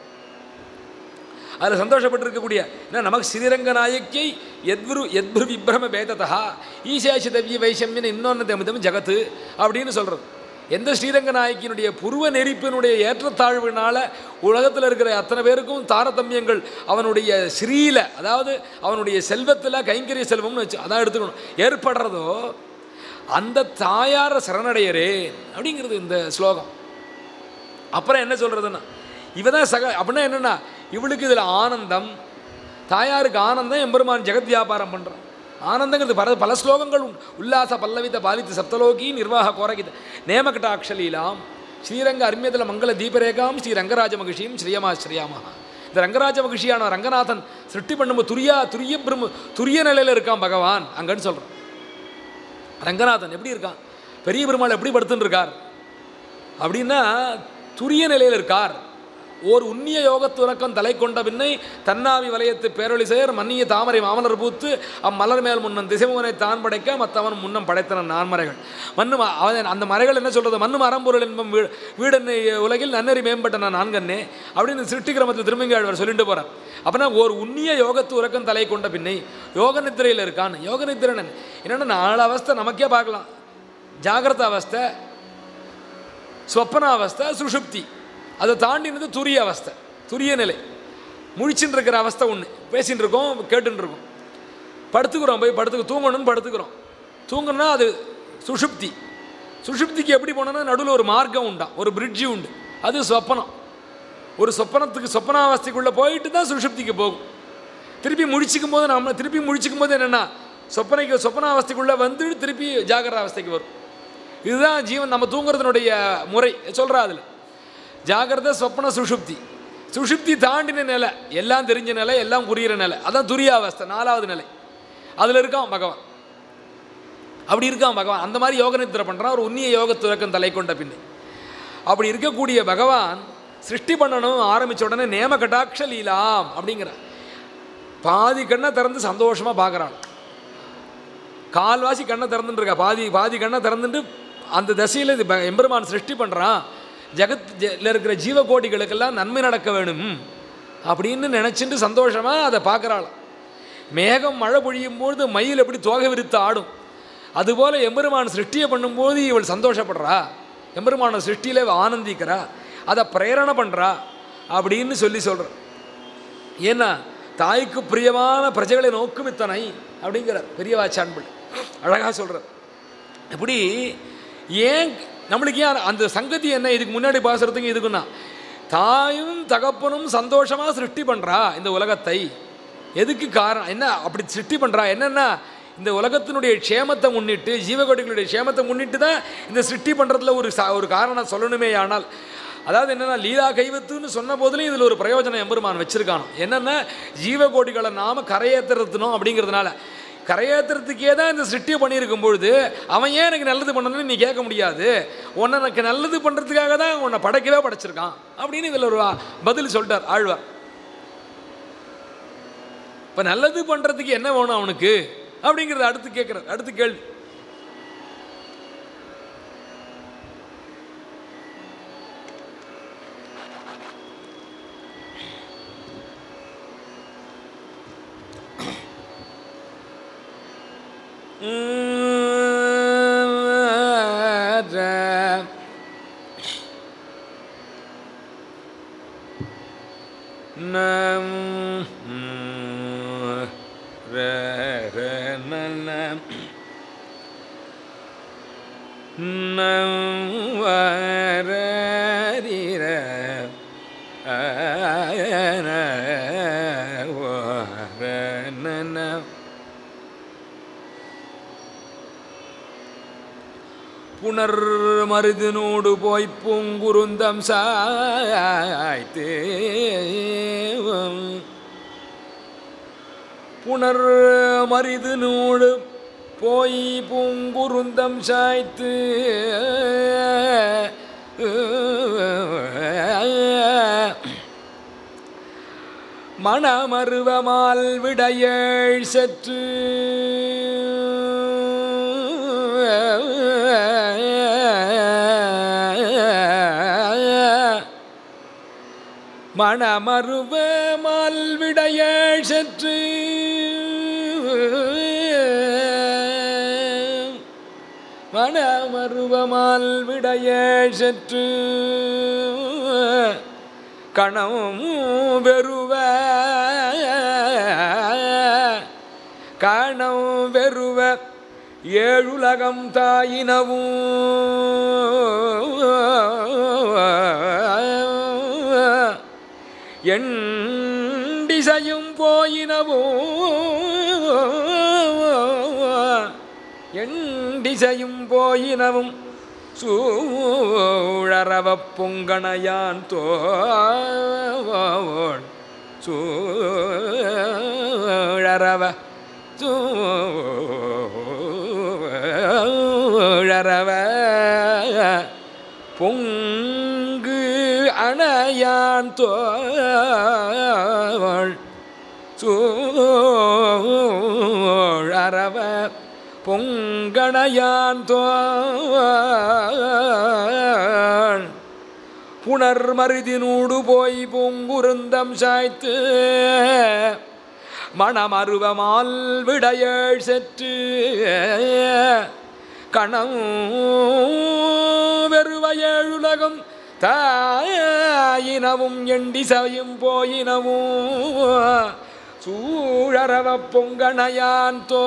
அதில் சந்தோஷப்பட்டிருக்கக்கூடிய ஏன்னா நமக்கு ஸ்ரீரங்க நாயக்கை எத்ரு எத்ரு விப்ரம பேததா ஈசாசி தவ்ய வைஷமியன் இன்னொன்று தமிழ் ஜகத்து அப்படின்னு சொல்கிறது எந்த ஸ்ரீரங்க நாயக்கியினுடைய புருவ நெறிப்பினுடைய ஏற்றத்தாழ்வினால உலகத்தில் இருக்கிற அத்தனை பேருக்கும் தாரதமியங்கள் அவனுடைய ஸ்ரீல அதாவது அவனுடைய செல்வத்தில் கைங்கரிய செல்வம்னு வச்சு அதான் எடுத்துக்கணும் ஏற்படுறதோ அந்த தாயார சரணடையரேன் அப்படிங்கிறது இந்த ஸ்லோகம் அப்புறம் என்ன சொல்கிறதுன்னா இவ தான் சக அப்படின்னா என்னென்னா இவளுக்கு இதில் ஆனந்தம் தாயாருக்கு ஆனந்தம் எம்பெருமான் ஜெகத் வியாபாரம் பண்ணுறான் ஆனந்தங்கிறது பல பல ஸ்லோகங்கள் உண்டு உல்லாச பல்லவித பாலித்த சப்தலோகி நிர்வாக கோரகித நேமகட்டாட்சலீலாம் ஸ்ரீரங்க அர்மியதல மங்கள தீபரேகாம் ஸ்ரீ ரங்கராஜ மகிஷியும் ஸ்ரீயமா ஸ்ரீயாமஹா இந்த ரங்கராஜ மகிஷியான ரங்கநாதன் சிருஷ்டி பண்ணும்போது துரியா துரிய பிரம்ம துரிய நிலையில் இருக்கான் பகவான் அங்கன்னு சொல்கிறான் ரங்கநாதன் எப்படி இருக்கான் பெரிய பெருமாள் எப்படி படுத்துன்னு இருக்கார் அப்படின்னா துரிய நிலையில் இருக்கார் ஓர் உன்னிய யோகத்துறக்கம் தலை கொண்ட பின்னை தன்னாவி வலயத்து பேரொளி சேர் மன்னிய தாமரை மாமலர் பூத்து அம்மலர் மேல் முன்னன் திசைமுகனை தான் படைக்க மற்றவன் முன்னம் படைத்தன நான்மறைகள் மண்ணு ம- அவன் அந்த மறைகள் என்ன சொல்றது மண்ணு மரம்பொருள் என்பம் வீ வீடென்னை உலகில் நன்னறி மேம்பட்ட நான் நான்கண்ணே அப்படின்னு சிருஷ்டி கிரமத்தில் திருமங்காழ்வார் சொல்லிட்டு போகிறார் அப்படின்னா ஒரு உன்னிய யோகத்து உறக்கம் தலை கொண்ட பின்னை யோக நித்திரையில் இருக்கான் யோக நித்திரன் என்னென்னா நாலு அவஸ்தை நமக்கே பார்க்கலாம் ஜாகிரத அவஸ்தை ஸ்வப்னாவஸ்தை சுஷுப்தி அதை தாண்டினது துரிய அவஸ்தை துரிய நிலை முழிச்சுட்டு இருக்கிற அவஸ்தை ஒன்று பேசின்னு இருக்கோம் கேட்டுன்னு இருக்கோம் படுத்துக்கிறோம் போய் படுத்துக்க தூங்கணும்னு படுத்துக்கிறோம் தூங்கணும்னா அது சுஷுப்தி சுஷுப்திக்கு எப்படி போனோம்னா நடுவில் ஒரு மார்க்கம் உண்டா ஒரு பிரிட்ஜு உண்டு அது சொப்பனம் ஒரு சொப்பனத்துக்கு சொப்பனாவஸ்தைக்குள்ளே போயிட்டு தான் சுஷுப்திக்கு போகும் திருப்பி முழிச்சிக்கும் போது நம்ம திருப்பி முழிச்சிக்கும் போது என்னென்னா சொப்பனைக்கு சொப்பனாவஸ்தைக்குள்ளே வந்து திருப்பி ஜாகிரத அவஸ்தைக்கு வரும் இதுதான் ஜீவன் நம்ம தூங்குறதுனுடைய முறை சொல்கிறா அதில் ஜாகிரத சொப்பன சுஷுப்தி சுஷுப்தி தாண்டின நிலை எல்லாம் தெரிஞ்ச நிலை எல்லாம் புரியிற நிலை அதான் துரியாவஸ்தை நாலாவது நிலை அதில் இருக்கான் பகவான் அப்படி இருக்கான் பகவான் அந்த மாதிரி யோக நித்திரை பண்ணுறான் ஒரு உன்னிய யோக துறக்கம் தலை கொண்ட பின்னே அப்படி இருக்கக்கூடிய பகவான் சிருஷ்டி பண்ணணும் ஆரம்பித்த உடனே நேம கட்டாட்ச லீலாம் அப்படிங்கிற பாதி கண்ணை திறந்து சந்தோஷமாக பார்க்குறான் கால்வாசி கண்ணை திறந்துட்டு இருக்கா பாதி பாதி கண்ணை திறந்துட்டு அந்த தசையில் இது ப- எம்பெருமான் சிருஷ்டி பண்ணுறான் ஜெகத் ஜெ- இருக்கிற ஜீவகோடிகளுக்கெல்லாம் நன்மை நடக்க வேணும் அப்படின்னு நினச்சிட்டு சந்தோஷமாக அதை பார்க்குறாளாம் மேகம் மழை பொழியும் பொழுது மயில் எப்படி தோகை விரித்து ஆடும் அதுபோல் எம்பெருமான் சிருஷ்டியை பண்ணும்போது இவள் சந்தோஷப்படுறா எம்பெருமான சிருஷ்டியில் இவ ஆனந்திக்கிறா அதை பிரேரணை பண்ணுறா அப்படின்னு சொல்லி சொல்கிறார் ஏன்னா தாய்க்கு பிரியமான பிரஜைகளை நோக்கும் இத்தனை அப்படிங்கிறார் பெரியவாச்சான்பள் அழகாக சொல்கிறார் இப்படி ஏன் நம்மளுக்கு ஏன் அந்த சங்கதி என்ன இதுக்கு முன்னாடி பாசுறதுக்கு இதுக்குன்னா தாயும் தகப்பனும் சந்தோஷமாக சிருஷ்டி பண்ணுறா இந்த உலகத்தை எதுக்கு காரணம் என்ன அப்படி சிருஷ்டி பண்ணுறா என்னென்னா இந்த உலகத்தினுடைய க்ஷேமத்தை முன்னிட்டு ஜீவகோடிகளுடைய க்ஷேமத்தை முன்னிட்டு தான் இந்த சிருஷ்டி பண்ணுறதுல ஒரு சா ஒரு காரணம் சொல்லணுமே ஆனால் அதாவது என்னென்னா லீலா கைவத்துன்னு சொன்ன போதுலையும் இதில் ஒரு பிரயோஜனம் எம்பெருமான் வச்சுருக்கானோ என்னென்னா ஜீவகோடிகளை நாம கரையேற்றுறதுனோம் அப்படிங்கிறதுனால கரையேற்றுறதுக்கே தான் இந்த சிருஷ்டியை பண்ணியிருக்கும் பொழுது அவன் ஏன் எனக்கு நல்லது பண்ணணும்னு நீ கேட்க முடியாது உன்னை எனக்கு நல்லது பண்ணுறதுக்காக தான் உன்னை படைக்கவே படைச்சிருக்கான் அப்படின்னு இதில் ஒரு பதில் சொல்லிட்டார் ஆழ்வார் இப்போ நல்லது பண்ணுறதுக்கு என்ன வேணும் அவனுக்கு அப்படிங்கிறத அடுத்து கேட்குறார் அடுத்து கேள்வி நம் ர ர ந ந நம் வ ர ரி ர அ ந வ ர ந ந புனர் மருதினோடு போய் பூங்குருந்தம் சாய்த்து புனர் மருதினோடு போய் பூங்குருந்தம் சாய்த்து மணமருவமால் விடையேழ் சற்று மணமருவமால் விடையேழ் சற்று மணமருவமால் விடையேழ் சற்று கணம் வெறுவ கணம் வெறுவ ஏழுலகம் தாயினவும் எண்டிசையும் போயினவும் எண்டிசையும் போயினவும் சூழறவ பொங்கணையான் தோள் சூழறவ பொங்கணையான் தோள் சூழரவ பொங்கணையான் தோள் புனர் மருதினூடு போய் பூங்குருந்தம் சாய்த்து மணமருவமால் விடையேழ் செற்று கணம் வெறுவையேழுலகம் தாயினவும் எண்டி சவையும் போயினவும் சூழரவ பொங்கணையான் தோ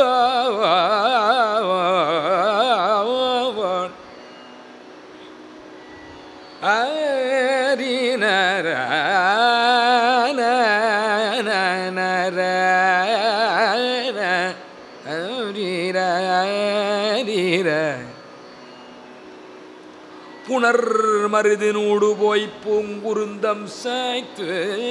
அரினர புனர் மருதினூடு போய் பூங்குருந்தம் சாய்த்து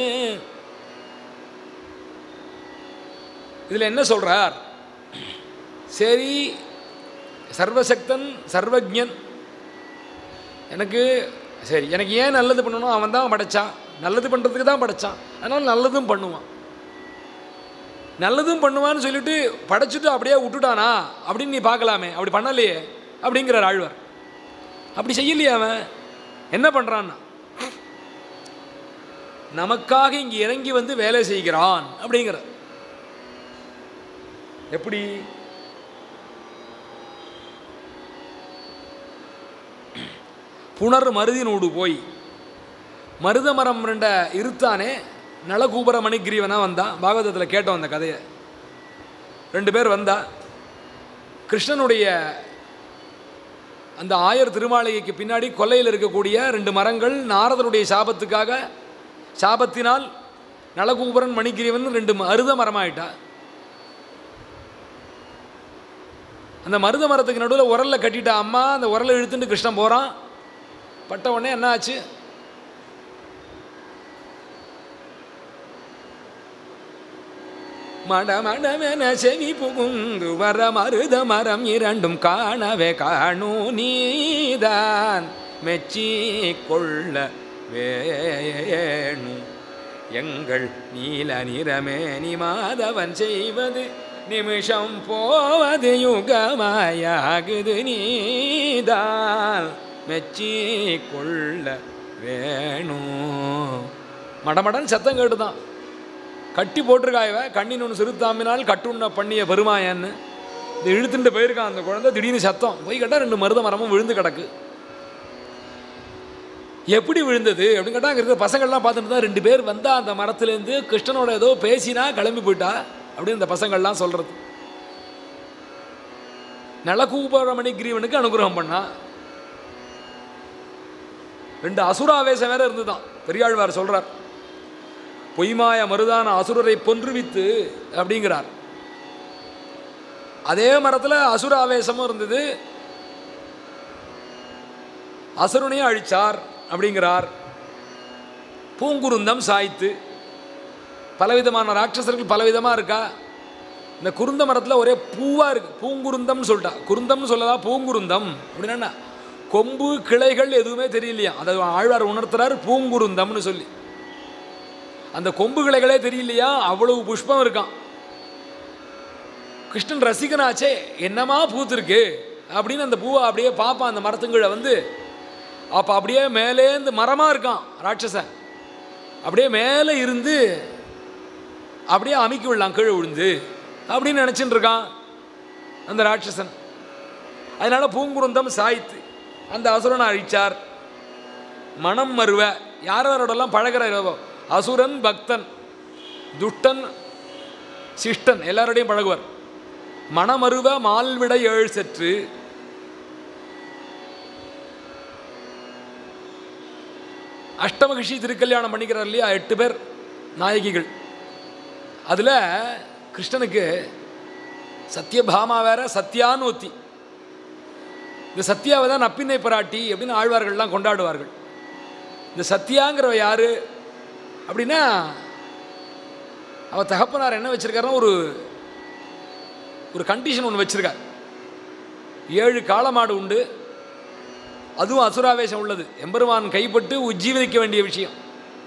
இதில் என்ன சொல்றார் சரி சர்வசக்தன் சர்வஜன் எனக்கு சரி எனக்கு ஏன் நல்லது பண்ணணும் அவன் தான் படைச்சான் நல்லது பண்ணுறதுக்கு தான் படைச்சான் அதனால் நல்லதும் பண்ணுவான் நல்லதும் பண்ணுவான்னு சொல்லிட்டு படைச்சிட்டு அப்படியே விட்டுட்டானா அப்படின்னு நீ பார்க்கலாமே அப்படி பண்ணலையே அப்படிங்கிறார் ஆழ்வார் அப்படி செய்யலையே அவன் என்ன பண்ணுறான்னா நமக்காக இங்கே இறங்கி வந்து வேலை செய்கிறான் அப்படிங்கிற எப்படி புனர் மருதினோடு போய் மருத மரம் ரெண்ட இருத்தானே நலகூபர மணிகிரீவனா வந்தான் பாகவதத்தில் கேட்டோம் அந்த கதையை ரெண்டு பேர் வந்தா கிருஷ்ணனுடைய அந்த ஆயர் திருமாளிகைக்கு பின்னாடி கொல்லையில் இருக்கக்கூடிய ரெண்டு மரங்கள் நாரதனுடைய சாபத்துக்காக சாபத்தினால் நலகூபரன் மணிகிரீவன் ரெண்டு மருத மரமாயிட்டா அந்த மருத மரத்துக்கு நடுவில் உரல்ல கட்டிட்டா அம்மா அந்த உரலை இழுத்துட்டு கிருஷ்ணன் போகிறான் பட்ட உடனே என்ன ஆச்சு மடமடமென செவி புகுந்து வர மருத மரம் இரண்டும் காணவே காணு நீதான் மெச்சி கொள்ள வேணு எங்கள் நீல நிறமேனி மாதவன் செய்வது நிமிஷம் போவது யுகமாயாகுது நீதான் மெச்சி கொள்ள வேணும் மடமடன் சத்தம் கேட்டுதான் கட்டி போட்டிருக்காயவ கண்ணின் ஒன்று சிறுத்தாமினால் கட்டுண்ண பண்ணிய பெருமாயன்னு இது இழுத்துட்டு போயிருக்கான் அந்த குழந்தை திடீர்னு சத்தம் போய் கேட்டால் ரெண்டு மருத மரமும் விழுந்து கிடக்கு எப்படி விழுந்தது அப்படின்னு கேட்டால் அங்கே இருக்கிற பசங்கள்லாம் பார்த்துட்டு தான் ரெண்டு பேர் வந்தா அந்த மரத்துலேருந்து கிருஷ்ணனோட ஏதோ பேசினா கிளம்பி போயிட்டா அப்படின்னு இந்த பசங்கள்லாம் சொல்கிறது நலகூபரமணி கிரீவனுக்கு அனுகிரகம் பண்ணா ரெண்டு அசுராவேசம் வேற இருந்துதான் பெரியாழ்வார் சொல்றார் பொய்மாய மருதான அசுரரை பொன்றுவித்து அப்படிங்கிறார் அதே மரத்தில் அசுர ஆவேசமும் இருந்தது அசுரனையும் அழிச்சார் அப்படிங்கிறார் பூங்குருந்தம் சாய்த்து பலவிதமான ராட்சசர்கள் பலவிதமாக இருக்கா இந்த குருந்த மரத்தில் ஒரே பூவாக இருக்கு பூங்குருந்தம்னு சொல்லிட்டா குருந்தம்னு சொல்லதா பூங்குருந்தம் அப்படின்னா கொம்பு கிளைகள் எதுவுமே தெரியலையா அதை ஆழ்வார் உணர்த்துறார் பூங்குருந்தம்னு சொல்லி அந்த கொம்பு கிளைகளே தெரியலையா அவ்வளவு புஷ்பம் இருக்கான் கிருஷ்ணன் ரசிகனாச்சே என்னமா பூத்திருக்கு அப்படின்னு அந்த பூவை அப்படியே பார்ப்பான் அந்த மரத்துங்களை வந்து அப்போ அப்படியே மேலே இந்த மரமாக இருக்கான் ராட்சசன் அப்படியே மேலே இருந்து அப்படியே அமுக்கி விடலாம் கீழே விழுந்து அப்படின்னு நினச்சின்னு இருக்கான் அந்த ராட்சசன் அதனால பூங்குருந்தம் சாய்த்து அந்த அசுரனை அழிச்சார் மனம் மருவ யார் யாரோடலாம் பழகிற அசுரன் பக்தன் துஷ்டன் சிஷ்டன் எல்லாரோடையும் பழகுவார் மணமருவ மால்விட ஏழு செற்று அஷ்டமகிஷி திருக்கல்யாணம் பண்ணிக்கிறார் இல்லையா எட்டு பேர் நாயகிகள் அதில் கிருஷ்ணனுக்கு சத்யபாமா வேற சத்யான்னு ஒத்தி இந்த சத்யாவை தான் நப்பின்னை பராட்டி அப்படின்னு ஆழ்வார்கள்லாம் கொண்டாடுவார்கள் இந்த சத்யாங்கிறவ யாரு அப்படின்னா அவ தகப்பனார் என்ன வச்சிருக்காருன்னா ஒரு ஒரு கண்டிஷன் ஒன்று வச்சிருக்கார் ஏழு காளமாடு உண்டு அதுவும் அசுராவேசம் உள்ளது எம்பெருமான் கைப்பட்டு உஜ்ஜீவிக்க வேண்டிய விஷயம்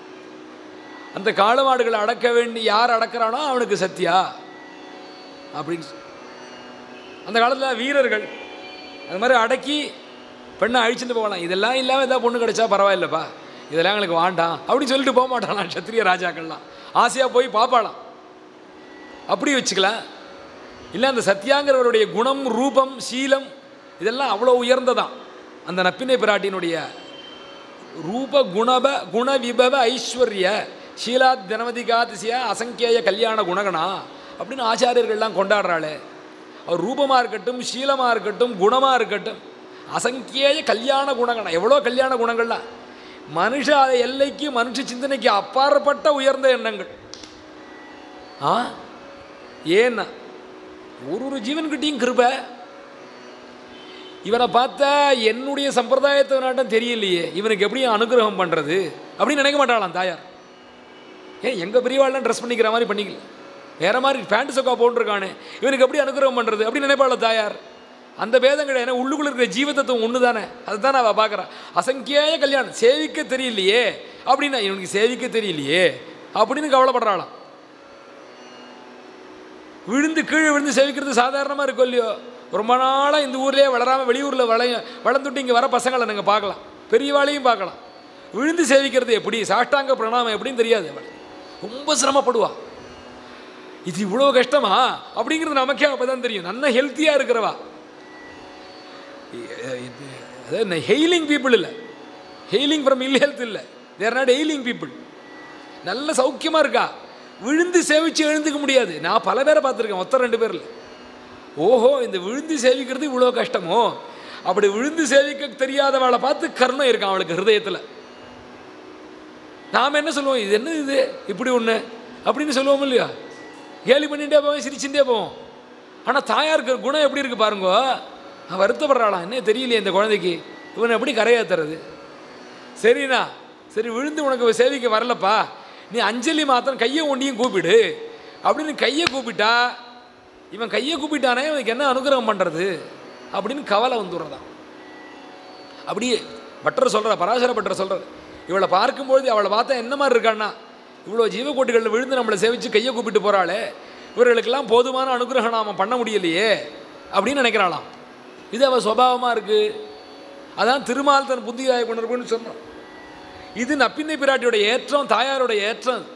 அந்த காளமாடுகளை அடக்க வேண்டி யார் அடக்கிறானோ அவனுக்கு சத்தியா அப்படின்னு சொ- அந்த காலத்தில் வீரர்கள் அது மாதிரி அடக்கி பெண்ணை அழிச்சுட்டு போகலாம் இதெல்லாம் இல்லாமல் ஏதாவது பொண்ணு கிடைச்சா பரவாயில்லப்பா இதெல்லாம் எங்களுக்கு வேண்டாம் அப்படின்னு சொல்லிட்டு போக மாட்டாளாம் சத்திரிய ராஜாக்கள்லாம் ஆசையாக போய் பார்ப்பாளாம் அப்படி வச்சுக்கலாம் இல்லை அந்த சத்யாங்கிறவருடைய குணம் ரூபம் சீலம் இதெல்லாம் அவ்வளோ உயர்ந்ததான் அந்த நப்பினை பிராட்டியினுடைய ரூப குணப குண விபவ ஐஸ்வர்ய ஷீலாத் தினமதிகாதிசிய அசங்கேய கல்யாண குணகணா அப்படின்னு ஆச்சாரியர்கள்லாம் கொண்டாடுறாளே அவர் ரூபமாக இருக்கட்டும் சீலமாக இருக்கட்டும் குணமாக இருக்கட்டும் அசங்கேய கல்யாண குணகணா எவ்வளோ கல்யாண குணங்கள்லாம் மனுஷ எல்லைக்கு மனுஷ சிந்தனைக்கு அப்பாற்பட்ட உயர்ந்த எண்ணங்கள் ஆ ஏன்னா ஒரு ஒரு ஜீவன்கிட்டையும் கிருபை இவனை பார்த்தா என்னுடைய சம்பிரதாயத்தை நாட்டம் தெரியலையே இவனுக்கு எப்படி அனுகிரகம் பண்ணுறது அப்படின்னு நினைக்க மாட்டாளாம் தாயார் ஏன் எங்கள் பெரியவாள்லாம் ட்ரெஸ் பண்ணிக்கிற மாதிரி பண்ணிக்கல வேற மாதிரி பேண்ட் சொக்கா போட்டிருக்கானே இவனுக்கு எப்படி அனுகிரகம் பண்ணுறது அப்படின்னு நினைப்பாள தாயார் அந்த பேதம் கிடையாது ஏன்னா உள்ளுக்குள்ள இருக்கிற ஜீவதத்துவம் ஒன்று தானே அதுதான் அவள் பார்க்குறான் அசங்கேய கல்யாணம் சேவிக்க தெரியலையே அப்படின்னா இவனுக்கு சேவிக்க தெரியலையே அப்படின்னு கவலைப்படுறாளாம் விழுந்து கீழே விழுந்து சேவிக்கிறது சாதாரணமாக இருக்கும் இல்லையோ ரொம்ப நாளாக இந்த ஊர்லேயே வளராமல் வெளியூரில் வளைய வளர்ந்துட்டு இங்கே வர பசங்களை நீங்கள் பார்க்கலாம் பெரியவாளையும் பார்க்கலாம் விழுந்து சேவிக்கிறது எப்படி சாஷ்டாங்க பிரணாமம் எப்படின்னு தெரியாது அவள் ரொம்ப சிரமப்படுவா இது இவ்வளோ கஷ்டமா அப்படிங்கிறது நமக்கே அப்போ தான் தெரியும் நல்ல ஹெல்த்தியாக இருக்கிறவா அதாவது ஹெய்லிங் பீப்புள் இல்லை ஹெய்லிங் ஃப்ரம் இல் ஹெல்த் இல்லை தேர் நாட் ஹெய்லிங் பீப்புள் நல்ல சௌக்கியமாக இருக்கா விழுந்து சேவிச்சு எழுந்துக்க முடியாது நான் பல பேரை பார்த்துருக்கேன் மொத்தம் ரெண்டு பேரில் ஓஹோ இந்த விழுந்து சேவிக்கிறது இவ்வளோ கஷ்டமோ அப்படி விழுந்து சேவிக்க தெரியாதவளை பார்த்து கருணை இருக்கான் அவளுக்கு ஹிருதயத்தில் நாம் என்ன சொல்லுவோம் இது என்ன இது இப்படி ஒன்று அப்படின்னு சொல்லுவோம் இல்லையா கேலி பண்ணிகிட்டே போவோம் சிரிச்சுட்டே போவோம் ஆனால் தாயாருக்கு குணம் எப்படி இருக்குது பாருங்கோ அவன் வருத்தப்படுறாளாம் என்ன தெரியலையே இந்த குழந்தைக்கு இவனை எப்படி கரையேற்றுறது சரிண்ணா சரி விழுந்து உனக்கு சேவிக்க வரலப்பா நீ அஞ்சலி மாத்திரம் கையை ஒண்டியும் கூப்பிடு அப்படின்னு கையை கூப்பிட்டா இவன் கையை கூப்பிட்டானே இவனுக்கு என்ன அனுகிரகம் பண்ணுறது அப்படின்னு கவலை வந்துடுறதான் அப்படியே பட்டர் சொல்கிற பராசர பட்டர் சொல்கிறார் இவளை பார்க்கும்பொழுது அவளை பார்த்தா என்ன மாதிரி இருக்கான்னா இவ்வளோ ஜீவக்கோட்டிகளில் விழுந்து நம்மளை சேவிச்சு கையை கூப்பிட்டு போகிறாளே இவர்களுக்கெல்லாம் போதுமான அனுகிரகம் நாம் பண்ண முடியலையே அப்படின்னு நினைக்கிறாளாம் இது அவள் சுபாவமாக இருக்குது அதான் திருமால் தன் புத்தியாய கொண்டிருக்குன்னு சொன்னோம் இது நப்பின்னை பிராட்டியோட ஏற்றம் தாயாரோட ஏற்றம்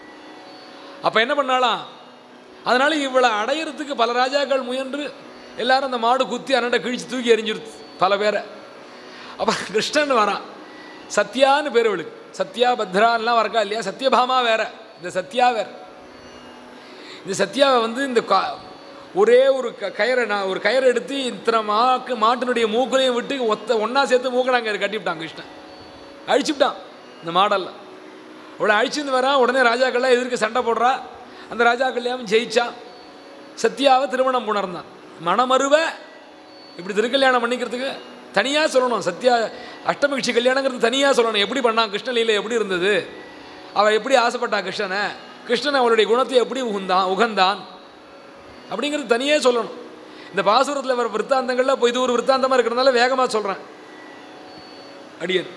அப்போ என்ன பண்ணாலாம் அதனால இவளை அடையிறதுக்கு பல ராஜாக்கள் முயன்று எல்லாரும் அந்த மாடு குத்தி அண்ணாண்ட கிழிச்சு தூக்கி எறிஞ்சிருது பல பேரை அப்போ கிருஷ்ணன் வரான் சத்யான்னு பேர் இவளுக்கு சத்யா பத்ரான்லாம் வரக்கா இல்லையா சத்யபாமா வேற இந்த சத்யா வேற இந்த சத்யாவை வந்து இந்த கா- ஒரே ஒரு க கயரை நான் ஒரு கயரை எடுத்து இத்தனை மாக்கு மாட்டினுடைய மூக்களையும் விட்டு ஒத்த ஒன்றா சேர்த்து மூக்கணாங்க கட்டிவிட்டான் கிருஷ்ணன் அழிச்சுட்டான் இந்த மாடெல்லாம் அவளை அழிச்சுன்னு வரான் உடனே ராஜாக்கள்லாம் எதிர்க்க சண்டை போடுறா அந்த ராஜாக்கள்லாம் ஜெயிச்சா சத்யாவை திருமணம் புணர்ந்தான் மணமருவ இப்படி திருக்கல்யாணம் பண்ணிக்கிறதுக்கு தனியாக சொல்லணும் சத்யா அஷ்டமகிஷி கல்யாணங்கிறது தனியாக சொல்லணும் எப்படி பண்ணான் கிருஷ்ணலீலை எப்படி இருந்தது அவள் எப்படி ஆசைப்பட்டா கிருஷ்ணனை கிருஷ்ணன் அவளுடைய குணத்தை எப்படி உகந்தான் உகந்தான் அப்படிங்கிறது தனியே சொல்லணும் இந்த பாசுரத்தில் வர விற்த்தாந்தங்களில் இப்போ இது ஒரு விற்த்தாந்தமாக இருக்கிறதுனால வேகமாக சொல்கிறேன் அடியன்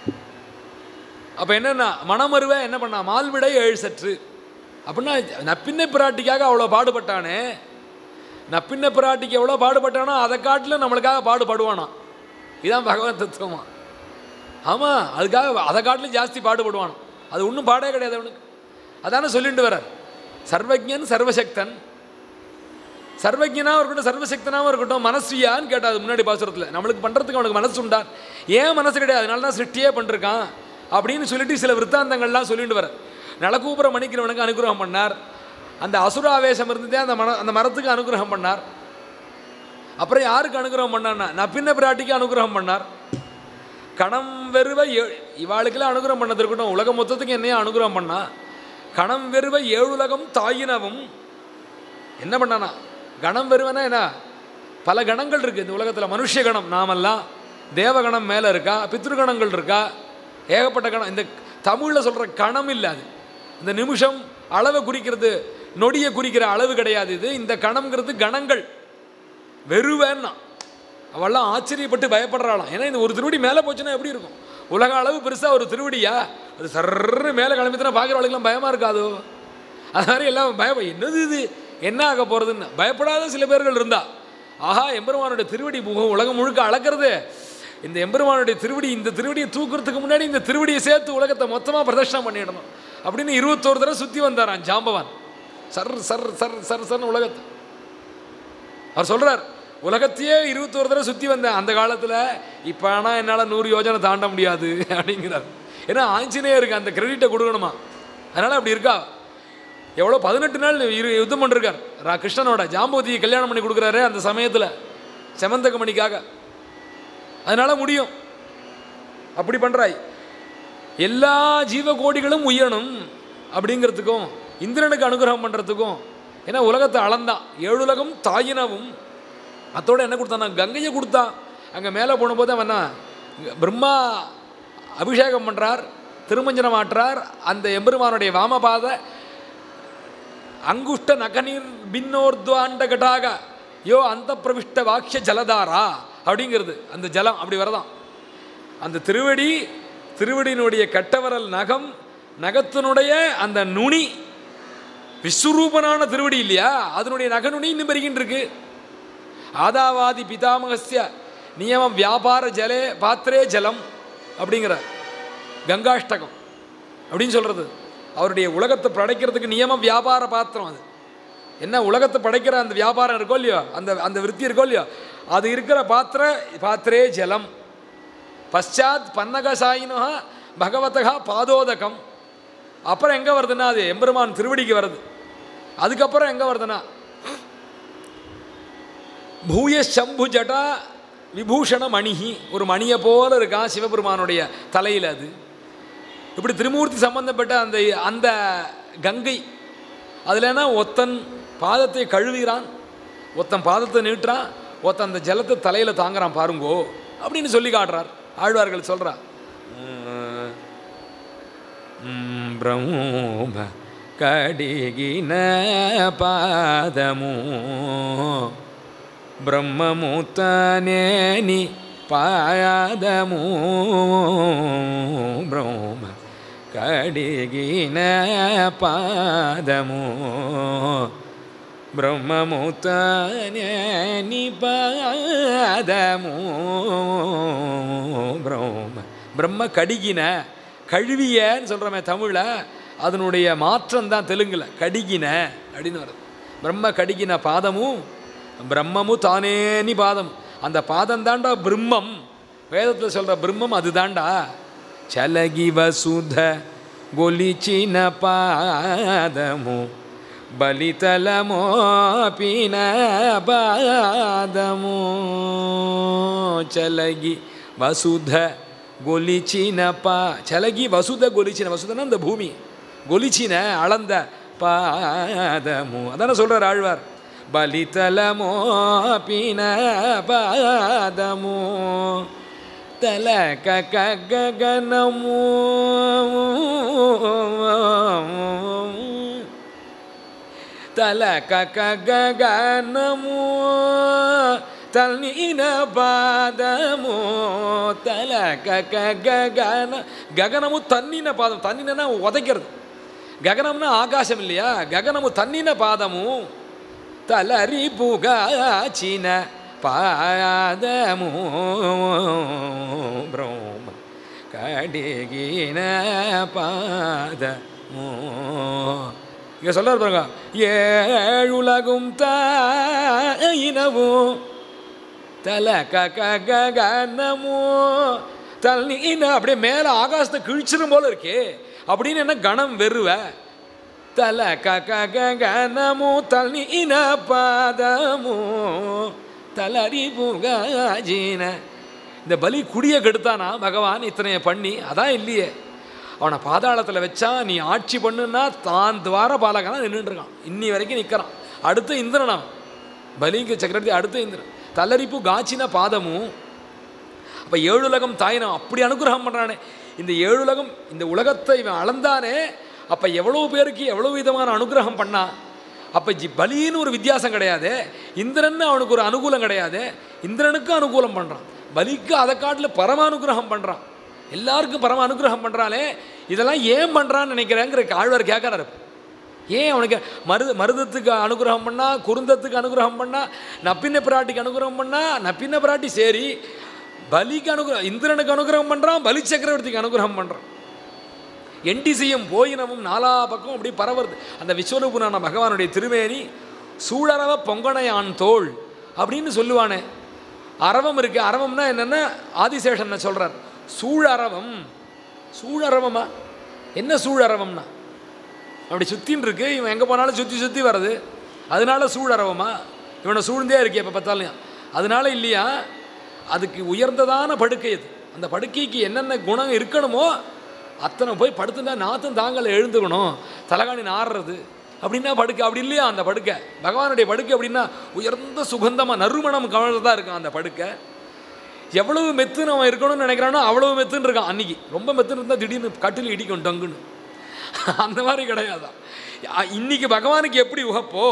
அப்போ என்னென்னா மனமருவ என்ன பண்ணா மால்விடை ஏழு சற்று அப்படின்னா நப்பின்னை பிராட்டிக்காக அவ்வளோ பாடுபட்டானே நப்பின்ன பிராட்டிக்கு எவ்வளோ பாடுபட்டானோ அதை காட்டிலும் நம்மளுக்காக பாடுபடுவானா இதான் பகவான் தத்துவமா ஆமாம் அதுக்காக அதை காட்டிலும் ஜாஸ்தி பாடுபடுவான் அது ஒன்றும் பாடே கிடையாது அவனுக்கு அதானே சொல்லிட்டு வர சர்வஜன் சர்வசக்தன் சர்வஜனாகவும் இருக்கட்டும் சர்வசக்தனாகவும் இருக்கட்டும் மனசுயான்னு கேட்டாது முன்னாடி பாசுரத்தில் நம்மளுக்கு பண்ணுறதுக்கு அவனுக்கு மனசு உண்டா ஏன் மனசு கிடையாது அதனால தான் சிருஷ்டியே பண்ணிருக்கான் அப்படின்னு சொல்லிட்டு சில விற்த்தாந்தங்கள்லாம் சொல்லிட்டு வர நலக்கூபுர மணிக்கிறவனுக்கு அனுகிரகம் பண்ணார் அந்த அசுர ஆவேசம் இருந்ததே அந்த மன அந்த மரத்துக்கு அனுகிரகம் பண்ணார் அப்புறம் யாருக்கு அனுகிரகம் பண்ணார்னா நப்பின்ன பிராட்டிக்கு அனுகிரகம் பண்ணார் கணம் வெறுவ ஏ இவாளுக்கெல்லாம் அனுகிரகம் பண்ணது இருக்கட்டும் உலகம் மொத்தத்துக்கு என்னையும் அனுகிரகம் பண்ணா கணம் வெறுவ ஏழுலகம் தாயினவும் என்ன பண்ணானா கணம் வெறுவனா என்ன பல கணங்கள் இருக்குது இந்த உலகத்தில் மனுஷ கணம் நாமெல்லாம் தேவகணம் மேலே இருக்கா பித்ருகணங்கள் இருக்கா ஏகப்பட்ட கணம் இந்த தமிழில் சொல்கிற கணம் இல்லை அது இந்த நிமிஷம் அளவை குறிக்கிறது நொடியை குறிக்கிற அளவு கிடையாது இது இந்த கணம்ங்கிறது கணங்கள் வெறுவேன்னா அவள்லாம் ஆச்சரியப்பட்டு பயப்படுறாளாம் ஏன்னா இந்த ஒரு திருவடி மேலே போச்சுன்னா எப்படி இருக்கும் உலக அளவு பெருசாக ஒரு திருவடியா அது சர்ன்னு மேலே கிளம்பித்துனா பார்க்குறவளுக்கெல்லாம் பயமாக இருக்காதோ அது மாதிரி எல்லாம் பயம் என்னது இது என்ன ஆக போகிறதுன்னு பயப்படாத சில பேர்கள் இருந்தா ஆஹா எம்பெருமானுடைய திருவடி முகம் உலகம் முழுக்க அளக்கிறது இந்த எம்பெருமானுடைய திருவடி இந்த திருவடியை தூக்குறதுக்கு முன்னாடி இந்த திருவடியை சேர்த்து உலகத்தை மொத்தமாக பிரதர்ஷனம் பண்ணிடணும் அப்படின்னு இருபத்தோரு தடவை சுற்றி வந்தாரான் ஜாம்பவான் சர் சர் சர் சர் சர்னு உலகத்தை அவர் சொல்றார் உலகத்தையே இருபத்தோரு தடவை சுற்றி வந்தேன் அந்த காலத்தில் இப்போ ஆனால் என்னால் நூறு யோஜனை தாண்ட முடியாது அப்படிங்கிறார் ஏன்னா ஆஞ்சநேயருக்கு அந்த கிரெடிட்டை கொடுக்கணுமா அதனால் அப்படி இருக்கா எவ்வளோ பதினெட்டு நாள் இரு யுத்தம் பண்ணிருக்கார் ரா கிருஷ்ணனோட ஜாம்பவதியை கல்யாணம் பண்ணி கொடுக்குறாரு அந்த சமயத்தில் செமந்தகமணிக்காக அதனால் முடியும் அப்படி பண்ணுறாய் எல்லா ஜீவகோடிகளும் உயரணும் அப்படிங்கிறதுக்கும் இந்திரனுக்கு அனுகிரகம் பண்ணுறதுக்கும் ஏன்னா உலகத்தை அளந்தான் ஏழுலகம் தாயினவும் அத்தோட என்ன கொடுத்தானா கங்கையை கொடுத்தான் அங்கே மேலே போனபோது அவன் என்ன, பிரம்மா அபிஷேகம் பண்ணுறார் திருமஞ்சனம் ஆற்றார் அந்த எம்பெருமானுடைய வாமபாத அங்குஷ்ட நகநீர் பின்னோர்துவாண்ட கட்டாக யோ அந்த பிரவிஷ்ட வாக்கிய ஜலதாரா அப்படிங்கிறது அந்த ஜலம் அப்படி வரதான் அந்த திருவடி திருவடியினுடைய கட்டவரல் நகம் நகத்தினுடைய அந்த நுனி விஸ்வரூபனான திருவடி இல்லையா அதனுடைய நகநுனி இன்னும் பெருகின்னு இருக்கு ஆதாவாதி பிதாமகஸ்ய நியமம் வியாபார ஜலே பாத்திரே ஜலம் அப்படிங்கிற கங்காஷ்டகம் அப்படின்னு சொல்கிறது அவருடைய உலகத்தை படைக்கிறதுக்கு நியமம் வியாபார பாத்திரம் அது என்ன உலகத்தை படைக்கிற அந்த வியாபாரம் இருக்கோ இல்லையோ அந்த அந்த விருத்தி இருக்கோ இல்லையோ அது இருக்கிற பாத்திர பாத்திரே ஜலம் பశ్చాத் பன்னகசாயினோ பகவதகா பாதோதகம் அப்புறம் எங்கே வருதுன்னா அது எம்பெருமான் திருவடிக்கு வருது அதுக்கப்புறம் எங்கே வருதுன்னா பூய சம்பு ஜடா விபூஷண மணிஹி ஒரு மணியை போல இருக்கான் சிவபெருமானுடைய தலையில் அது இப்படி திருமூர்த்தி சம்பந்தப்பட்ட அந்த அந்த கங்கை அதுலனா ஒத்தன் பாதத்தை கழுவுகிறான் ஒத்தன் பாதத்தை நீட்டுறான் ஒருத்தன் அந்த ஜலத்தை தலையில் தாங்குறான் பாருங்கோ அப்படின்னு சொல்லி காட்டுறார் ஆழ்வார்கள் சொல்றா ம், பிரம்ம கடிகின பாதமு బ్రహ్మముతనేని పాదము బ్రహ్మ కడిగిన పాదము బ్రహ్మముతనేని పాదము பிரம்ம பிரம்ம கடிகின கழுவியன்னு சொல்கிறோமே தமிழில் அதனுடைய மாற்றம் தான் தெலுங்கில் கடிகின அப்படின்னு வருது பிரம்ம கடிகின பாதமும் பிரம்மமு தானேனி பாதம் அந்த பாதம் தாண்டா பிரம்மம் வேதத்தில் சொல்கிற பிரம்மம் அது தாண்டா చలగి వసుధ గొలిచిన పాదము బలితలమోపిన పాదము చలగి వసుధ గొలిచిన పా చలగి వసుధ గొలిచిన వసుதனா அந்த பூமி கொலிச்சின அளந்த பாதமு அதானே சொல்கிறார் ஆழ்வார் బలితలమోపిన పాదము తలక గగనము తలక గగనము తల్లిన పాదము తలక గగన గగనము తన్నిన పాదం తన్నిన ఉదక్கிறது గగనంனா ఆకాశం இல்லையா గగనము తన్నిన పాదము తలరి పుగాచిన పాదము బ్రహ్మ కడిగిన பாதமோ இங்கே சொல்றார் பாருங்க ஏழுலகும் தாயினவும் தல ககனமோ தல்லின அப்படியே மேலே ஆகாசத்தை கிழிச்சிரும் போல இருக்கே அப்படின்னு என்ன கணம் வெறுவ தல ககனமோ தல்லின பாதமோ தலரி புகாஜின இந்த பலி குடியை கெடுத்தானா பகவான் இத்தனைய பண்ணி அதான் இல்லையே அவனை பாதாளத்தில் வச்சா நீ ஆட்சி பண்ணுன்னா தான் துவார பாலகனா நின்றுட்டு இருக்கான் இன்னி வரைக்கும் நிற்கிறான் அடுத்த இந்திரன் அவன் பலிங்க சக்கரவர்த்தி அடுத்த இந்திரன் தலரிப்பு காச்சின பாதமும் அப்போ ஏழுலகம் தாயினம் அப்படி அனுகிரகம் பண்ணுறானே இந்த ஏழுலகம் இந்த உலகத்தை இவன் அளந்தானே அப்போ எவ்வளோ பேருக்கு எவ்வளோ விதமான அனுகிரகம் பண்ணா அப்போ ஜி பலின்னு ஒரு வித்தியாசம் கிடையாது இந்திரன்னு அவனுக்கு ஒரு அனுகூலம் கிடையாது இந்திரனுக்கும் அனுகூலம் பண்ணுறான் பலிக்கு அதை காட்டில் பரம அனுகிரகம் பண்ணுறான் எல்லாருக்கும் பரம அனுகிரகம் பண்ணுறானே இதெல்லாம் ஏன் பண்ணுறான்னு நினைக்கிறேங்கிற ஆழ்வார் கேட்குறாரு ஏன் அவனுக்கு மருத மருதத்துக்கு அனுகிரகம் பண்ணா குருந்தத்துக்கு அனுகிரகம் பண்ணா நப்பின்ன பிராட்டிக்கு அனுகிரகம் பண்ணா நப்பின்ன பிராட்டி சரி பலிக்கு அனுகிரகம் இந்திரனுக்கு அனுகிரகம் பண்ணுறான் பலி சக்கரவர்த்திக்கு அனுகிரகம் பண்ணுறான் எண்டிசையும் போயினமும் நாலா பக்கம் அப்படி பரவுறது அந்த விஸ்வரூபனான பகவானுடைய திருமேனி சூழறவ பொங்கனையான் தோள் அப்படின்னு சொல்லுவானே அரவம் இருக்கு அரவம்னா என்னென்னா ஆதிசேஷன் சொல்கிறார் சூழறவம் சூழறவமா என்ன சூழறவம்னா அப்படி சுற்றின்னு இருக்கு இவன் எங்கே போனாலும் சுற்றி சுற்றி வர்றது அதனால சூழறவமா இவனை சூழ்ந்தே இருக்கே எப்போ பார்த்தாலும் அதனால இல்லையா அதுக்கு உயர்ந்ததான படுக்கை அது அந்த படுக்கைக்கு என்னென்ன குணம் இருக்கணுமோ அத்தனை போய் படுத்துட்டா நாத்தும் தாங்கலை எழுந்துக்கணும் தலகாணி நாடுறது அப்படின்னா படுக்கை அப்படி இல்லையா அந்த படுக்கை பகவானுடைய படுக்கை அப்படின்னா உயர்ந்த சுகந்தமாக நறுமணம் கவர்ந்ததாக இருக்கும் அந்த படுக்கை எவ்வளவு மெத்துன்னு அவன் இருக்கணும்னு நினைக்கிறானோ அவ்வளவு மெத்துன்னு இருக்கான் அன்னைக்கு ரொம்ப மெத்துன்னு இருந்தால் திடீர்னு கட்டில் இடிக்கும் டங்குன்னு அந்த மாதிரி கிடையாதான் அ- இன்னைக்கு பகவானுக்கு எப்படி உகப்போ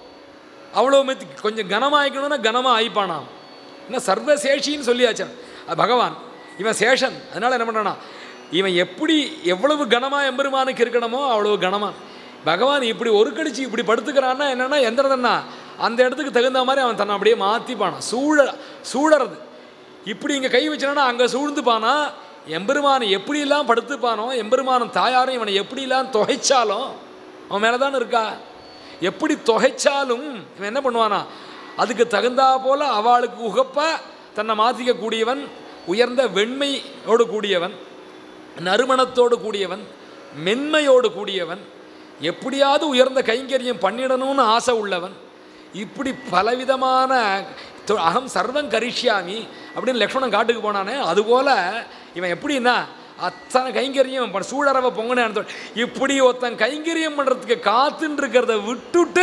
அவ்வளோ மெத்து கொஞ்சம் கனமாயிக்கணும்னா கனமாக ஆயிப்பானாம் என்ன சர்வசேஷின்னு சொல்லியாச்சு அது பகவான் இவன் சேஷன் அதனால என்ன பண்ணுறானா இவன் எப்படி எவ்வளவு கனமாக எம்பெருமானுக்கு இருக்கணுமோ அவ்வளவு கனமா பகவான் இப்படி ஒரு கடிச்சு இப்படி படுத்துக்கிறான்னா என்னன்னா எந்த இடத்துனா அந்த இடத்துக்கு தகுந்த மாதிரி அவன் தன்னை அப்படியே மாற்றிப்பானான் சூழ சூழறது இப்படி இங்கே கை வச்சானா அங்கே சூழ்ந்துப்பானா எம்பெருமானை எப்படியெல்லாம் படுத்துப்பானோ எம்பெருமானும் தாயாரும் இவனை எப்படியெல்லாம் தொகைச்சாலும் அவன் மேலே தானே இருக்கா எப்படி தொகைச்சாலும் இவன் என்ன பண்ணுவானா அதுக்கு தகுந்தா போல அவளுக்கு உகப்ப தன்னை மாற்றிக்க கூடியவன் உயர்ந்த வெண்மையோடு கூடியவன் நறுமணத்தோடு கூடியவன் மென்மையோடு கூடியவன் எப்படியாவது உயர்ந்த கைங்கரியம் பண்ணிடணும்னு ஆசை உள்ளவன் இப்படி பலவிதமான தொ- அகம் சர்வம் கரிஷ்யாமி அப்படின்னு லக்ஷ்மணன் காட்டுக்கு போனானே அதுபோல் இவன் எப்படின்னா அத்தனை கைங்கரியம் பண்ண சூழறவை பொங்கனே இப்படி ஒருத்தன் கைங்கரியம் பண்ணுறதுக்கு காத்துன்னு இருக்கிறத விட்டுட்டு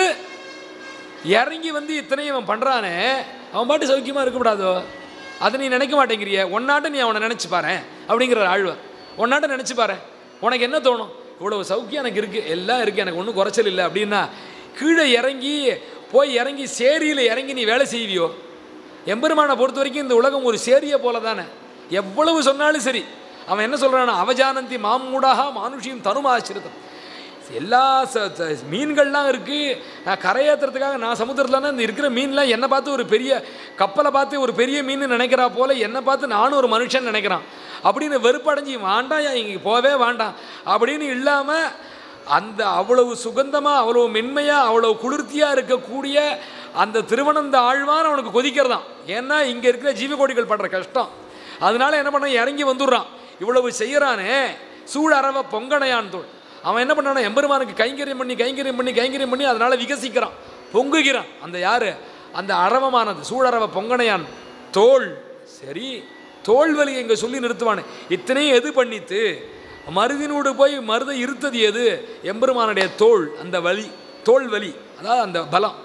இறங்கி வந்து இத்தனையும் இவன் பண்ணுறானே அவன் பாட்டு சௌக்கியமாக இருக்கக்கூடாதோ அதை நீ நினைக்க மாட்டேங்கிறிய ஒன்னாட்ட நீ அவனை நினச்சி பாரு அப்படிங்கிற ஆழ்வார் ஒன்னாட்ட நினச்சி பாரு உனக்கு என்ன தோணும் இவ்வளவு சௌக்கியம் எனக்கு இருக்குது எல்லாம் இருக்குது எனக்கு ஒன்றும் குறைச்சல் இல்லை அப்படின்னா கீழே இறங்கி போய் இறங்கி சேரியில் இறங்கி நீ வேலை செய்வியோ எம்பெருமானை பொறுத்த வரைக்கும் இந்த உலகம் ஒரு சேரியை போல தானே எவ்வளவு சொன்னாலும் சரி அவன் என்ன சொல்கிறான்னா அவஜானந்தி மாமூடாக மானுஷியும் தனுமாசிரிதம் எல்லா ச- ச- மீன்கள்லாம் இருக்குது நான் கரையேற்றுறதுக்காக நான் சமுத்திரத்துலனா இந்த இருக்கிற மீன்லாம் என்னை பார்த்து ஒரு பெரிய கப்பலை பார்த்து ஒரு பெரிய மீன் நினைக்கிறா போல என்னை பார்த்து நானும் ஒரு மனுஷன் நினைக்கிறான் அப்படின்னு வெறுப்படைஞ்சி வேண்டாம் இங்கே போவே வேண்டாம் அப்படின்னு இல்லாமல் அந்த அவ்வளவு சுகந்தமாக அவ்வளவு மென்மையாக அவ்வளவு குளிர்த்தியாக இருக்கக்கூடிய அந்த திருவனந்த ஆழ்வான் அவனுக்கு கொதிக்கிறதான் ஏன்னா இங்கே இருக்கிற ஜீவகோடிகள் படுற கஷ்டம் அதனால என்ன பண்ண இறங்கி வந்துடுறான் இவ்வளவு செய்யறானே சூழறவ பொங்கனையான் தோள் அவன் என்ன பண்ணானா எம்பெருமானுக்கு கைங்கரியம் பண்ணி கைங்கரியம் பண்ணி கைங்கரியம் பண்ணி அதனால விகசிக்கிறான் பொங்குகிறான் அந்த யாரு அந்த அரவமானது சூழறவ பொங்கனையான் தோல் சரி தோல் வலியை இங்கே சொல்லி நிறுத்துவானே இத்தனையும் எது பண்ணித்து மருதினோடு போய் மருதை இருத்தது எது எம்பெருமானுடைய தோல் அந்த வலி தோல் வலி அதாவது அந்த பலம்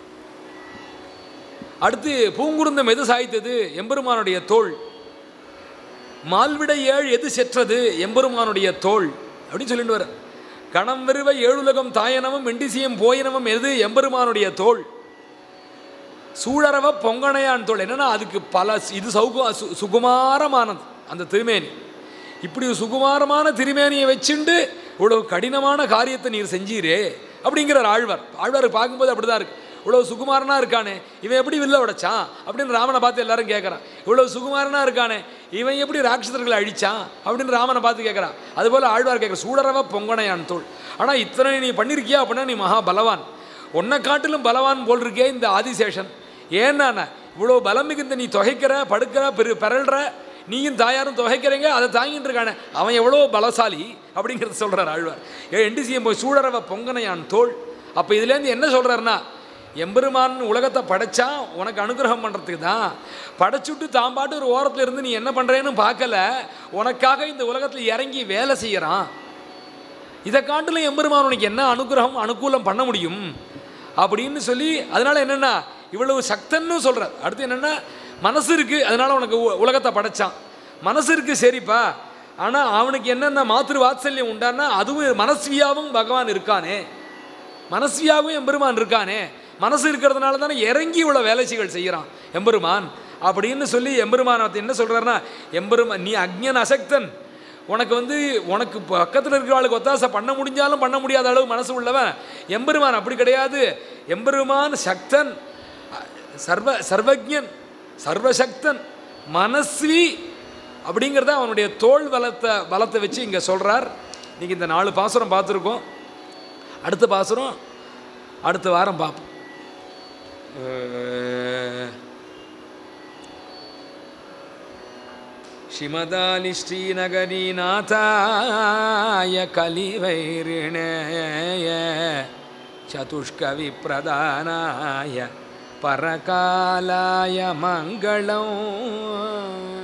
அடுத்து பூங்குருந்தம் எது சாய்த்தது எம்பெருமானுடைய தோல் மால்விடை ஏழ் எது செற்றது எம்பெருமானுடைய தோல் அப்படின்னு சொல்லிட்டு வர கணம் வெறுவ ஏழுலகம் தாயனமும் வெண்டிசியம் போயினமும் எது எம்பெருமானுடைய தோல் சூழறவ பொங்கனையான் தோல் என்னன்னா அதுக்கு பல இது சௌக சு- சுகுமாரமானது அந்த திருமேனி இப்படி ஒரு சுகுமாரமான திருமேனியை வச்சுண்டு இவ்வளவு கடினமான காரியத்தை நீர் செஞ்சீரே அப்படிங்கிறார் ஆழ்வார் ஆழ்வார் பார்க்கும்போது அப்படிதான் இருக்கு இவ்வளவு சுகுமாரனா இருக்கானே இவன் எப்படி வில்ல உடைச்சான் அப்படின்னு ராமனை பார்த்து எல்லாரும் கேட்குறான் இவ்வளவு சுகுமாரனா இருக்கானே இவன் எப்படி ராட்சசர்களை அழிச்சான் அப்படின்னு ராமனை பார்த்து கேட்குறான் அதுபோல் ஆழ்வார் கேட்குற சூடரவ பொங்கனையான் தோல் ஆனால் இத்தனை நீ பண்ணியிருக்கியா அப்படின்னா நீ மகா பலவான் உன்னை காட்டிலும் பலவான் போல் இருக்கே இந்த ஆதிசேஷன் ஏன்னா இவ்வளோ பலம் மிகுந்த நீ தொகைக்கிற படுக்கிற பெரு பெறல்ற நீயும் தாயாரும் தொகைக்கிறீங்க அதை தாங்கிட்டு இருக்கானே அவன் எவ்வளோ பலசாலி அப்படிங்கிறத சொல்கிறார் ஆழ்வார் ஏ எண்டிசியம் போய் சூழறவ பொங்கனையான் தோல் அப்போ இதுலேருந்து என்ன சொல்கிறாருன்னா எம்பெருமான் உலகத்தை படைச்சான் உனக்கு அனுகிரகம் பண்ணுறதுக்கு தான் படைச்சுட்டு தான் பாட்டு ஒரு ஓரத்தில் இருந்து நீ என்ன பண்ணுறேன்னு பார்க்கல உனக்காக இந்த உலகத்தில் இறங்கி வேலை செய்கிறான் இதை காட்டிலும் எம்பெருமான் உனக்கு என்ன அனுகிரகம் அனுகூலம் பண்ண முடியும் அப்படின்னு சொல்லி அதனால என்னென்னா இவ்வளவு சக்தன்னு சொல்கிறார் அடுத்து என்னென்னா மனசு இருக்குது அதனால உனக்கு உ- உலகத்தை படைச்சான் மனசு இருக்குது சரிப்பா ஆனால் அவனுக்கு என்னென்ன மாத்திரு வாத்சல்யம் உண்டான்னா அதுவும் மனஸ்வியாவும் பகவான் இருக்கானே மனஸ்வியாகவும் எம்பெருமான் இருக்கானே மனசு இருக்கிறதுனால தானே இறங்கி இவ்வளோ வேலைச்சிகள் செய்கிறான் எம்பெருமான் அப்படின்னு சொல்லி எம்பெருமான் என்ன சொல்கிறாருன்னா எம்பெருமான் நீ அக்ஞன் அசக்தன் உனக்கு வந்து உனக்கு பக்கத்தில் இருக்கிறவளுக்கு ஒத்தாசை பண்ண முடிஞ்சாலும் பண்ண முடியாத அளவு மனசு உள்ளவன் எம்பெருமான் அப்படி கிடையாது எம்பெருமான் சக்தன் சர்வ சர்வஜன் சர்வசக்தன் மனஸ்வி அப்படிங்கிறத அவனுடைய தோல் பலத்தை பலத்தை வச்சு இங்கே சொல்கிறார் நீங்கள் இந்த நாலு பாசுரம் பார்த்துருக்கோம் அடுத்த பாசுரம் அடுத்த வாரம் பார்ப்போம் அஹ், श्रीमदानि श्रीनगरीनाथाय कलिवैरिणेय चतुष्कविप्रदानाय परकालाय मङ्गलम्